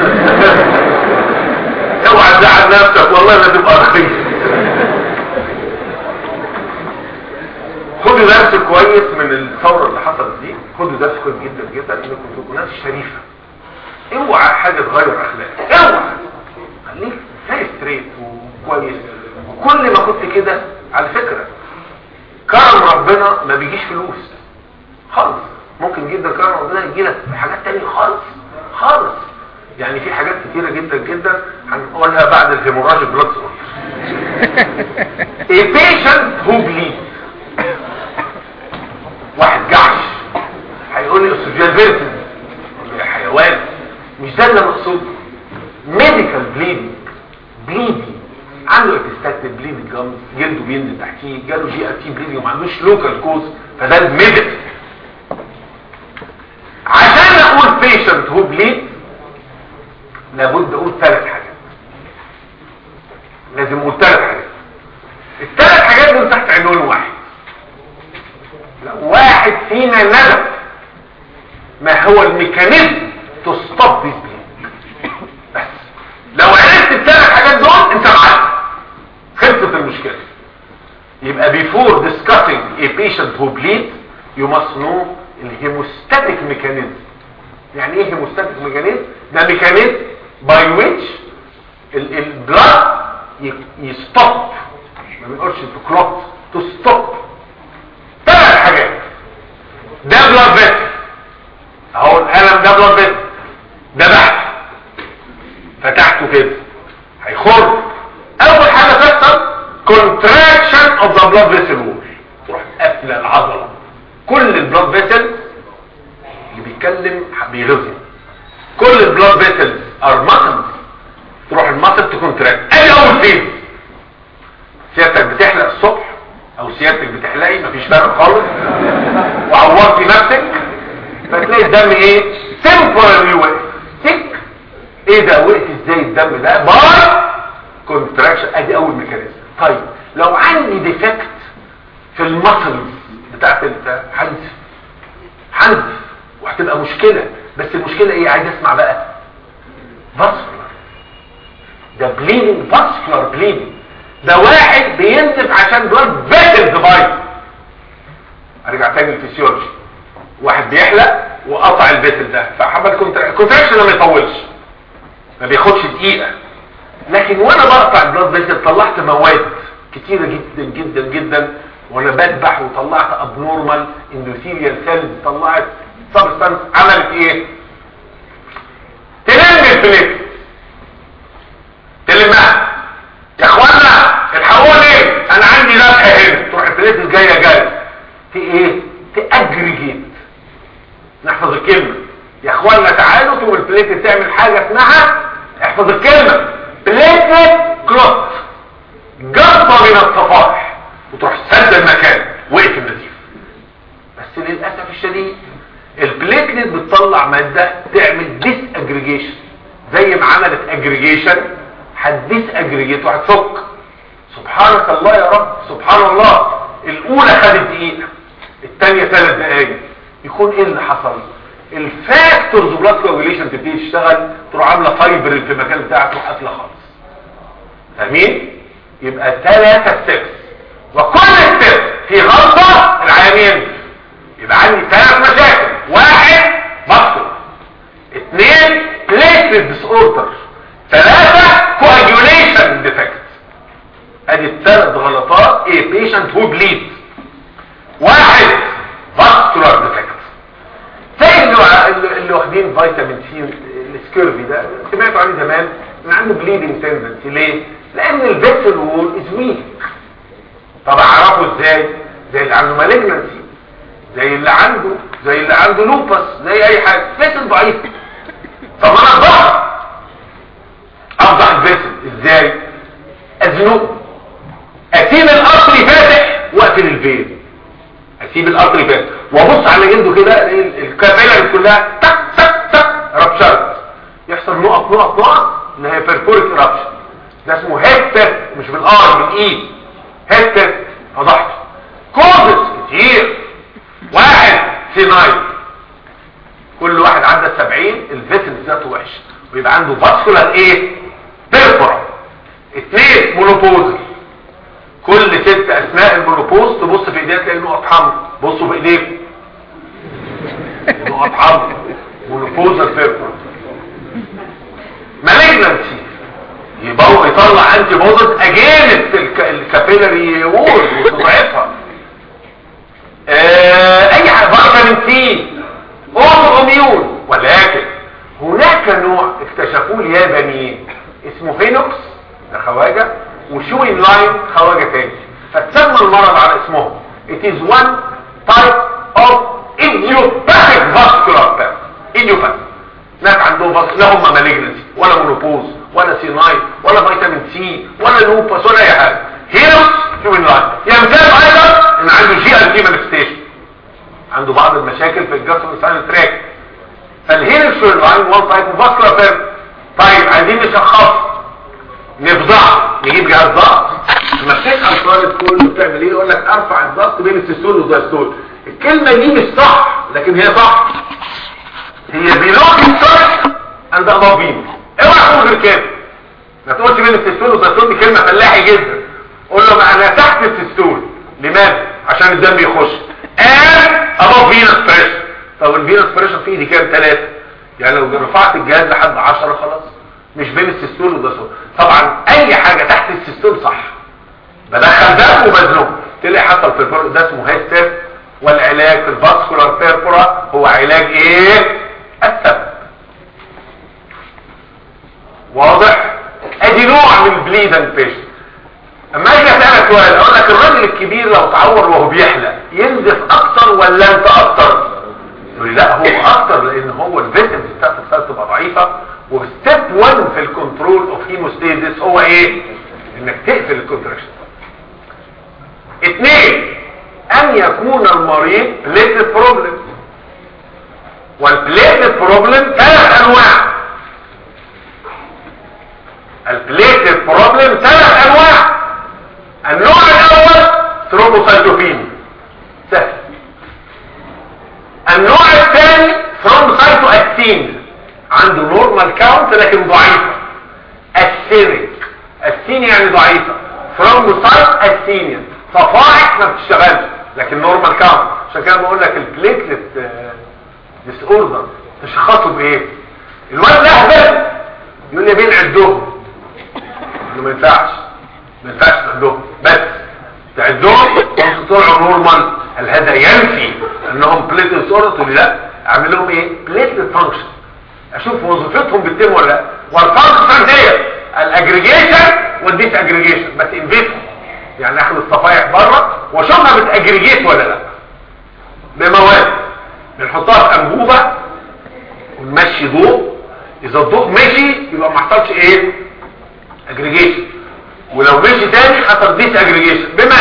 [SPEAKER 1] اوعى تزعل نفسك والله لا تبقى رئيس خدوا درس كويس من الثورة اللي حصلت دي خدوا درس كويس جدا جدا انكم تبقوا ناس شريفة اوعى حاجة تغير اخلاقك اوعى خليك زي ستريت وكويس وكل ما كنت كده على فكرة كرم ربنا ما بيجيش فلوس خالص ممكن جدا كرم ربنا يجي لك في حاجات تانية خالص خالص يعني في حاجات كتيرة جدا جدا هنقولها بعد الهيموراج بلاد سورس A patient who bleeds واحد جعش هيقول لي استرجال فيرتن يا حيوان مش ده اللي مقصود ميديكال بليدنج بليدنج عنده اتستات بليدنج جامز جلده بينزل تحتيه جاله جي ار تي بليدنج وما عندوش لوكال كوز فده الميديك عشان اقول بيشنت هو بليد لابد اقول ثلاث حاجات لازم اقول ثلاث حاجات الثلاث حاجات دول تحت عنوان واحد لو واحد فينا ندم ما هو الميكانيزم تصطب بيه بس لو عرفت الثلاث حاجات دول انت معاك خلصت المشكله يبقى before discussing a patient who bleeds you must know الهيموستاتيك ميكانيزم يعني ايه هيموستاتيك ميكانيزم ده ميكانيزم by which البلاد يستوب ما بنقولش to clot to stop ثلاث حاجات ده بلاد فيسل اهو القلم ده بلاد فيسل ده بحث فتحته كده هيخر اول حاجه تحصل contraction of the blood vessel wall تروح قافله العضله كل البلاد فيسل اللي بيتكلم بيغزي كل البلاد فيسل ار ماسلز تروح الماسل تكونتراكت ادي اول فيز سيادتك بتحلق الصبح او سيادتك بتحلقي مفيش فرق خالص وعورتي نفسك فتلاقي الدم ايه temporarily وقف تك ايه ده وقف ازاي الدم ده باي كونتراكشن ادي اول ميكانيزم طيب لو عندي ديفكت في المسلز بتاعت الحنف حنف وهتبقى مشكلة بس المشكلة ايه عايز اسمع بقى فاسكولار ده بليدنج فاسكولار بليدنج ده واحد بينزف عشان دول فيتلز بايظ ارجع تاني للفسيولوجي واحد بيحلق وقطع الفيتل ده فحبل كونتراكشن ما يطولش ما بياخدش دقيقة لكن وانا بقطع البلاد فيسل طلعت مواد كتيرة جدا جدا جدا وانا بدبح وطلعت ابنورمال اندوثيريال سيلز طلعت سبستانس عملت ايه تلم البليت تلمها يا اخوانا الحقوني انا عندي ذبحه هنا تروح البليت جايه جايه في ايه تاجريجيت نحفظ الكلمه يا اخوانا تعالوا تقوم البليت تعمل حاجه اسمها احفظ الكلمه بليتلت كلوت جربة من الصفائح وتروح سد المكان وقف النزيف بس للاسف الشديد البليتلت بتطلع ماده تعمل ديس اجريجيشن زي ما عملت اجريجيشن هتديس اجريجيت وهتفك سبحانك الله يا رب سبحان الله الاولى خدت دقيقه الثانيه ثلاث دقائق يكون ايه اللي حصل الفاكتورز بلاد كوagulation تبتدي تشتغل تروح عامله فايبر في المكان بتاعك تروح قافله خالص فاهمين يبقى ثلاثه ستيبس وكل ستيب في غلطه العيانين يبقى عندي ثلاث مشاكل واحد بطل اثنين بليتلت ديس اوردر ثلاثه كواجوليشن ديفكت ادي الثلاث غلطات ايه بيشنت هو بليد واحد فاسكولار ديفكت زي اللي, اللي واخدين فيتامين سي السكيرفي ده سمعتوا عنه زمان ان عنده بليدنج تندنسي ليه لان الفيسل وول از ويك طب اعرفه ازاي زي اللي عنده مالجنسي زي اللي عنده زي اللي عنده لوبس زي اي حاجه فيسل ضعيف طب انا افضح افضح الفيسل ازاي ازنقه اسيب القطر فاتح واقفل الفين اسيب القطر فاتح وابص على جلده كده الكابيلاري كلها تك تك تك ربشرت يحصل نقط نقط نقط ان هي بيرفوريك رابشن ده اسمه هيت مش بالار بالاي هيت فضحته كوزس كتير واحد سينايل كل واحد عدى السبعين الفيسل ذاته وحش ويبقى عنده فاسكولار ايه بيرفورا اثنين مونوبوزل كل ست اثناء المونوبوز تبص في ايديها تلاقي نقط حمر بصوا في ايديكم نقط حمر مونوبوزال بيرفورا مالجنسي يبقى يطلع انتي بودز اجانب الكابيلاري وول وتضعفها آه اي حاجه فيتامين سي اوتو اميون ولكن هناك نوع اكتشفوه اليابانيين اسمه فينوكس ده خواجه وشوين لاين خواجه تاني فتسمى المرض على اسمهم it is one type of idiopathic vascular path idiopathic ناس عندهم بس لا هم مالجنسي ولا مونوبوز ولا سيناي ولا فيتامين سي ولا لوبس ولا اي حاجه هيروس شوين لاين يمتاز ايضا ان عنده جي ال تي مانيفستيشن عنده بعض المشاكل في الجسم الساين تراك فالهيروس شوين لاين وان تايب اوف فاسكولار بيرث طيب عايزين نشخصه نفضحه نجيب جهاز ضغط لما بتسال الطالب كله بتعمل ايه يقول لك ارفع الضغط بين السيستول والدايستول الكلمه دي مش صح لكن هي صح هي بيلوك الصح عند ابو بين اوعى تقول غير كده ما تقولش بين السيستول والدايستول دي كلمه فلاحي جدا قول له بقى انا تحت السيستول لماذا عشان الدم يخش and above venous pressure طب الفينوس بريشر في ايدي كام ثلاثة يعني لو رفعت الجهاز لحد 10 خلاص مش بين السيستول والدايستول طبعا اي حاجة تحت السيستول صح بدخل دم وبزنه تلاقي حصل في الفرق ده اسمه هيستر والعلاج في الفاسكولار بيرفورا هو علاج ايه السبب واضح ادي نوع من البليد اند بيشن اما اجي اسالك سؤال اقول لك الراجل الكبير لو اتعور وهو بيحلق ينزف اكتر ولا انت اكتر تقول لي لا هو اكتر لان هو الفيتامين بتاعته تبقى ضعيفه وستيب 1 في الكنترول اوف هيموستاسيس هو ايه انك تقفل الكونتراكشن اثنين ان يكون المريض بليتد بروبلم والبليتد بروبلم ثلاث انواع البليتد بروبلم ثلاث انواع النوع الاول ثرومبوسايتوبينيا سهل النوع الثاني ثرومبوسايتو اكتين عنده نورمال كاونت لكن ضعيفه السيريك السين يعني ضعيفه ثرومبوسايت السينيا صفائح ما بتشتغلش لكن نورمال كاونت عشان كده بقول لك البليتلت ديس اوردر تشخصه بايه الواد ده اهبل يقول لي بنعدهم انه ما ينفعش ما ينفعش تعدهم بس تعدهم وانت طلعوا نورمال هل هذا ينفي انهم بليتلت اوردر تقول لي لا اعمل لهم ايه بليتلت فانكشن اشوف وظيفتهم بتتم ولا لا والفانكشن هي الاجريجيشن والديس اجريجيشن بس انفيتهم يعني اخد الصفايح بره واشوفها بتاجريجيت ولا لا بمواد بنحطها في انبوبه ونمشي ضوء اذا الضوء مشي يبقى ما حصلش ايه اجريجيشن ولو مشي تاني حصل ديس اجريجيشن بماده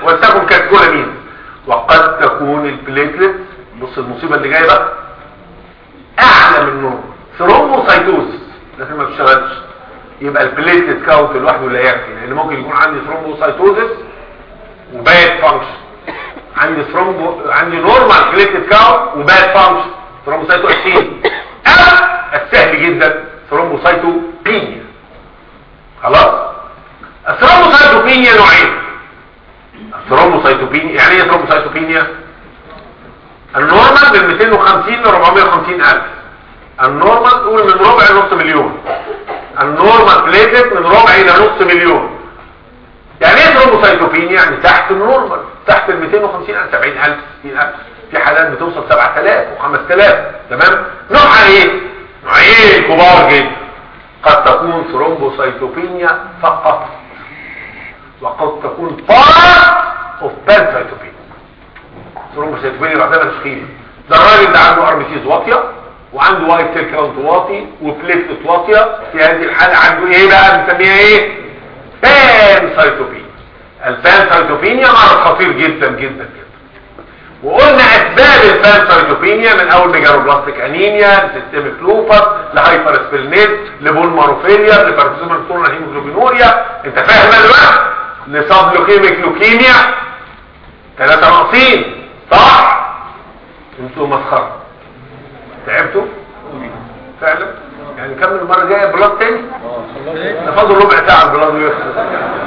[SPEAKER 1] ولتكن كاتكولامين وقد تكون البليتلت بص المصيبة اللي جاية بقى اعلى من النور ثرومبوسايتوزس لكن ما بتشتغلش يبقى البليتلت كاونت لوحده لا يكفي لان ممكن يكون عندي ثرومبوسايتوزس وباد فانكشن عندي ثرومبو عندي نورمال بليتلت كاونت وباد فانكشن ثرومبوسايتوسين او السهل جدا ثرومبوسايتوبينيا خلاص الثرومبوسايتوبينيا نوعين الثرومبوسايتوبينيا يعني ايه ثرومبوسايتوبينيا النورمال من 250 ل 450 الف النورمال تقول من ربع لنص مليون النورمال بليتد من ربع الى نص مليون يعني ايه ثرومبوسايتوبينيا يعني تحت النورمال تحت ال 250 الف 70000 60000 في حالات بتوصل 7000 و5000 تمام نوعها ايه نوعين كبار جدا قد تكون ثرومبوسايتوبينيا فقط وقد تكون بارت اوف بانسايتوبينيا ثرومبوسايتوبينيا لوحدها تشخيص ده الراجل ده عنده ار بي سيز واطيه وعنده وايت سيل كاونت واطي وبليتلت واطيه في هذه الحاله عنده ايه بقى بنسميها ايه بانسايتوبينيا البانسايتوبينيا مرض خطير جدا جدا جدا وقلنا اسباب البانسايتوبينيا من اول ميجاروبلاستيك انيميا لسيستميك لوبس لهايبر سبلنيت لبولماروفيليا لباركسيمال كورنا هيموجلوبينوريا انت فاهم دلوقتي لسابلوكيميك لوكيميا ثلاثة ناقصين صح انتوا مسخرة تعبتوا فعلا يعني كمل المرة الجاية بلاد تاني ده فاضل ربع ساعة البلاد ويخلص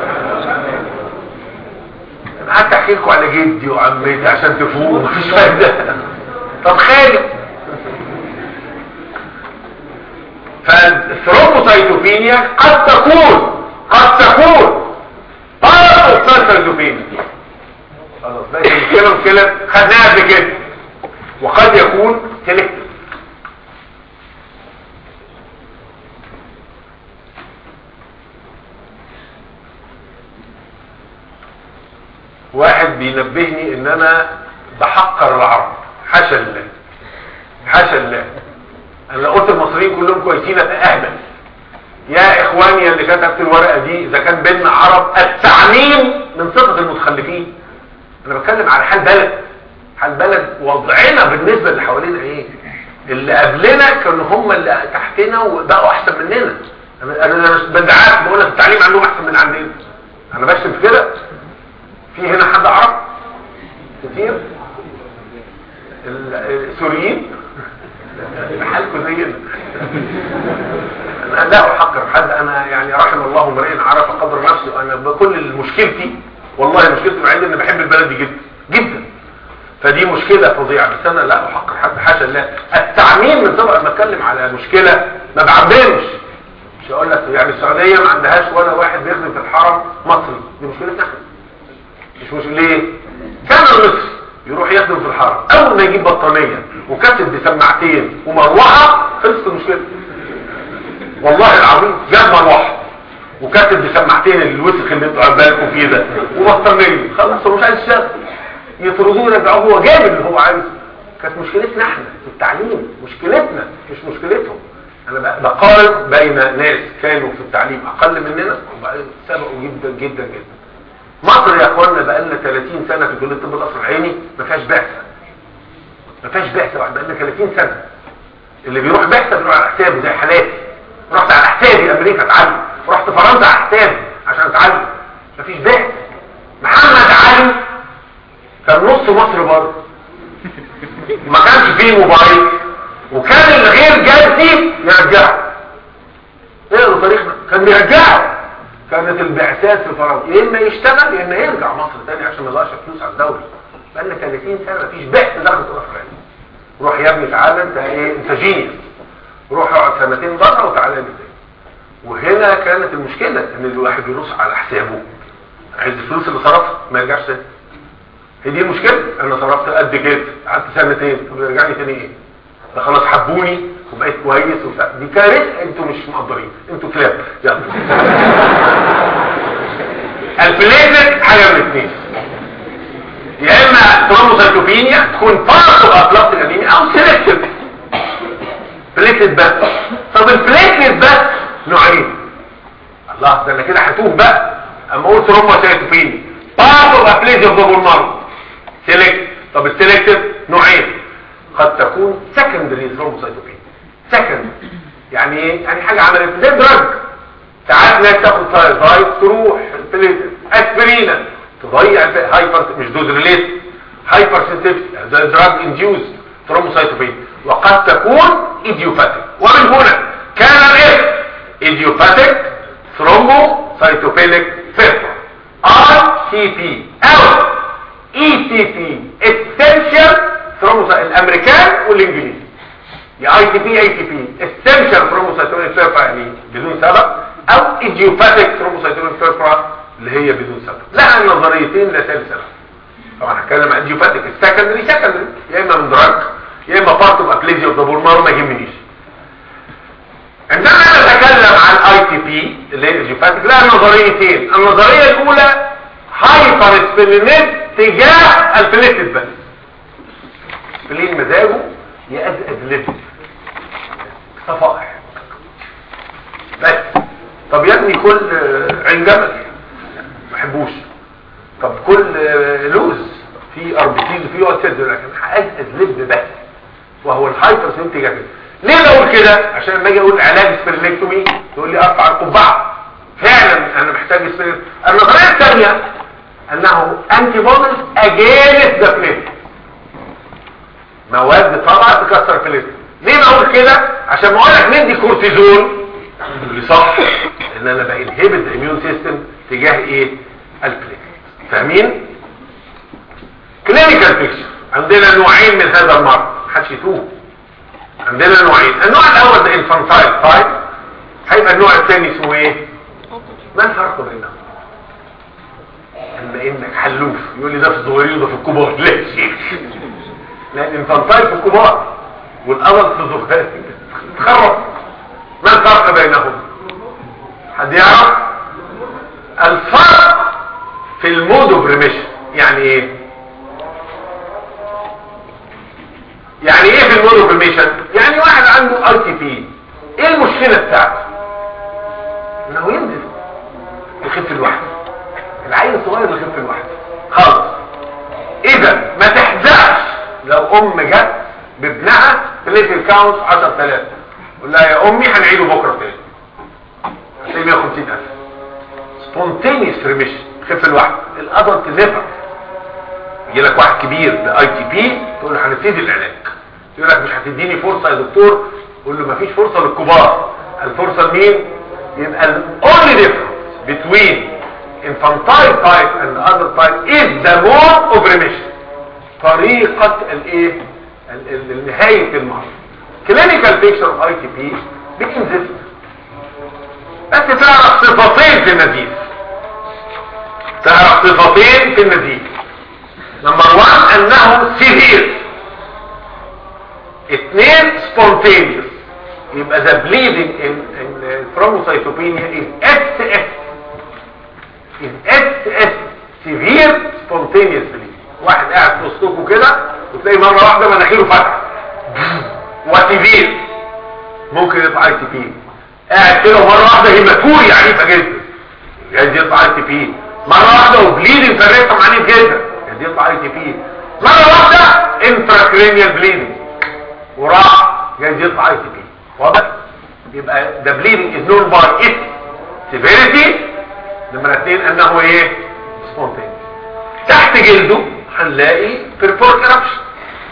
[SPEAKER 1] انا قعدت احكي لكم على جدي وعمتي عشان تفوقوا مفيش فايدة طب خالد فالثرومبوسايتوبينيا قد تكون قد تكون طرف الثرومبوسايتوبينيا خلاص بقى المشكله مشكله خدناها قبل كده وقد يكون سيلكتيف واحد بينبهني ان انا بحقر العرب حاشا لله حاشا لله انا لو قلت المصريين كلهم كويسين ابقى اهبل يا اخواني اللي كتبت الورقه دي اذا كان بيننا عرب التعميم من صفه المتخلفين انا بتكلم على حال بلد حال بلد وضعنا بالنسبه اللي حوالينا ايه اللي قبلنا كانوا هم اللي تحتنا وبقوا احسن مننا انا انا مش بدعات بقول لك التعليم عندهم احسن من عندنا انا بشتم في كده في هنا حد عرب كتير السوريين حالكم زينا انا لا احقر حد انا يعني رحم الله امرئ عرف قدر نفسه انا بكل مشكلتي والله مشكلتي الوحيده اني بحب البلد دي جدا جدا فدي مشكله فظيعه بس انا لا احقر حد حاشا الله التعميم من طبعا لما اتكلم على مشكله ما بعممش مش هقول لك يعني السعوديه ما عندهاش ولا واحد بيخدم في الحرم مصري دي مشكلتنا احنا مش مش ليه كان مصري يروح يخدم في الحرم اول ما يجيب بطانيه وكاسب بسماعتين ومروحه خلصت المشكله والله العظيم جاب مروحه وكاتب بسماعتين الوسخ اللي انتوا بالكم فيه ده وبطانيه خلاص هو مش عايز يشتغل يطردوه يرجعوه هو جاب اللي هو عايزه كانت مشكلتنا احنا في التعليم مشكلتنا مش مشكلتهم انا بقارن بين ناس كانوا في التعليم اقل مننا وبعدين سبقوا جدا جدا جدا مصر يا اخوانا بقى لنا 30 سنه في كليه الطب القصر العيني ما فيهاش بعثه ما فيهاش بعثه واحده بقى لنا 30 سنه اللي بيروح بعثه بيروح على حسابه زي حالاتي رحت على حسابي امريكا اتعلم رحت فرنسا على حسابي عشان اتعلم مفيش بعثه محمد علي كان نص مصر بره ما كانش فيه موبايل وكان الغير جدي يرجعه اقروا تاريخنا كان بيرجعه كانت البعثات في فرنسا يا اما يشتغل يا اما يرجع مصر تاني عشان ما يضيعش فلوس على الدوله بقالنا 30 سنه مفيش بعث دخلت الافريقيا روح يا ابني تعالى انت ايه انت جينيوس روح اقعد سنتين بره وتعالى لي تاني وهنا كانت المشكله ان الواحد يروح على حسابه عايز الفلوس اللي صرفها ما يرجعش تاني هي دي المشكله انا صرفت قد كده قعدت سنتين طب يرجع لي تاني ايه ده خلاص حبوني وبقيت كويس وبتاع دي كارثه انتوا مش مقدرين انتوا كلاب يلا البليتلت حاجه من الاثنين يا اما ترومبوسايتوبينيا تكون بارت اوف ابلاستيك انيميا او سيلكتيف بليتلت بس طب البليتلت بس نوعين الله ده انا كده هتوه بقى اما اقول ترومبوسايتوبينيا part of aplasia of the bone marrow select طب السلكتيف نوعين قد تكون secondary thrombocytopenia secondary يعني ايه يعني حاجه عملت زي دراج ساعات ناس تاخد سايزايد تروح اسبرينا تضيع هايبر مش دوز ريليت هايبر سنسيتيفيتي زي دراج انديوز ثرومبوسايتوبينيا وقد تكون ايديوباثيك ومن هنا كان الاسم ايديوباثيك ثرومبوسايتوبينيك فيبر ار تي بي او اي تي بي اسينشال ثرومبوسايتوبينيك الامريكان والانجليزي يا اي تي بي اي تي بي اسينشال ثرومبوسايتوبينيك فيبر يعني بدون سبب او ايديوباثيك ثرومبوسايتوبينيك فيبر اللي هي بدون سبب لها نظريتين لا سبب طبعا هتكلم عن ايديوباثيك السكندري سكندري يا اما من دراج يا اما بارت اوف ابليزيا اوف ذا بولمار ما يهمنيش عندما نتكلم عن اي تي بي اللي هي الايديوباثيك لها نظريتين النظريه الاولى هايبر سبلينيت تجاه البليتد بس سبلين مزاجه يأزأز لب صفائح بس طب يا ابني كل عين جمل ما بحبوش طب كل لوز في اربيتين في اوتيد لكن هأزأز لب بس وهو الهايبر سنتيجا ليه بقول كده عشان لما اجي اقول علاج سبرينكتومي تقول لي ارفع القبعه فعلا انا محتاج سبرين النظريه الثانيه انه انتي بوديز اجينست ذا بليت مواد طبعا تكسر بليت ليه بقول كده عشان ما اقول لك ندي كورتيزون اللي صح ان انا بانهبت الاميون سيستم تجاه ايه البليت فاهمين كلينيكال بيكتشر عندنا نوعين من هذا المرض محدش يتوه عندنا نوعين النوع الاول ده انفانتايل تايب هيبقى النوع الثاني اسمه ايه ما الفرق بينهم اما انك حلوف يقول لي ده في الصغيرين وده في الكبار لا يا شيخ لا الانفانتايل في الكبار والادلت في الصغيرين تخرب ما الفرق بينهم حد يعرف الفرق في المود اوف ريميشن يعني ايه يعني ايه في المود اوف ريميشن يعني واحد عنده ار تي بي ايه المشكله بتاعته انه ينزل يخف لوحده العيل الصغير يخف لوحده خالص اذا ما تحزقش لو ام جت بابنها بليتل كاونت 10000 قول لها يا امي هنعيده بكره تاني هتلاقي 150000 سبونتينيوس ريميشن خف لوحده الادلت نيفر يجي لك واحد كبير باي تي بي تقول له هنبتدي العلاج يقول لك مش هتديني فرصه يا دكتور قول له مفيش فرصه للكبار الفرصه لمين يبقى ال only difference between infantile type and other type is the mode of remission طريقه الايه ال- ال- نهايه المرض clinical picture of ITP بتنزل بس تعرف صفتين في النزيف تعرف صفتين في النزيف نمبر 1 انه سيفير اثنين سبونتينيوس يبقى the bleeding in, in thrombocytopenia is SS is SS severe spontaneous bleeding واحد قاعد في وسطكم كده وتلاقي مرة واحدة مناخيره فتح وسيفير ممكن يطلع اي تي بي قاعد كده ومرة واحدة هيماتوري عنيفة جدا جايز يطلع اي تي بي مرة واحدة وبليدنج في الريتم عنيف جدا جايز يطلع اي تي بي مرة واحدة انتراكرينيال بليدنج وراح جايز يطلع اي تي بي واضح يبقى the bleeding is known by its severity نمرة اتنين انه ايه spontaneous تحت جلده هنلاقي purport eruption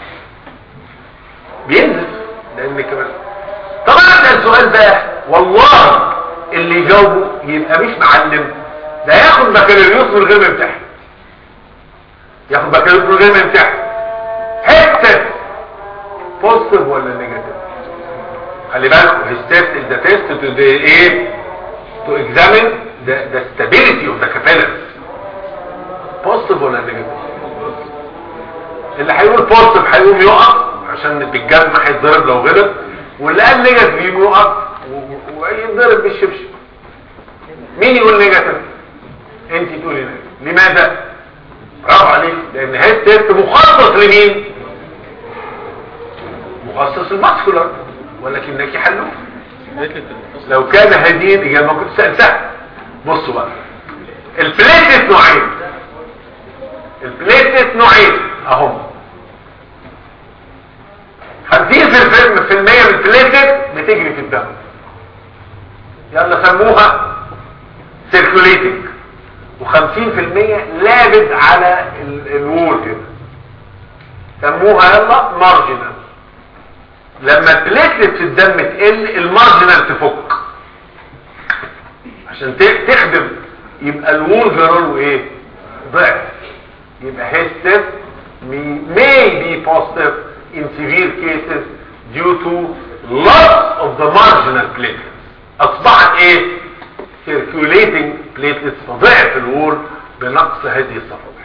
[SPEAKER 1] بينزل لان كمان طبعا اسال سؤال بقى والله اللي يجاوبه يبقى مش معلم ده ياخد بكالوريوس من غير ما يمتحن ياخد بكالوريوس من غير ما يمتحن حته بوزيتيف ولا نيجاتيف خلي بالكم his test is the test to the ايه to examine the, the stability of the capillaries positive ولا negative اللي هيقول positive هيقوم يقف عشان بالجزمة هيتضرب لو غلط واللي قال negative يقوم يقف و- ويتضرب بالشبشب مين يقول نيجاتيف انت تقولي نيجاتيف لماذا برافو عليك لان هي تيست مخصص لمين مخصص الماسكولار ولكنك حلوه لو كان هدين اجابه كنت سالتها بصوا بقى البليتلت نوعين البليتلت نوعين اهم 50% في المية من البليتلت بتجري في الدم يلا سموها سيركوليتنج و50% لابد على الوول كده سموها يلا مارجنال لما البليتلت في الدم تقل المارجنال تفك عشان تخدم يبقى الوول جرال ايه ضعف يبقى هيستر may be positive in severe cases due to loss of the marginal platelets اصبحت ايه circulating platelets فضعف الوول بنقص هذه الصفائح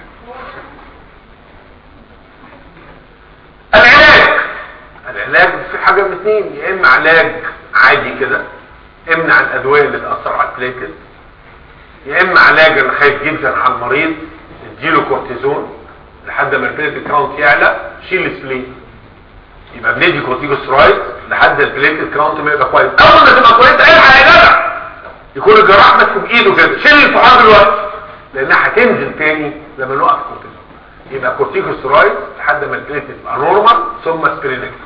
[SPEAKER 1] العلاج العلاج في حاجة من اثنين يا اما علاج عادي كده امنع الادوية اللي تأثر على البليتلت يا اما علاج انا خايف جدا على المريض اديله كورتيزون لحد ما البليتلت كاونت يعلى شيل السبلين يبقى بندي كورتيكوسترويد لحد البليتلت كاونت ما يبقى كويس اول ما تبقى كويس الحق يا جدع يكون الجراح ماسكه بايده كده شيل الفحار دلوقتي لانها هتنزل تاني لما نوقف كورتيزون يبقى كورتيكوسترويد لحد ما البليتلت تبقى نورمال ثم سبرينكتوم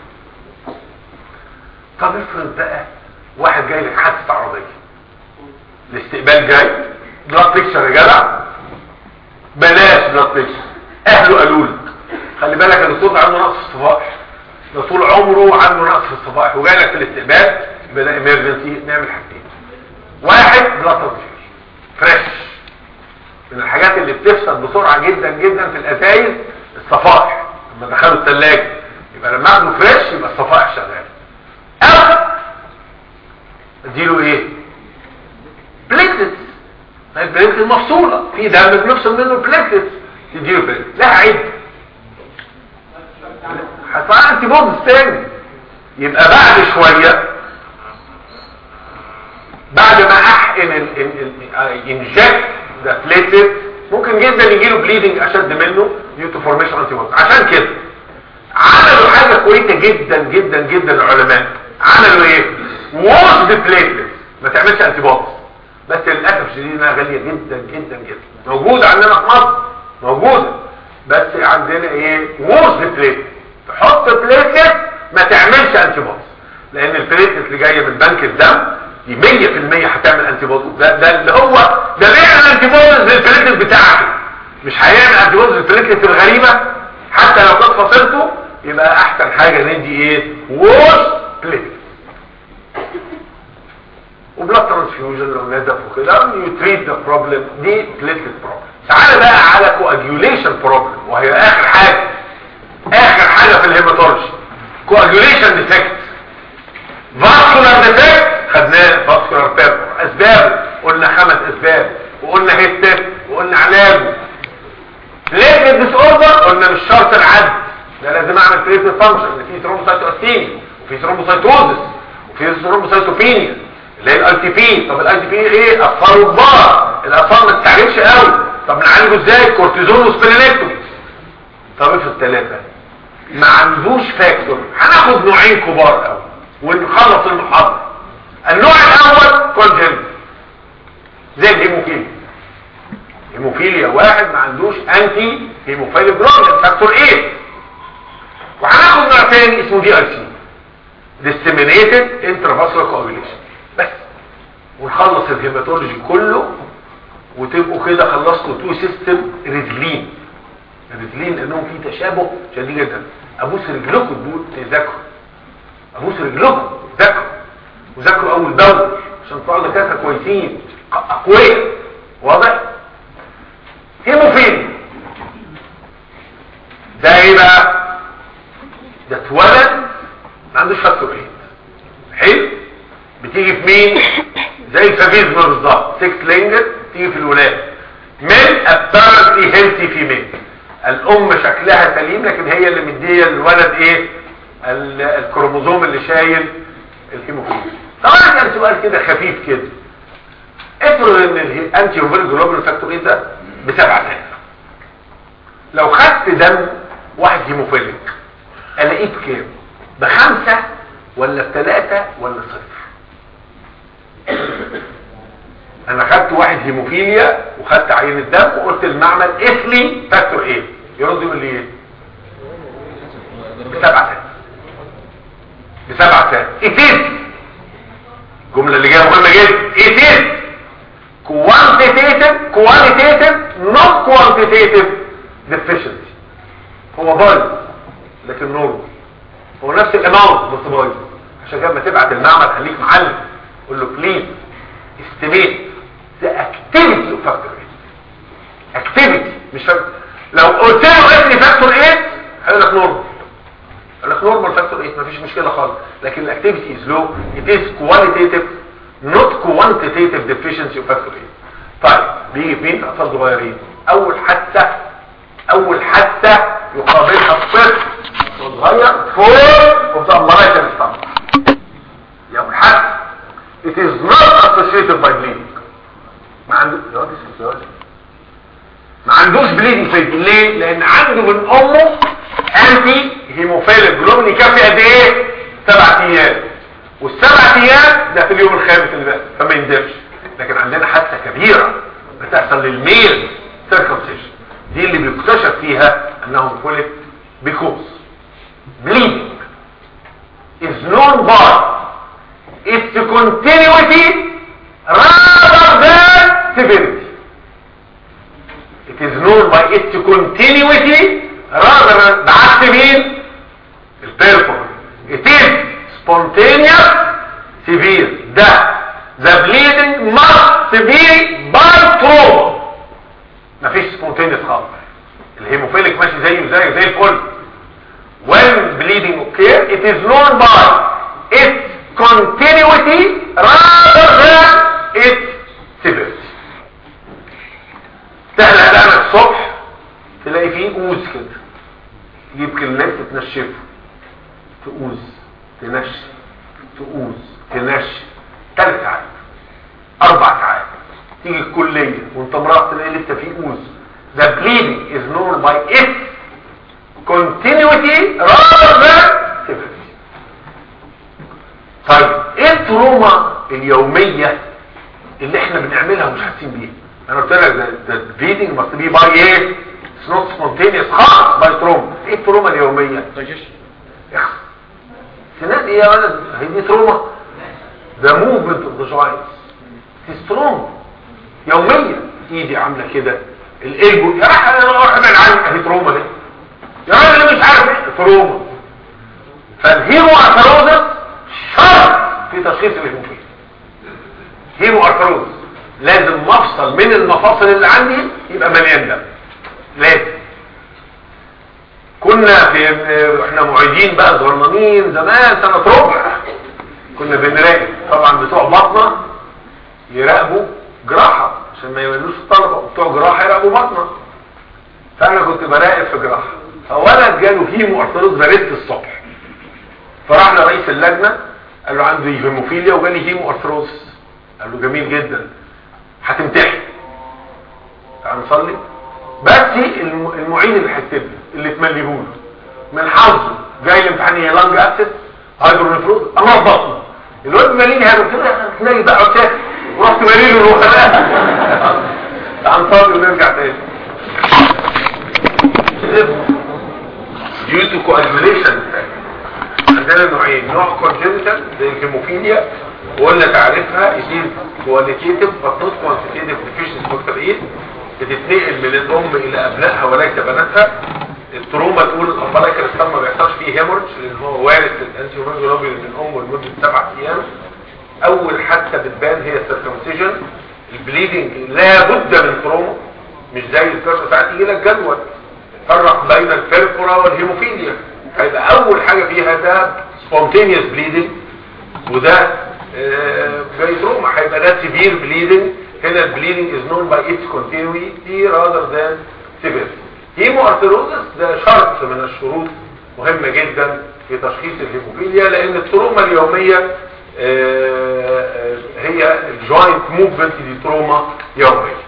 [SPEAKER 1] طب افرض بقى واحد جاي لك حادثه عربيه الاستقبال جاي بلاد بيكشر يا جدع بلاش بلاد بيكشر اهله قالوا لك خلي بالك ان الصوت عنده نقص في الصفائح ده طول عمره عنده نقص في الصفائح وجاي لك في الاستقبال يبقى ده ايمرجنسي نعمل حاجتين واحد بلاد ترانسفيوجن فريش من الحاجات اللي بتفسد بسرعه جدا جدا في الازايز الصفائح لما دخلوا الثلاجه يبقى لما اخده فريش يبقى الصفائح شغاله او اديله ايه بليكتس البليكتس مفصوله في دم بنفصل منه البليكتس تديله بليكتس لها عيب هتفعل انتي بومز تاني يبقى بعد شويه بعد ما احقن انجكت ذا بليتلت ممكن جدا يجيله بليدنج اشد منه ديو تو فورميشن انتي بودي عشان كده عملوا حاجه كويسه جدا جدا جدا العلماء عملوا ايه ووز ذا بليتلت ما تعملش انتي بودي بس للاسف الشديد انها غاليه جدا جدا جدا موجوده عندنا في مصر موجوده بس عندنا ايه ووز ذا بليتلت تحط بليتلت ما تعملش انتي بودي لان البليتلت اللي جايه من بنك الدم دي 100% هتعمل انتي بودي ده, ده اللي هو ده بيعمل انتي بودي للبليتلت بتاعته مش هيعمل انتي بودي للبليتلت الغريبه حتى لو كانت فصلته يبقى احسن حاجه ندي ايه ووش بليتلت وبلاد ترانسفيوجن لو ندف وكده يو تريت ذا بروبلم دي بليتلت بروبلم تعالى بقى على كواجيوليشن بروبلم وهي اخر حاجه اخر حاجه في الهيماتولوجي كواجيوليشن ديفكت فاسكولار ديفكت خدناه فاسكولار بيربر اسباب قلنا خمس اسباب وقلنا هيستات وقلنا علاجه بليتلت ديس اوردر قلنا مش شرط العد ده لازم اعمل بليتلت فانكشن ان في ثرومبوسايتوستيميا وفي ثرومبوسايتوزس وفي ثرومبوسايتوبينيا اللي هي الاي تي بي طب الاي تي بي ايه اطفال وكبار الاطفال ما تستعجلش قوي طب نعالجه ازاي كورتيزون وسبلينكتوم طب افرض ثلاثه ما عندوش فاكتور هناخد نوعين كبار قوي ونخلص المحاضره النوع الاول كونجنت زي الهيموفيليا هيموفيليا واحد ما عندوش انتي هيموفيليا جلوبين فاكتور ايه وهناخد نوع تاني اسمه دي اي سي disseminated intravascular coagulation بس ونخلص الهيماتولوجي كله وتبقوا كده خلصتوا تو سيستم ريزلين ريزلين لانهم في تشابه شديد جدا ابوس رجلكم تقول تذاكروا ابوس رجلكم ذاكروا وذاكروا اول باول عشان تطلعوا دكاتره كويسين اقوياء واضح هيموفيل ده ايه بقى ده اتولد ما عندوش فاكتور ايه حلو بتيجي في مين زي الفافيزما بالظبط 6 لينجر تيجي في الولاده من apparently healthy female الام شكلها سليم لكن هي اللي مديه الولد ايه الكروموزوم اللي شايل الهيموفيليا طبعا كان سؤال كده خفيف كده افرض ان الانتي اوفيل جلوبين فاكتور ايه ده ب 7000 لو خدت دم واحد هيموفيليك الاقيه بكام بخمسة ولا بثلاثة ولا صفر انا خدت واحد هيموفيليا وخدت عين الدم وقلت المعمل قيس لي فاكتور ايه يرد يقول لي ايه بسبعة سنة بسبعة سنة اتيز الجملة اللي جاية مهمة جدا اتيز quantitative qualitative not quantitative deficiency هو بايظ لكن نور هو نفس الاماونت بس بايظ عشان كده لما تبعت المعمل خليك معلم قول له بليز استيميت ذا اكتيفيتي اوف فاكتور 8 اكتيفيتي مش فاكتور لو قلت له ابني فاكتور 8 هيقول لك نورمال هيقول لك نورمال فاكتور 8 مفيش مشكله خالص لكن الاكتيفيتي از لو ات از كواليتيتيف نوت كوانتيتيف ديفيشنسي اوف فاكتور 8 طيب بيجي فين اطفال صغيرين اول حادثه اول حادثه يقابلها الطفل صغير فوق وبتأمرات الاسطمبة يا ابو الحاج it is not associated by bleeding ما عنده يا واد اسكت يا واد. ما عندوش bleeding في ليه لان عنده من امه انتي هيموفيليك جلوبين يكفي قد ايه سبع ايام والسبع ايام ده في اليوم الخامس اللي بقى فما يندفش لكن عندنا حادثه كبيره بتحصل للميل سيركمسيشن دي اللي بيكتشف فيها انه ولد بكوز bleeding is known by its continuity rather than severity. It is known by its continuity rather than بعكس مين؟ البيرفور. It is spontaneous severe. ده the bleeding must be by trauma. مفيش spontaneous خالص. الهيموفيليك ماشي زيه زيه زي الفل. when bleeding occur it is known by its continuity rather than its severity تهلق انا الصبح تلاقي فيه اوز كده تجيب كلمات تنشفه تقوز تنشف تقوز تنشف ثلاث ساعات اربع ساعات تيجي الكلية وانت مراقب تلاقي لسه فيه اوز the bleeding is known by its continuity rather than severity طيب ايه التروما اليومية اللي احنا بنعملها ومش حاسين بيها انا قلت لك ده ده bleeding must be by ايه it's not spontaneous خالص by trauma ايه التروما اليومية يا أخي، سنان ايه يا ولد هي دي تروما ده موفمنت اوف ذا جوينتس دي تروما يومية ايدي عاملة كده الالبو يا راح انا ابعد عني اهي تروما دي يا راجل اللي مش عارف ايه تروما فالهيمو ارثروزس شرط في تشخيص الهيموفيليا هيمو ارثروز لازم مفصل من المفاصل اللي عندي يبقى مليان دم لازم كنا في احنا معيدين بقى صغننين زمان سنة ربع كنا بنراقب طبعا بتوع بطنة يراقبوا جراحة عشان ما يولوش الطلبة بتوع جراحة يراقبوا بطنة فانا كنت براقب في جراحة فولد جاله هيمو ارثروز بارست الصبح فراح لرئيس اللجنة قال له عندي هيموفيليا وجالي هيمو ارثروز قال له جميل جدا هتمتحن تعال نصلي بس الم- المعيد اللي هيكتب لي اللي تمليهوله من حظه جاي الامتحان هي لانج اكسس هايدرونفروز انا بطنه الواد ماليني هذا قلت له تلاقي بقى عشاك ورحت مالي له روح تعال نصلي ونرجع تاني due to coagulation عندنا نوعين نوع congenital زي الهيموفيليا وقلنا تعريفها it is qualitative but not quantitative deficiency factor 8 بتتنقل من الام الى ابنائها وليس بناتها التروما تقول الامبلايك الاسلام ما بيحصلش فيه هيمورج لان هو وارث الانتي هيموجلوبين من امه لمده سبع ايام اول حادثه بتبان هي السيركمسيجن البليدنج لابد من تروما مش زي الكرة ساعات يجي لك جدول فرق بين الفيرفورا والهيموفيليا هيبقى اول حاجة فيها ده spontaneous bleeding وده آه، زي تروما هيبقى ده severe bleeding هنا البليدنج is known by its continuity rather than severity هيمو ارثروزس ده شرط من الشروط مهمة جدا في تشخيص الهيموفيليا لان التروما اليومية آه، آه، هي الجوينت موفمنت دي تروما يومية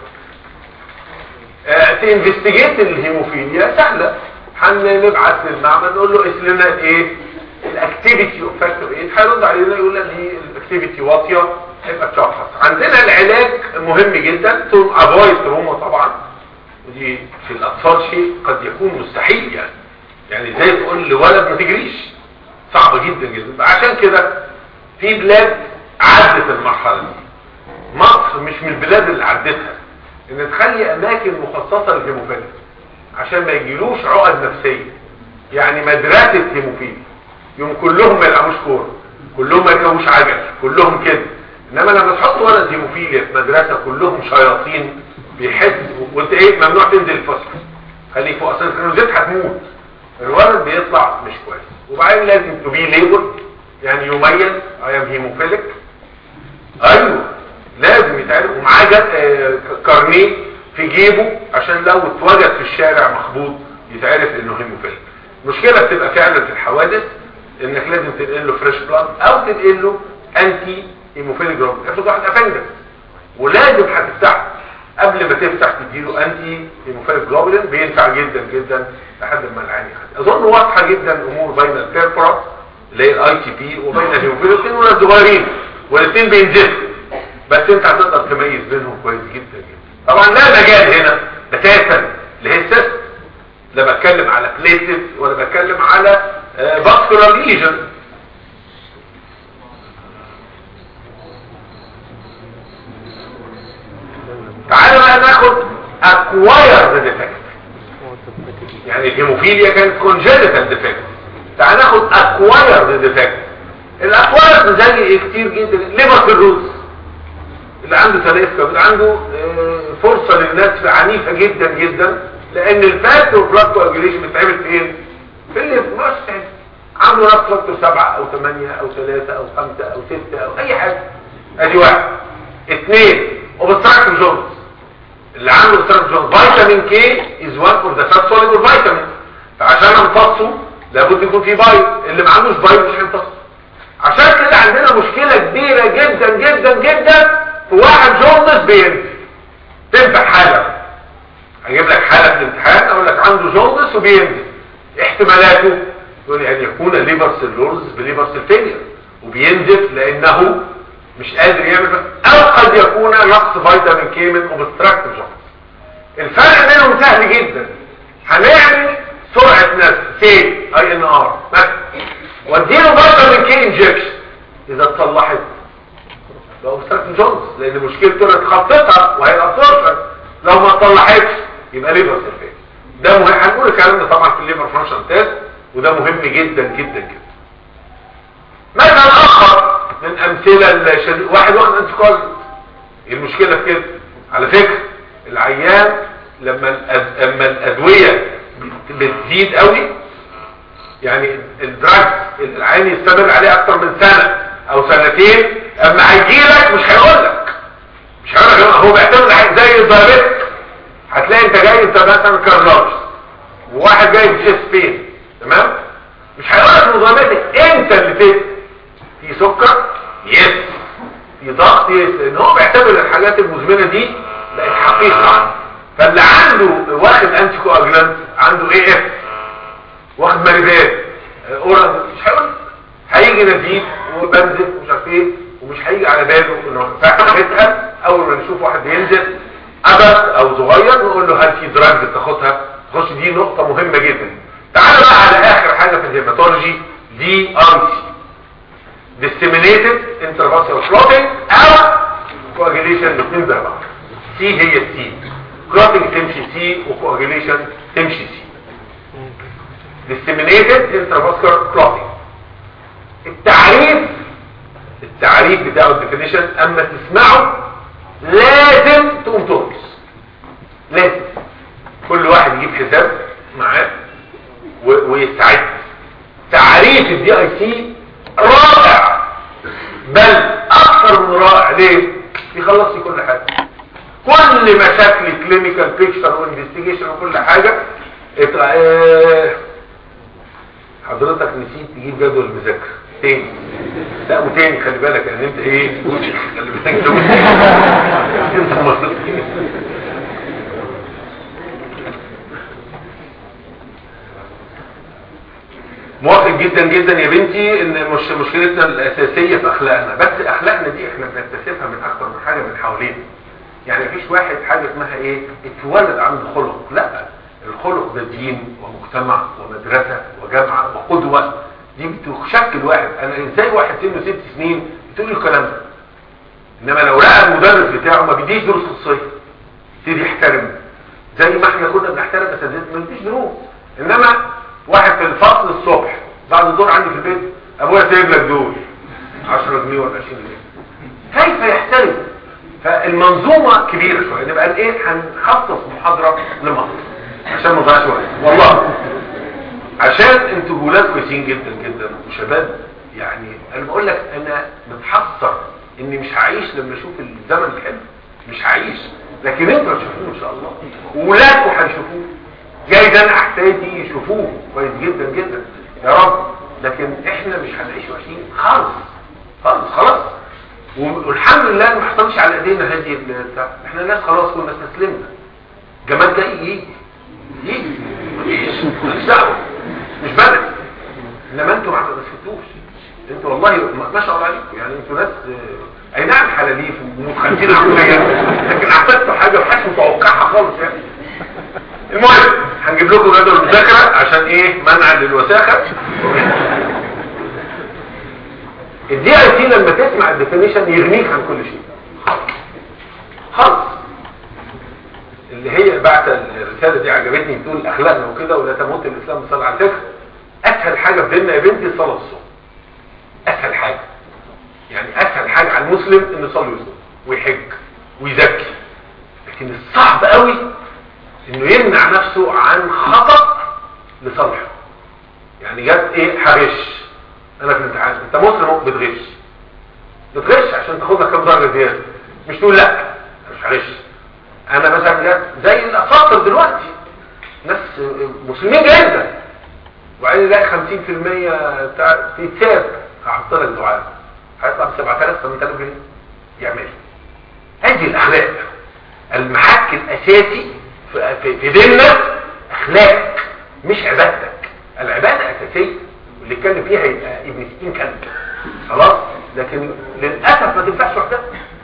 [SPEAKER 1] تنفستيجيت الهيموفيليا سهلة هنبعت للمعمل نقول له قيس لنا ايه الاكتيفيتي اوف فاكتور 8 هيرد علينا يقول لنا دي الاكتيفيتي واطيه هيبقى تشخص عندنا العلاج مهم جدا افويد تروما طبعا ودي في الاطفال شيء قد يكون مستحيل يعني يعني زي تقول لولد ما تجريش صعبه جدا جدا عشان كده في بلاد عدت المرحله دي مصر مش من البلاد اللي عدتها ان تخلي اماكن مخصصه للهيموفيليا عشان ما يجيلوش عقد نفسيه يعني مدرسه هيموفيليا يوم كلهم ما يلعبوش كوره كلهم ما يركبوش عجل كلهم كده انما لما تحط ولد هيموفيليا في مدرسه كلهم شياطين بيحس وانت ايه ممنوع تنزل الفصل خليك فوق اصلا الكنوزات هتموت الولد بيطلع مش كويس وبعدين لازم تبي ليبل يعني يميز اي ام هيموفيليك ايوه لازم يتعرف ومعاه آه كارنيه في جيبه عشان لو اتوجد في الشارع مخبوط يتعرف انه هيموفيليك المشكله بتبقى فعلا في الحوادث انك لازم تنقل له فريش بلاد او تنقل له انتي هيموفيليك جروب افرض واحد افندس ولازم هتفتحه قبل ما تفتح تديله انتي هيموفيليك جلوبولين بينفع جدا جدا لحد ما العين يخد اظن واضحه جدا الامور بين البيرفورا اللي هي الاي تي بي وبين الهيموفيليك الاثنين ولاد صغيرين والاثنين بينزفوا بس انت هتقدر تميز بينهم كويس جدا جدا طبعا لا مجال هنا اساسا لهي لا بتكلم على بليتلت ولا بتكلم على فاسكولار ليجن تعالوا بقى ناخد acquired defect يعني الهيموفيليا كانت congenital defect تعال ناخد acquired defect الاكوايرد زي ايه كتير جدا ليفر الروز اللي عنده تلف كبد عنده فرصة للناس عنيفة جدا جدا لان الفات والبلاد كواجيليشن بتتعمل فين في الليفر مش عنده نفس فاكتور سبعة او ثمانية او ثلاثة او خمسة او ستة او اي حاجة ادي واحد اثنين وبالتراكم جونز اللي عنده obstructive جونز فيتامين كي از وان اوف ذا فات soluble فيتامين فعشان امتصه لابد يكون في بايو اللي ما عندوش بايو مش هيمتصه عشان كده عندنا مشكلة كبيرة جدا جدا جدا في واحد جونز بينزل تنفع حالة هجيب لك حالة في الامتحان اقول لك عنده جونز وبينزل احتمالاته يقول ان يكون ليفر سيلورز بليفر سيلفينيا وبينزف لانه مش قادر يعمل او قد يكون نقص فيتامين كي من اوبستراكتيف جونز الفرق بينهم سهل جدا هنعمل سرعه نفس سي اي ان ار مثلا واديله فيتامين كي انجكشن اذا اتصلحت ده اوبستراكتيف جونز لان مشكلته انك خطتها وهي الابسوربشن لو ما اتصلحتش يبقى ليفر سيلفينيا ده مهم هنقول الكلام ده طبعا في الليفر فانكشن تيست وده مهم جدا جدا جدا مثلا اخر من امثله الشديد واحد واخد انتيكوز المشكله في كده على فكره العيان لما الأد... لما الادويه بتزيد قوي يعني الدراج العيان يستمر عليه اكتر من سنه او سنتين اما هيجيلك مش هيقول لك مش هيقول لك هو بيعتمد على زي الدايبيت هتلاقي انت جاي انت مثلا كارلوس وواحد جاي بشيست بين تمام مش هيقول لك نظامتك انت اللي فت في سكر يس في ضغط يس لان هو بيعتبر الحاجات المزمنه دي بقت حقيقه عنده فاللي عنده واخد انتي كواجلانت عنده اي اف واخد ماريبات اورال مش هيقول هيجي نزيف وبنزف ومش عارف ايه ومش هيجي على باله انه فاحنا اول ما نشوف واحد بينزف ابد او صغير نقول له هل في دراج بتاخدها تخش دي نقطه مهمه جدا تعال بقى على اخر حاجه في الهيماتولوجي دي ار سي disseminated intravascular clotting او coagulation الاثنين زي بعض سي هي السي clotting تمشي سي وcoagulation تمشي سي disseminated intravascular clotting التعريف التعريف بتاعه الديفينيشن اما تسمعه لازم تقوم ترقص لازم كل واحد يجيب حساب معاه ويستعد تعريف الدي اي سي رائع بل اكثر من رائع ليه يخلص لي كل حاجه كل مشاكل كلينيكال بيكتشر وانفستيجيشن وكل حاجه اه حضرتك نسيت تجيب جدول المذاكره تاني لا وتاني خلي بالك ان انت ايه خلي بالك انت مصر موافق جدا جدا يا بنتي ان مش مشكلتنا الاساسيه في اخلاقنا بس اخلاقنا دي احنا بنكتسبها من اكتر من حاجه من حوالينا يعني مفيش واحد حاجه اسمها ايه اتولد عنده خلق لا الخلق ده دين ومجتمع ومدرسه وجامعه وقدوه دي بتشكل واحد انا ازاي واحد سنه ست سنين بتقول الكلام ده انما لو لقى المدرس بتاعه ما بيديش دروس خصوصيه يبتدي يحترم زي ما احنا كنا بنحترم اساتذتنا ما بيديش دروس انما واحد في الفصل الصبح بعد الظهر عندي في البيت ابويا سايب لك دول 10 جنيه ولا 20 جنيه كيف يحترم فالمنظومه كبيره شويه نبقى ايه هنخصص محاضره لمصر عشان ما نضيعش وقت والله عشان انتوا ولاد كويسين جدا جدا وشباب يعني انا بقول لك انا متحسر اني مش هعيش لما اشوف الزمن الحلو مش هعيش لكن انتوا هتشوفوه ان شاء الله وولادكم هيشوفوه جاي ده احفادي يشوفوه كويس جدا جدا يا رب لكن احنا مش هنعيش وحشين خالص خالص خلاص والحمد لله ما حصلش على ايدينا هذه البتاع احنا الناس خلاص كنا استسلمنا جمال جاي يجي يجي مفيش مفيش دعوه مش بدل انما انتوا ما سكتوش انتوا والله ما شاء الله عليكم يعني انتوا ناس آه، اي نعم حلاليف ومتخلفين عقليا لكن اعتقدتوا حاجه محدش متوقعها خالص يعني المهم هنجيب لكم جدول المذاكره عشان ايه منع للوساخه الدي اي تي لما تسمع الديفينيشن يغنيك عن كل شيء خالص اللي هي بعت الرساله دي عجبتني بتقول اخلاقنا وكده ولا تموت الاسلام بصلاه على فكره اسهل حاجه في ديننا يا بنتي الصلاه والصوم اسهل حاجه يعني اسهل حاجه على المسلم انه يصلي ويصوم ويحج ويزكي لكن الصعب قوي انه يمنع نفسه عن خطأ لصالحه يعني جت ايه حغش انا في الامتحان انت مسلم بتغش بتغش عشان تاخد لك كام درجه زياده مش تقول لا أنا مش هغش انا مثلا جت زي الاساطر دلوقتي ناس مسلمين جدا وبعدين يلاقي 50% بتاع في تاب هحط لك دعاء هيطلع ب 7000 8000 جنيه يعمل هذه الاخلاق المحك الاساسي في- في في ديننا اخلاق مش عبادتك العباده اساسيه واللي اتكلم فيها يبقى ابن ستين كلب خلاص لكن للاسف ما تنفعش وحدها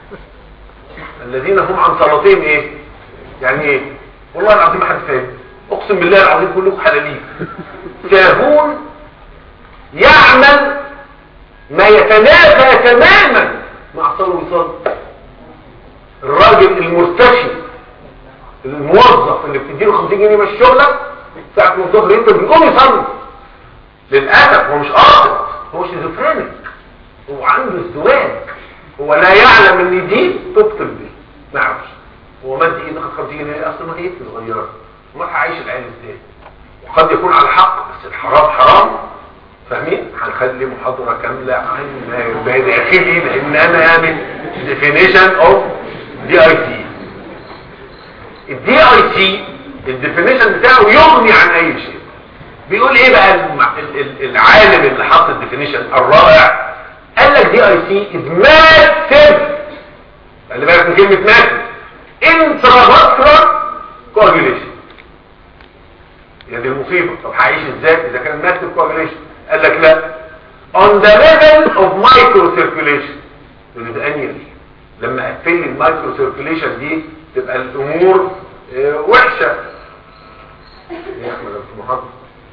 [SPEAKER 1] الذين هم عن صلاتهم ايه يعني ايه والله العظيم ما حد فاهم اقسم بالله العظيم كلكم حلالين ساهون يعمل ما يتنافى تماما مع صلاه وصلاه الراجل المرتشي الموظف اللي بتديله 50 جنيه من شغلك ساعة من الظهر انت بيقوم يصلي للأسف هو مش قاصد هو شيزوفرينيك هو عنده ازدواج هو لا يعلم ان دي تبطل دي ما يعرفش هو مد ايده خد 50 جنيه اصلا ما هي صغيره امال هعيش العين ازاي وقد يكون على حق بس الحرام حرام فاهمين هنخلي محاضره كامله عن ما يبقى داخلي لان انا اعمل ديفينيشن اوف دي اي تي الدي اي تي الديفينيشن بتاعه يغني عن اي شيء بيقول ايه بقى الم- ال- ال- العالم اللي حط الديفينيشن الرائع قال لك دي اي سي از ماسيف خلي بالك من كلمه ماسيف انترافاسكولار كواجوليشن هي دي المصيبه طب هعيش ازاي اذا كان ماسيف كواجوليشن قال لك لا on the level of micro circulation يقول ده انيل لما اقفل لي المايكرو سيركيليشن دي تبقى الامور آه، وحشه يا احمد انت محمد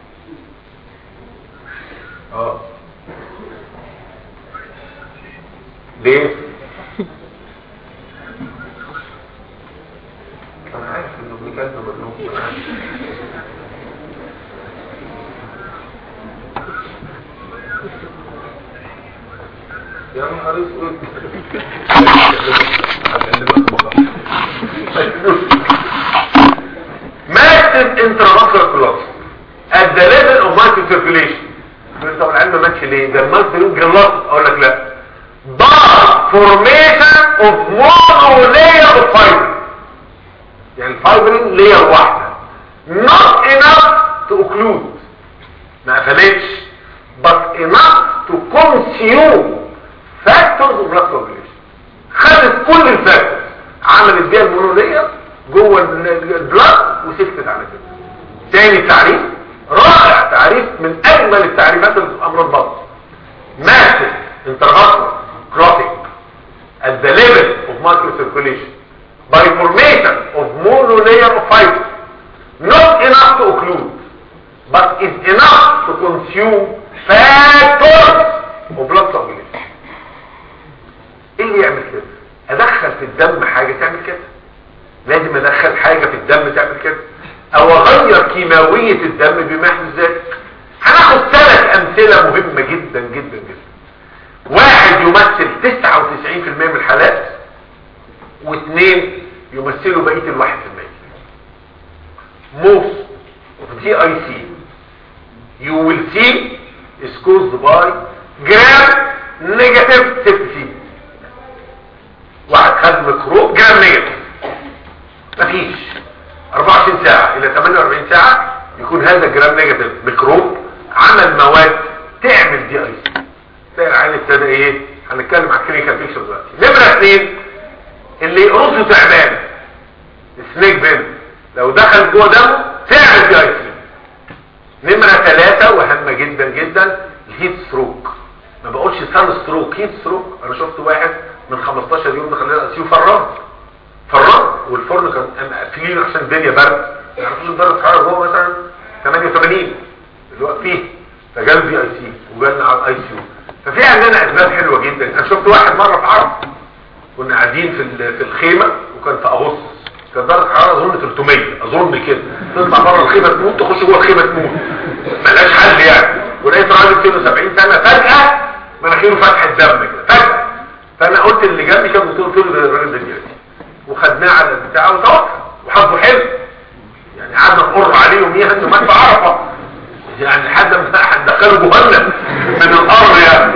[SPEAKER 1] اه ليه انا عارف انه ابن كلب مجنون أنا عارف. يا نهار اسود massive intravascular collapse at the level of microcirculation تقول طب العلم ماتش ليه ده المالتي جلاس اقول لك لا dark formation of mono layer of fibrin يعني الفايبرين layer واحدة not enough to occlude ما قفلتش but enough to consume factors of blood coagulation خدت كل الفاكتورز عملت بيها المونولية جوه البلاد وسكتت على كده تاني تعريف رائع تعريف من اجمل التعريفات اللي في امراض البطن massive intervascular clotting at the level of microcirculation by formation of monolayer of fibers not enough to occlude but is enough to consume factors of blood coagulation ايه اللي يعمل كده ادخل في الدم حاجة تعمل كده لازم ادخل حاجة في الدم تعمل كده او اغير كيماوية الدم بما يحدث ذلك هناخد ثلاث امثلة مهمة جدا جدا جدا واحد يمثل 99% من الحالات واثنين يمثلوا بقية الواحد في المية most of GIC you will see is caused by gram negative septicemia واحد خد ميكروب جرام نيجاتيف مفيش 24 ساعة الى 48 ساعة يكون هذا جرام نيجاتيف ميكروب عمل مواد تعمل دي اي سي تلاقي العين ابتدى ايه هنتكلم عن كلينيكال بيكشر دلوقتي نمرة اثنين اللي يقرصه تعبان سنيك بين لو دخل جوه دمه تعمل دي اي سي نمرة ثلاثة وهمة جدا جدا الهيت ستروك ما بقولش سان ستروك هيت ستروك انا شفت واحد من 15 يوم دخل لنا سيو فران فران والفرن كان قافلين عشان الدنيا برد ما يعرفوش درجه الحراره جوه مثلا 88 الوقت فيه فجال بي اي سي وجالنا على الاي سي يو ففي عندنا اسباب حلوه جدا انا شفت واحد مره في عرب كنا قاعدين في ال- في الخيمه وكان في اغسطس كان درجه الحراره اظن 300 اظن كده تطلع بره الخيمه تموت تخش جوه الخيمه تموت ملهاش حل يعني ولقيت راجل سنه 70 سنه فجاه مناخيره فتحت دم كده فجاه فانا قلت اللي جنبي كان قلت له ده الراجل ده دلوقتي وخدناه على البتاع وتوفى وحظه حلو يعني قعدنا نقر عليه يوميها انه مات في عرفه يعني لحد ما هتدخله جهنم من الارض يعني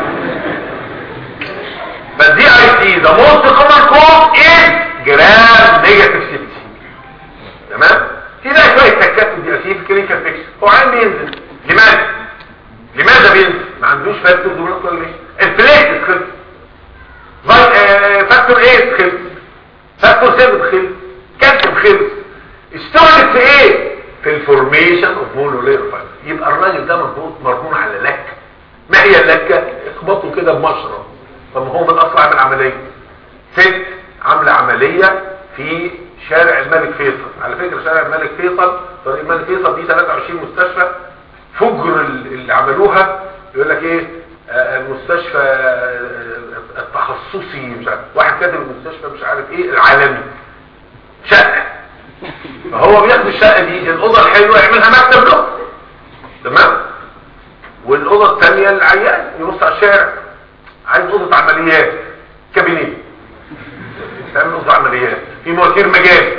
[SPEAKER 1] بس دي اي سي ذا موست كومن كوز از جرام نيجاتيف سيبسي تمام في بقى شويه تكات دي اي سي في كلينيكال بيكس هو عين بينزل لماذا لماذا بينزل ما عندوش فاكتور دول ولا ايه البليت خلص فاي- آه، فاكتور ايه خلص فاكتور 7 خلص كالسيوم خلص اشتغلت في ايه في الفورميشن اوف مونولير فايبر يبقى الراجل ده مربوط مرهون على لكه ما هي اللكه اخبطه كده بمشرط طب ما هو من اصل عامل عمليه ست عامله عمليه في شارع الملك فيصل على فكره شارع الملك فيصل طريق الملك فيصل دي 23 مستشفى فجر ال- اللي عملوها يقول لك ايه آه، المستشفى آه، التخصصي مش عارف واحد كاتب المستشفى مش عارف ايه العالمي شقه فهو بياخد الشقه دي الاوضه الحلوه يعملها مكتب له تمام والاوضه الثانيه للعيان يبص على الشارع عايز اوضه عمليات كابينيه تعمل اوضه عمليات في مواتير مجال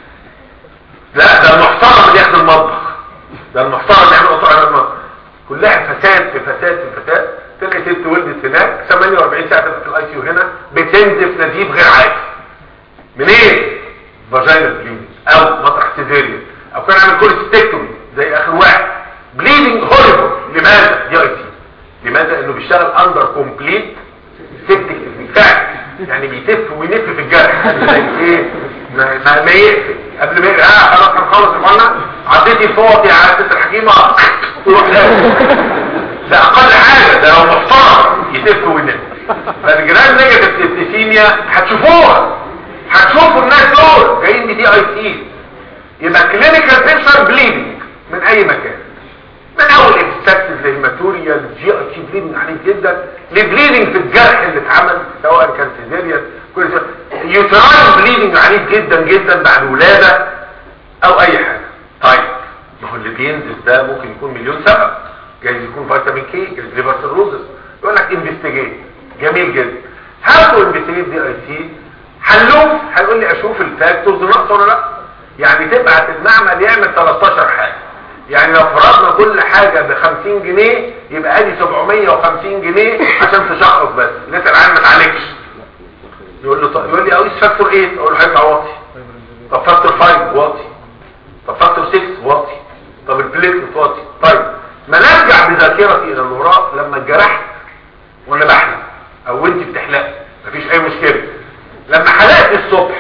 [SPEAKER 1] لا ده المحترم اللي ياخد المطبخ ده المحترم اللي يعمل اوضه عمليات المطبخ كلها فساد في فساد في فساد تلاقي ست ولدت هناك 48 ساعه تبقى في الاي سي يو هنا بتنزف نزيف غير عادي منين فاجينال بليدنج او مطرح سيزيريان او كان عامل كوليستيكتومي زي اخر واحد بليدنج هوريبل لماذا دي اي سي لماذا انه بيشتغل اندر كومبليت سيبتك فعلا يعني بيتف وينف في الجرح زي ايه ما ما, ما يقفل قبل ما يقفل اه خلاص هنخلص يا اخوانا عديتي الفوط يا عزيزة الحكيمة تروح لازم ده اقل حاجة ده لو محترم يتف وينف فالجرام نيجاتيف سيبتيسيميا هتشوفوها هتشوفوا الناس دول جايين بدي اي سي يبقى كلينيكال بيكشر بليدنج من اي مكان من اول اكستاكتيف للماتوريال جي اي تي بليدنج عنيف جدا لبليدنج في الجرح اللي اتعمل سواء كان سيزيريان كل يوتراين بليدنج عنيف جدا جدا بعد الولاده او اي حاجه طيب ما هو اللي بينزل ده ممكن يكون مليون سبب جايز يكون فيتامين كي جايز ليفر سيروزس يقول لك انفستيجيت جميل جدا هاتوا انفستيجيت دي اي سي حلوه هيقول لي اشوف الفاكتورز ناقصه ولا لا يعني تبعت المعمل يعمل 13 حاجه يعني لو فرضنا كل حاجة ب 50 جنيه يبقى ادي 750 جنيه عشان تشخص بس الناس العام ما تعالجش يقول له طيب يقول لي اقيس فاكتور 8 اقول له هيطلع واطي طب فاكتور 5 واطي طب فاكتور 6 واطي طب البليتلت واطي طيب ما نرجع بذاكرتي الى الوراء لما اتجرحت وانا بحلق او انت بتحلق مفيش اي مشكله لما حلقت الصبح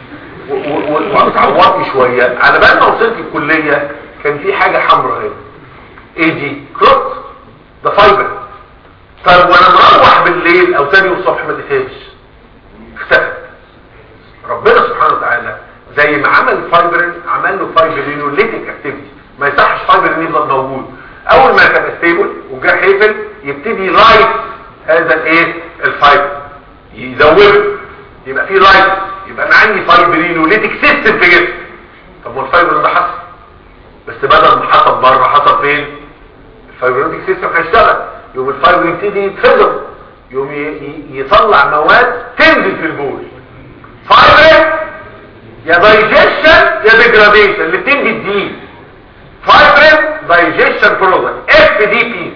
[SPEAKER 1] واتعورت شويه على بال ما وصلت الكليه كان في حاجه حمراء هنا ايه دي كروت ده فايبر طيب وانا مروح بالليل او تاني الصبح ما لقيتهاش اختفت ربنا سبحانه وتعالى زي ما عمل فايبرين عمل له فايبرينوليتيك اكتيفيتي ما يصحش فايبرين يفضل موجود اول ما تبقى ستيبل والجرح يقفل يبتدي لايت هذا الايه الفايبر يزوده يبقى في لايت يبقى انا عندي فايبرينوليتيك سيستم في جسمي طب ما الفايبرين ده حصل بس بدل ما حصل بره حصل فين الفايبرينوليتيك سيستم هيشتغل يوم الفايبر يبتدي يتفجر يوم ي- ي- يطلع مواد تنزل في البول فايبر يا دايجيشن يا ديجراديشن الاثنين بالدين فايبرين دايجيشن برودكت اف دي بي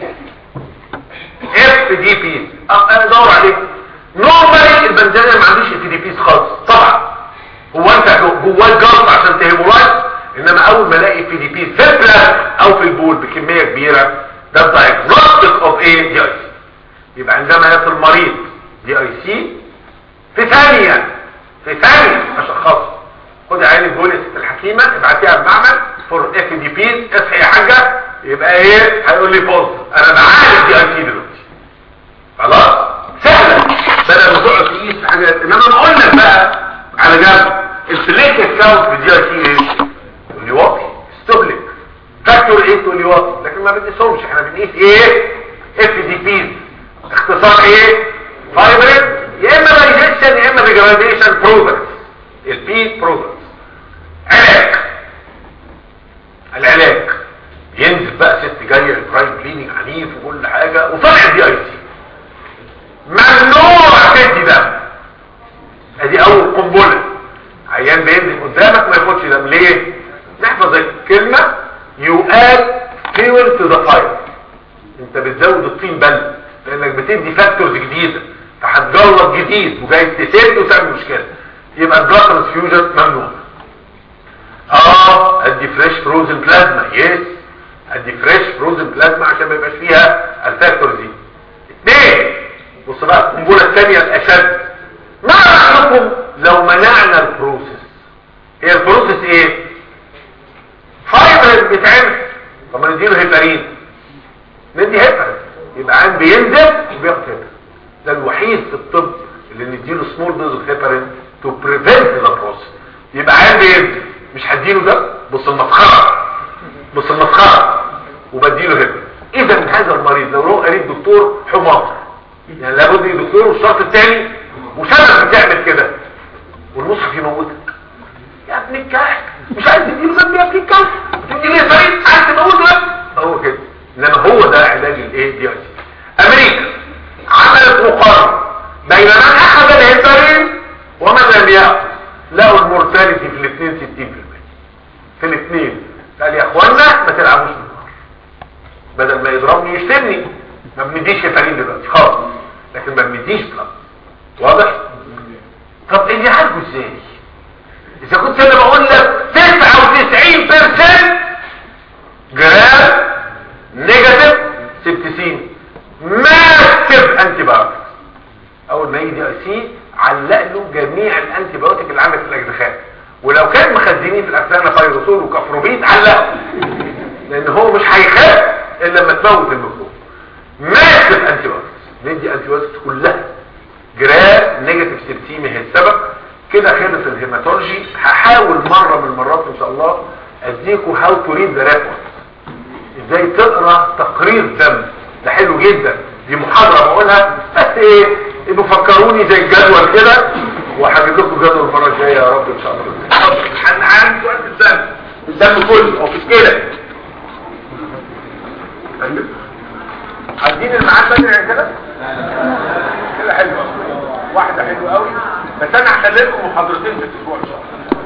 [SPEAKER 1] اف دي بي ادور عليه نورمالي البنزين ما عندوش اف دي بي خالص طبعا هو انت جو- جواه جلط عشان تهيمولايز انما اول ما الاقي اف دي بي في البلازما او في البول بكميه كبيره ده دايجنوستيك اوف ايه دي اي سي يبقى عندما يصل المريض دي اي سي في ثانيه في ثانيه اشخصه خد عين البوليس الحكيمه ابعتيها المعمل فور اف دي بي اصحي يا حاجه يبقى ايه هيقول لي بوز انا بعالج دي اي سي دلوقتي خلاص سهله بدل ما تقعد تقيس في حاجات انما نقول لك بقى على جنب الفليك كاونت في دي اي سي ايه تقول لي واطي استهلك فاكتور ايه تقول لي واطي لكن ما بنقيسهمش احنا بنقيس ايه اف دي بي اختصار ايه فايبرين يا اما دايجيشن يا اما ديجراديشن برودكتس البي برودكتس علاج العلاج ينزل بقى ست جايه البرايم كلينيك عنيف وكل حاجه وطلع دي اي سي ممنوع تدي دم ادي اول قنبله عيان بينزل قدامك ما ياخدش دم ليه نحفظ الكلمه يو اد فيول تو ذا فاير انت بتزود الطين بل لانك بتدي فاكتورز جديده فهتجلط جديد وجاي تسد وتعمل مشكله يبقى البلاد ترانسفيوجن ممنوع اه ادي فريش فروزن بلازما يس ادي فريش فروزن بلازما عشان ما يبقاش فيها الفاكتورز دي اثنين بص بقى القنبله الثانيه الاشد ما رايكم لو منعنا البروسيس هي البروسيس ايه فايبر بيتعمل طب ما نديله هيبارين ندي هيبارين يبقى عين بينزل وبياخد هيبارين ده الوحيد في الطب اللي نديله سمول دوز اوف هيبارين تو بريفنت ذا بروسيس يبقى عين بينزل مش هديله ده بص المسخره بص المسخره وبديله هيبارين اذا هذا المريض لو هو قريب دكتور حمار يعني لابد من دكتور والشرط الثاني وسبب بتعمل كده والمصحف يموتك يا ابن الكلب مش عايز تديله ذنب يا ابن الكلب تدي ليه فريد عايز تموته ده هو كده انما هو ده علاج الايه دي اي سي امريكا عملت مقارنه بين من اخذ الهيبارين ومن لم ياخذ لقوا المورتاليتي في الاثنين 60% في الاثنين قال يا اخوانا ما تلعبوش بالنار بدل ما يضربني يشتمني ما بنديش هيبارين دلوقتي خالص لكن ما بنديش بلاد واضح طب اللي عالجه ازاي اذا كنت انا بقول لك 99% جرام نيجاتيف سبتسين ماسيف انتي بايوتكس اول ما يجي دي اي سي علق له جميع الانتي بايوتيك اللي عندك في الاجزخان ولو كان مخزنين في الاجزخان فيروسول وكفروبيت علقه لان هو مش هيخاف الا لما تموت الميكروب ماسيف انتي بايوتكس ندي انتي بايوتكس كلها جرام نيجاتيف سبتيمي هي السبب كده خلص الهيماتولوجي هحاول مرة من المرات ان شاء الله اديكوا هاو تو ريد ذا ريبورت ازاي تقرا تقرير دم ده حلو جدا دي محاضرة بقولها بس ايه انه فكروني زي الجدول كده وهجيب لكم جدول المرة الجاية يا رب ان شاء الله هنعالج سؤال الدم الدم كله او في كده عايزين الميعاد بدري كده كده حلو واحدة حلوة قوي بس انا هخلي لكم محاضرتين في الاسبوع ان شاء الله